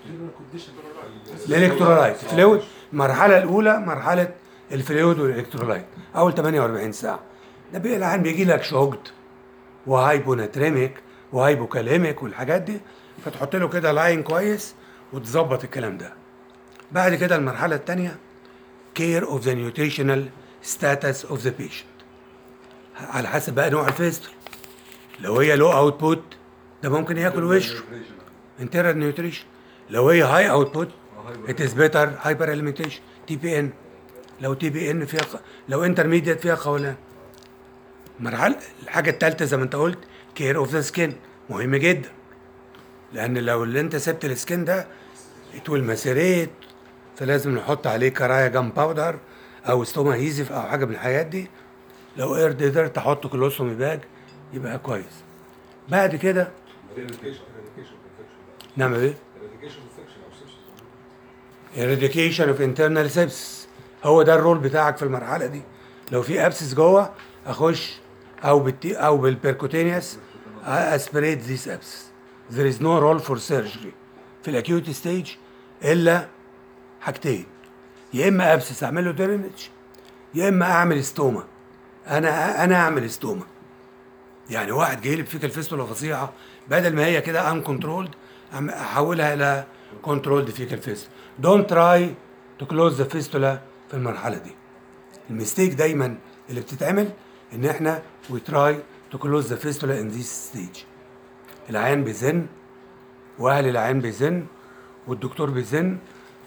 الالكترولايت فلويد المرحله الاولى مرحله الفلويد والالكترولايت اول 48 ساعه ده بقى العيان بيجي لك شوجد وهايبوناتريميك وهايبوكاليميك والحاجات دي فتحط له كده لاين كويس وتظبط الكلام ده بعد كده المرحله الثانيه كير اوف ذا نيوتريشنال ستاتس اوف ذا بيشنت على حسب بقى نوع الفيستول لو هي لو اوتبوت ده ممكن ياكل وشه انترال نيوتريشن لو هي هاي اوتبوت ات از بيتر هايبر اليمنتيشن تي بي ان لو تي بي ان فيها ق- لو انترميديت فيها قولان المرحله الحاجه الثالثه زي ما انت قلت كير اوف ذا سكين مهم جدا لان لو اللي انت سبت السكين ده اتول مسيريت فلازم نحط عليه كرايا جام باودر او ستوما هيزف او حاجه من الحاجات دي لو قدر تحط كلوسومي باج يبقى كويس بعد كده eradication eradication of infection نعمل ايه؟ eradication of infection او sepsis eradication of internal sepsis هو ده الرول بتاعك في المرحله دي لو في ابسس جوه اخش او بالتي او بالبيركوتينيوس اسبريت ذيس ابسس there is no role for surgery في الاكيوت ستيج الا حاجتين يا اما ابسس اعمل له درينج يا اما اعمل ستوما انا انا اعمل ستوما يعني واحد جاي لي بفكر فيستولا فظيعه بدل ما هي كده ان كنترولد احولها الى كنترولد فيكال فيستولا دونت تراي تو كلوز ذا فيستولا في المرحله دي الميستيك دايما اللي بتتعمل ان احنا وي تراي تو كلوز ذا فيستولا ان ذيس ستيج العيان بيزن واهل العيان بيزن والدكتور بيزن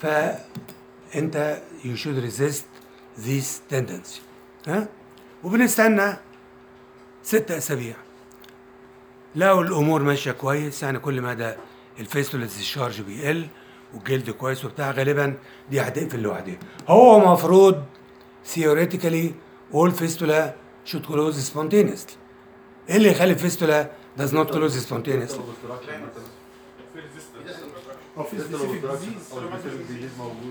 فانت يو شود ريزيست ذيس تندنسي ها وبنستنى ست اسابيع لو الامور ماشيه كويس يعني كل ما ده الفيستولا ديسشارج بيقل والجلد كويس وبتاع غالبا دي هتقفل لوحدها هو مفروض ثيوريتيكالي all fistula should close spontaneously ايه اللي يخلي الفيستولا does not close spontaneously او في سبيسيفيك ديزيز ديزيز موجود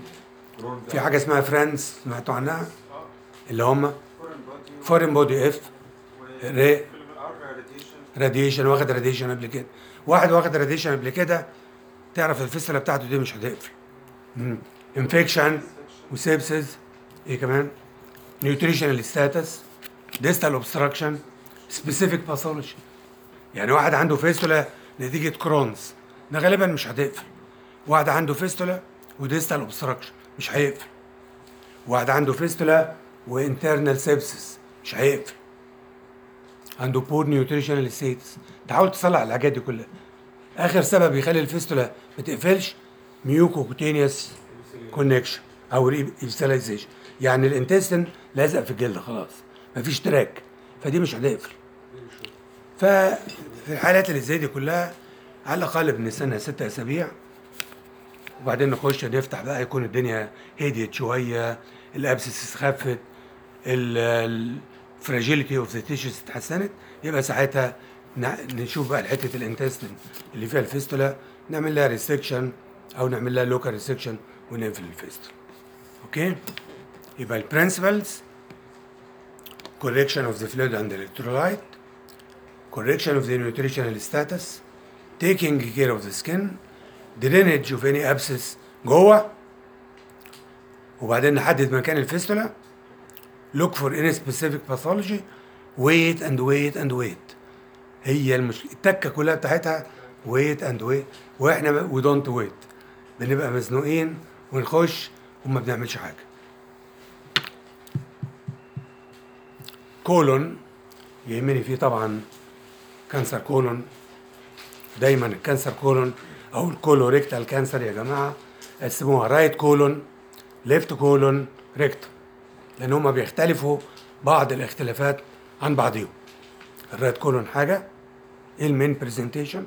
كرون في حاجه اسمها فرانس سمعتوا عنها اللي هم فورن بودي فورين بودي اف ري ار راديشن راديشن واخد راديشن قبل كده واحد واخد راديشن قبل كده تعرف الفستله بتاعته دي مش هتقفل انفكشن وسيبسز ايه كمان نيوتريشنال ستاتس ديستال اوبستراكشن سبيسيفيك باثولوجي يعني واحد عنده فيستولا نتيجه كرونز ده غالبا مش هتقفل واحد عنده فيستولا وديستال اوبستراكشن مش هيقفل واحد عنده فيستولا وانترنال سيبسس مش هيقفل عنده بور نيوتريشنال ستيتس تحاول تصلح الحاجات دي كلها اخر سبب يخلي الفيستولا ما تقفلش ميوكو كوتينيوس كونكشن او ريبسلايزيشن يعني الانتستين لازق في الجلد خلاص مفيش تراك فدي مش هتقفل ففي الحالات اللي زي دي كلها على الاقل بنستنى ست اسابيع وبعدين نخش نفتح بقى يكون الدنيا هديت شويه الابسس خفت الفراجيليتي اوف ذا تيشوز اتحسنت يبقى ساعتها ن- نشوف بقى حته الانتستين اللي فيها الفيستولا نعمل لها ريسكشن او نعمل لها لوكال ريسكشن ونقفل الفيستولا اوكي يبقى البرنسبلز correction of the fluid and electrolyte correction of the nutritional status taking care of the skin drainage of any abscess جوه وبعدين نحدد مكان الفيستولا look for any specific pathology wait and wait and wait هي المشكله التكه كلها بتاعتها wait and wait واحنا we don't wait بنبقى مزنوقين ونخش وما بنعملش حاجه كولون يهمني فيه طبعا كانسر كولون دايما الكانسر كولون او الكولوريكتال كانسر يا جماعه قسموها رايت كولون ليفت كولون ريكتوم لان هما بيختلفوا بعض الاختلافات عن بعضهم الرايت كولون حاجه ايه المين برزنتيشن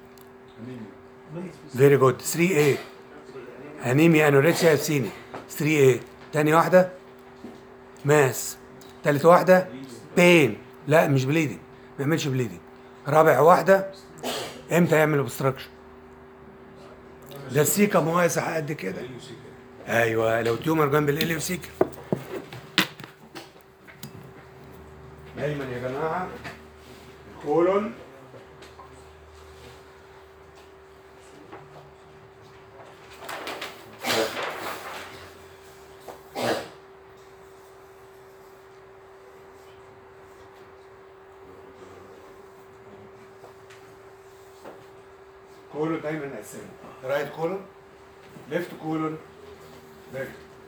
فيري جود 3 a انيميا انوركسيا سيني 3 a تاني واحده ماس تالت واحده بين لا مش بليدنج ما يعملش بليدنج رابع واحده امتى يعمل اوبستراكشن ده السيكم واسع قد كده ايوه لو تيومر جنب الاليوسيكا دايما يا جماعه كولون كولون دايما نقسمه رايت كولون ليفت كولون ليفت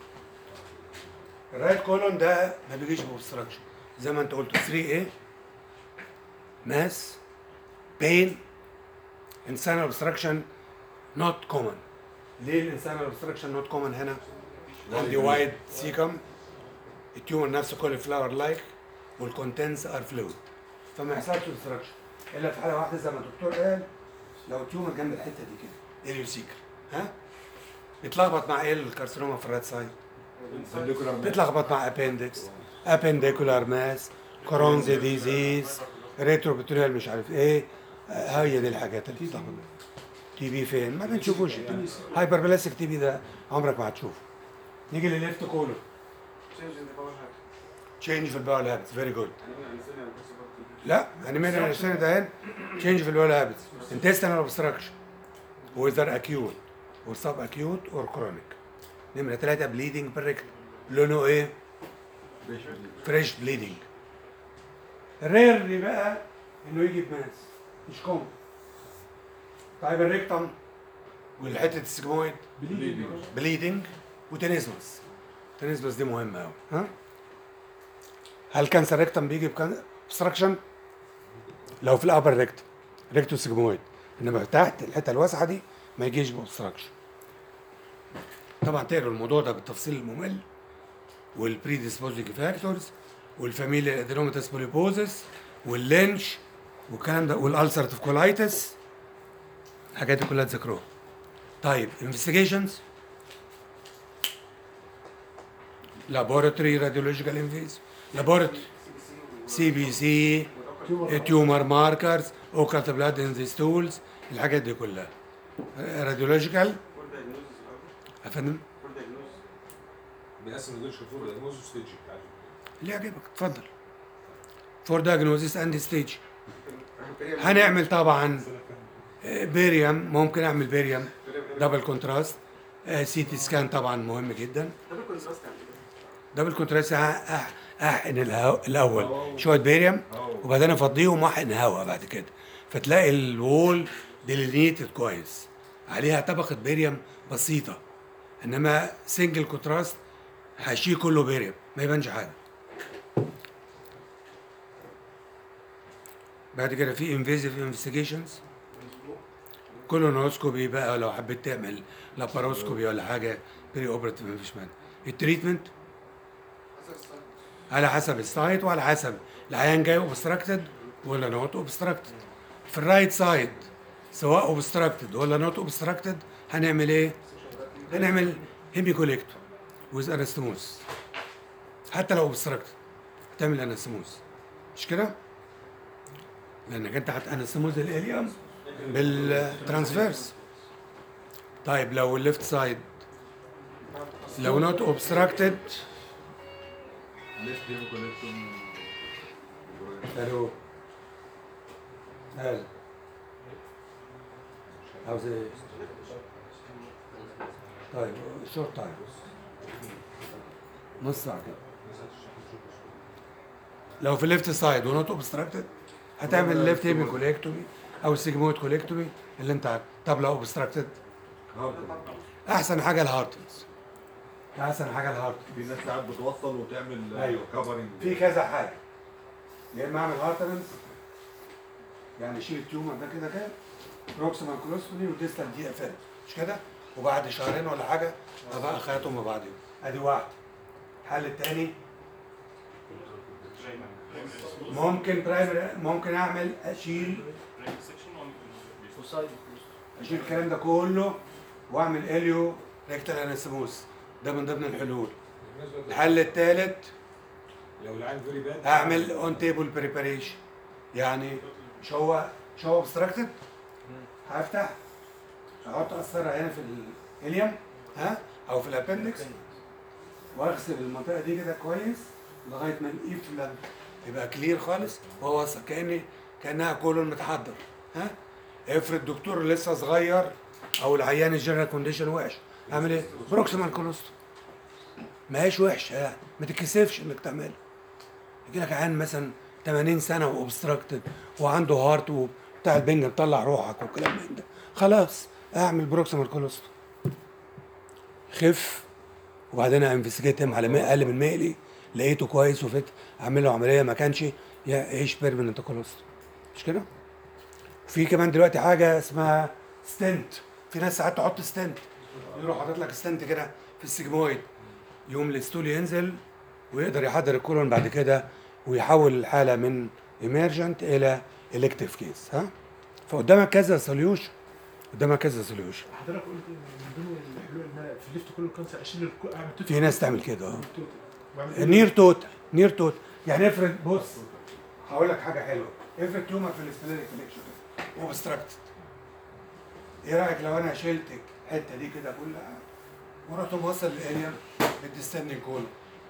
الرايت كولون ده ما بيجيش بوبستراكشن زي ما انت قلت 3 a ماس بين انسان اوبستراكشن نوت كومن ليه الانسان اوبستراكشن نوت كومن هنا؟ عندي وايد سيكم التيومر نفسه كولي فلاور لايك والكونتنس ار فلويد فما يحصلش اوبستراكشن الا في حاله واحده زي ما الدكتور قال لو التيومر جنب الحته دي كده اليوسيكر ها بيتلخبط مع ايه الكارسينوما في الرايت سايد بيتلخبط مع ابندكس ابنديكولار ماس كرونز ديزيز ريتروبيتوريال مش عارف ايه آه، هي دي الحاجات اللي بتتلخبط تي بي فين ما بنشوفوش هايبر بلاستيك تي بي ده عمرك ما هتشوفه نيجي لليفت كولون change in the power habit تشينج في الباول هابتس فيري جود anemia and thinner and possible لا انيميا السنه ده هنا تشينج في الباول هابتس انتستينال اوبستراكشن وذر اكيوت وسب اكيوت اور كرونيك نمره ثلاثه بليدنج بالريكت لونه ايه؟ فريش بليدنج ريرلي بقى انه يجي بماس مش كومن طيب الريكتم والحته السجمويد بليدنج وتنزمس تنزمس دي مهمه قوي ها هل كانسر ريكتم بيجي بكونستراكشن لو في الابر ريكتم ريكتو سجمويد انما تحت الحته الواسعه دي ما يجيش بأوبستراكشن طبعا تقروا الموضوع ده بالتفصيل الممل والبريديسبوزنج فاكتورز والفاميليا ادينوماتس بوليبوزس واللينش والكلام ده والالسرتيف كولايتس الحاجات دي كلها تذاكروها طيب انفستيجيشنز لابوراتوري راديولوجيكال انفيز لابوراتوري سي بي سي تيومر ماركرز اوكالت بلاد ان ذا ستولز الحاجات دي كلها راديولوجيكال for diagnosis الأول افندم for diagnosis بيقسم الديجيتال فور دايجنوز ستيج عادي اللي يعجبك اتفضل فور دايجنوزيس اند ستيج هنعمل طبعا آه، بيريم ممكن اعمل بيريم دبل كونتراست سي تي سكان طبعا مهم جدا دبل كونتراست يعني إيه؟ دبل كونتراست أح- أح- احقن الهو- الاول شويه بيريم وبعدين افضيهم واحقن هواء بعد كده فتلاقي الوول ديلينيتد كويس عليها طبقه بيريم بسيطه انما سنجل كونتراست هشيل كله بيريم ما يبانش حاجه بعد كده في انفيزيف انفستيجيشنز كولونوسكوبي بقى لو حبيت تعمل لاباروسكوبي ولا حاجه بري اوبراتيف مفيش مانع التريتمنت على حسب السايت وعلى حسب العيان جاي اوبستراكتد ولا نوت اوبستراكتد في الرايت سايد سواء اوبستراكتد ولا نوت اوبستراكتد هنعمل ايه؟ هنعمل هيميكوليكتو ويز انستموس حتى لو اوبستراكتد تعمل انستموس مش كده؟ لانك انت هتانستموز الاليوم بالترانسفيرس طيب لو الليفت سايد لو نوت اوبستراكتد ليفت هيموكوليكتوم الو هلا عاوز ايه؟ طيب شورت تايم نص ساعة كده لو في الليفت سايد ونوت اوبستراكتد هتعمل ليفت هيمي كوليكتومي او السيجمويد كوليكتومي اللي انت عارف طب لو اوبستراكتد احسن حاجه الهارتنز احسن حاجه الهارتنز في ناس ساعات بتوصل وتعمل أيوة. كفرنج في كذا حاجه يا اما اعمل هارتنز يعني شيل التيومر ده كده كده بروكسيمال كولوستومي وديستال دي اف ال مش كده وبعد شهرين ولا حاجه ابقى اخيطهم مع بعضهم ادي واحد الحل التاني ممكن برايمري ممكن اعمل اشيل اشيل الكلام ده كله واعمل اليو ريكتال انستموس ده من ضمن الحلول بالنسبه الحل الثالث لو العين فيري باد اعمل اون تيبل بريباريشن يعني مش هو مش هو obstructed هفتح احط قسطره هنا في الهيليوم ها او في الابندكس واغسل المنطقه دي كده كويس لغايه ما الافلم يبقى كلير خالص وهو اصلا كاني كانها كولون متحضر ها افرض دكتور لسه صغير او العيان الجنرال كونديشن وحش اعمل ايه؟ بروكسيمال كولوستوم ما هيش وحش ها ما تتكسفش انك تعملها يجي لك عيان مثلا 80 سنه واوبستراكتد وعنده هارت وبتاع البنج مطلع روحك والكلام من ده خلاص اعمل بروكسيمال كولوستوم خف وبعدين انفستيجيتهم على مية- اقل من ميلي لقيته كويس وفت اعمل له عمليه ما كانش يعيش بيرمننت كولوستوم مش كده؟ في كمان دلوقتي حاجه اسمها ستنت في ناس ساعات تحط ستنت يروح حاطط لك ستنت كده في السجمويد يوم الستول ينزل ويقدر يحضر الكولون بعد كده ويحول الحاله من ايمرجنت الى الكتيف كيس ها فقدامك كذا سوليوشن قدامك كذا سوليوشن حضرتك قلت من ضمن الحلول ان انا في الليفت كله كانسر اشيل الكو- اعمل توتال في ناس تعمل كده اه توتال. وأعمل نير توتال نير توتال يعني افرض بص هقول لك حاجه حلوه افرض تيومر في السبلينيك كونكشن اوبستراكتد ايه رايك لو انا شلت الحته دي كده كلها ورحت موصل الاليم بالديستندنج كولون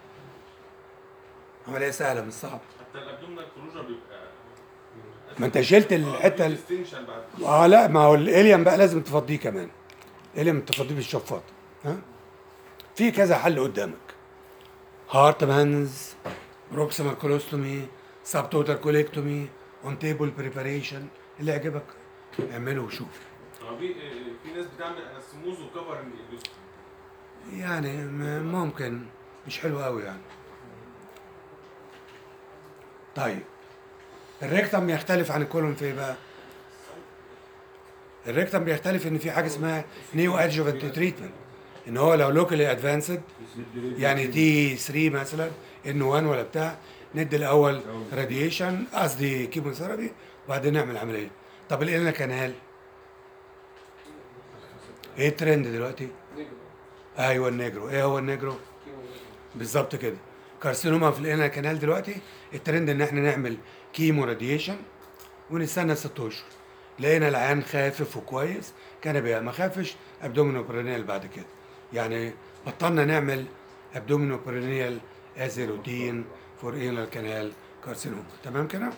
عمليه سهله مش صعبه حتى الابدومينال كلوجر بيبقى ما انت شلت الحته ال- ديستنشن بعد اه لا ما هو الاليم بقى لازم تفضيه كمان الاليم تفضيه بالشفاط ها في كذا حل قدامك هارت مانز بروكسيمال كولوستومي سب توتال كوليكتومي اون تيبل بريباريشن اللي يعجبك اعمله وشوف هو في في ناس بتعمل انستموز وكفرنج يعني م- ممكن مش حلو قوي يعني طيب الريكتم يختلف عن الكولون في إيه بقى الريكتم بيختلف ان في حاجه اسمها نيو ادجوفنت تريتمنت ان هو لو لوكالي ادفانسد يعني تي 3 مثلا ان 1 ولا بتاع ندي الاول راديشن قصدي كيموثيرابي وبعدين نعمل عمليه طب الإلنا كانال ايه الترند دلوقتي؟ ايوه النيجرو ايه هو النيجرو؟ بالظبط كده كارسينوما في الانال كانال دلوقتي الترند ان احنا نعمل كيمو راديشن ونستنى ست اشهر لقينا العيان خافف وكويس كان بقى ما خافش ابدومينو برينيال بعد كده يعني بطلنا نعمل abdominoperineal as a routine for anal canal carcinoma تمام كده؟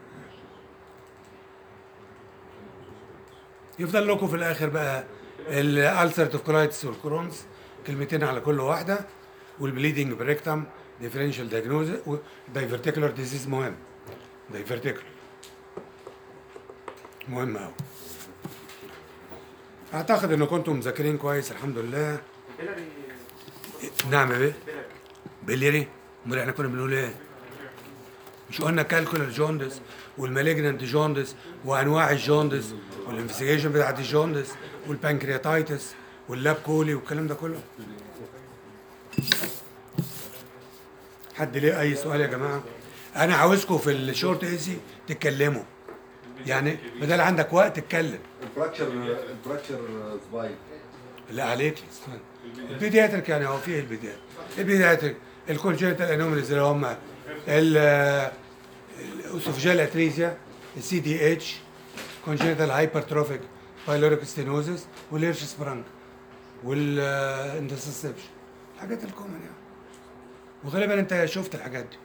يفضل لكم في الاخر بقى الالسرتيف كولايتس والكرونز كلمتين على كل واحده والبليدنج بريكتم ديفرنشال دايجنوز دايفرتيكولار ديزيز مهم دايفرتيكولار مهم قوي اعتقد ان كنتم مذاكرين كويس الحمد لله بيلاري نعم يا بيه بيلاري بليري امال احنا كنا بنقول ايه؟ مش قلنا كالكولر جوندس والمالجنانت جوندس وانواع الجوندس والانفستيجيشن بتاعت الجوندس والبانكرياتايتس واللاب كولي والكلام ده كله حد ليه اي سؤال يا جماعه انا عاوزكم في الشورت ايزي تتكلموا يعني بدل عندك وقت اتكلم الفراكشر الفراكشر سباين لا عليك استنى. البيدياتريك يعني هو فيه البيدياتريك البيدياتريك الكونجنتال انوميليز اللي هم الاوسوفجال اتريزيا السي دي اتش كونجنتال هايبرتروفيك بايلوريك ستينوزس والهيرش سبرانج والاندسسبشن الحاجات الكومن يعني وغالبا انت شفت الحاجات دي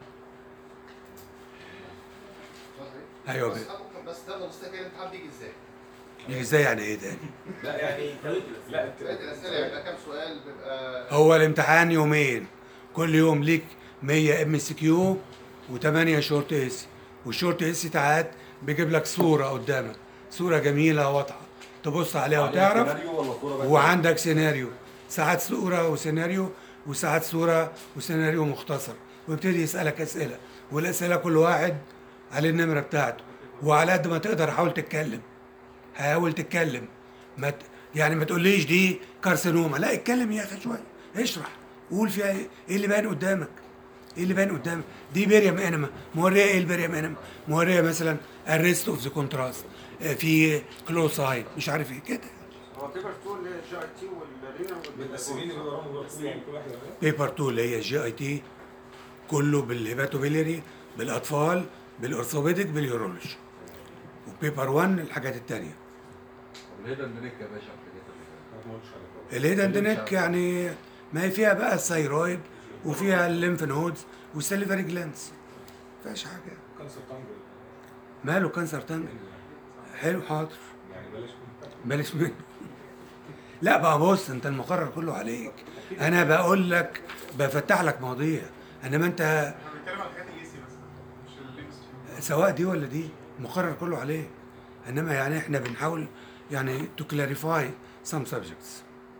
ايوه بس بيه. ممكن بس تاخد نص كده الامتحان بيجي ازاي؟ يجي ازاي يعني ايه تاني لا يعني لا بقيت الاسئله يبقى كام سؤال بيبقى هو الامتحان يومين كل يوم ليك 100 ام اس كيو و8 شورت اس والشورت اس ساعات بيجيب لك صوره قدامك صوره جميله واضحه تبص عليها وتعرف سيناريو ولا صورة بس؟ وعندك سيناريو ساعات صوره وسيناريو وساعات صوره وسيناريو مختصر ويبتدي يسالك اسئله والاسئله كل واحد على النمره بتاعته وعلى قد ما تقدر حاول تتكلم حاول تتكلم ما ت... يعني ما تقوليش دي كارسينوما لا اتكلم يا اخي شويه اشرح قول فيها ايه ايه اللي باين قدامك ايه اللي باين قدامك دي بيريم انما موريه ايه البيريم انما موريه مثلا الريست اوف ذا كونتراست في كلوسايد مش عارف ايه كده هو بيبر 2 اللي هي الجي اي تي والرينا متقسمين اللي بيبقى كل واحد كل واحد بيبر 2 اللي هي الجي اي تي كله بالهيباتوبيليري بالاطفال بالارثوبيديك باليورولوجي وبيبر 1 الحاجات التانية الهيدن بنك يا باشا applicator. ما قلتش على كده. الهيدن نيك يعني ما هي فيها بقى الثايرويد وفيها الليمف نودز والسليفري جلانس ما فيهاش حاجه كانسر تانجل ماله كانسر تانج حلو حاضر يعني بلاش من- بلاش منه لا بقى بص انت المقرر كله عليك انا بقول لك بفتح لك مواضيع انما انت احنا بنتكلم عن الحاجات الايسي بس مش الليمس سواء دي ولا دي المقرر كله عليك انما يعني احنا بنحاول يعني تو كلاريفاي سام سبجكتس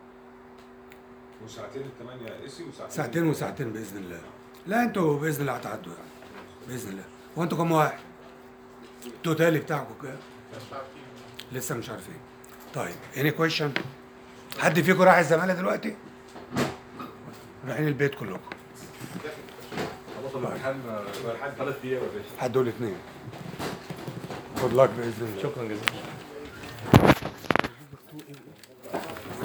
وساعتين الثمانية ايسي وساعتين ساعتين وساعتين باذن الله لا انتوا باذن الله هتعدوا يعني باذن الله هو انتوا كام واحد؟ التوتالي بتاعكم كام؟ مش عارفين لسه مش عارفين طيب اني كويشن حد فيكم راح الزمالة دلوقتي؟ رايحين البيت كلكم خلاص الامتحان ثلاث ايام يا باشا حد دول اثنين خد لك باذن الله شكرا جزيلا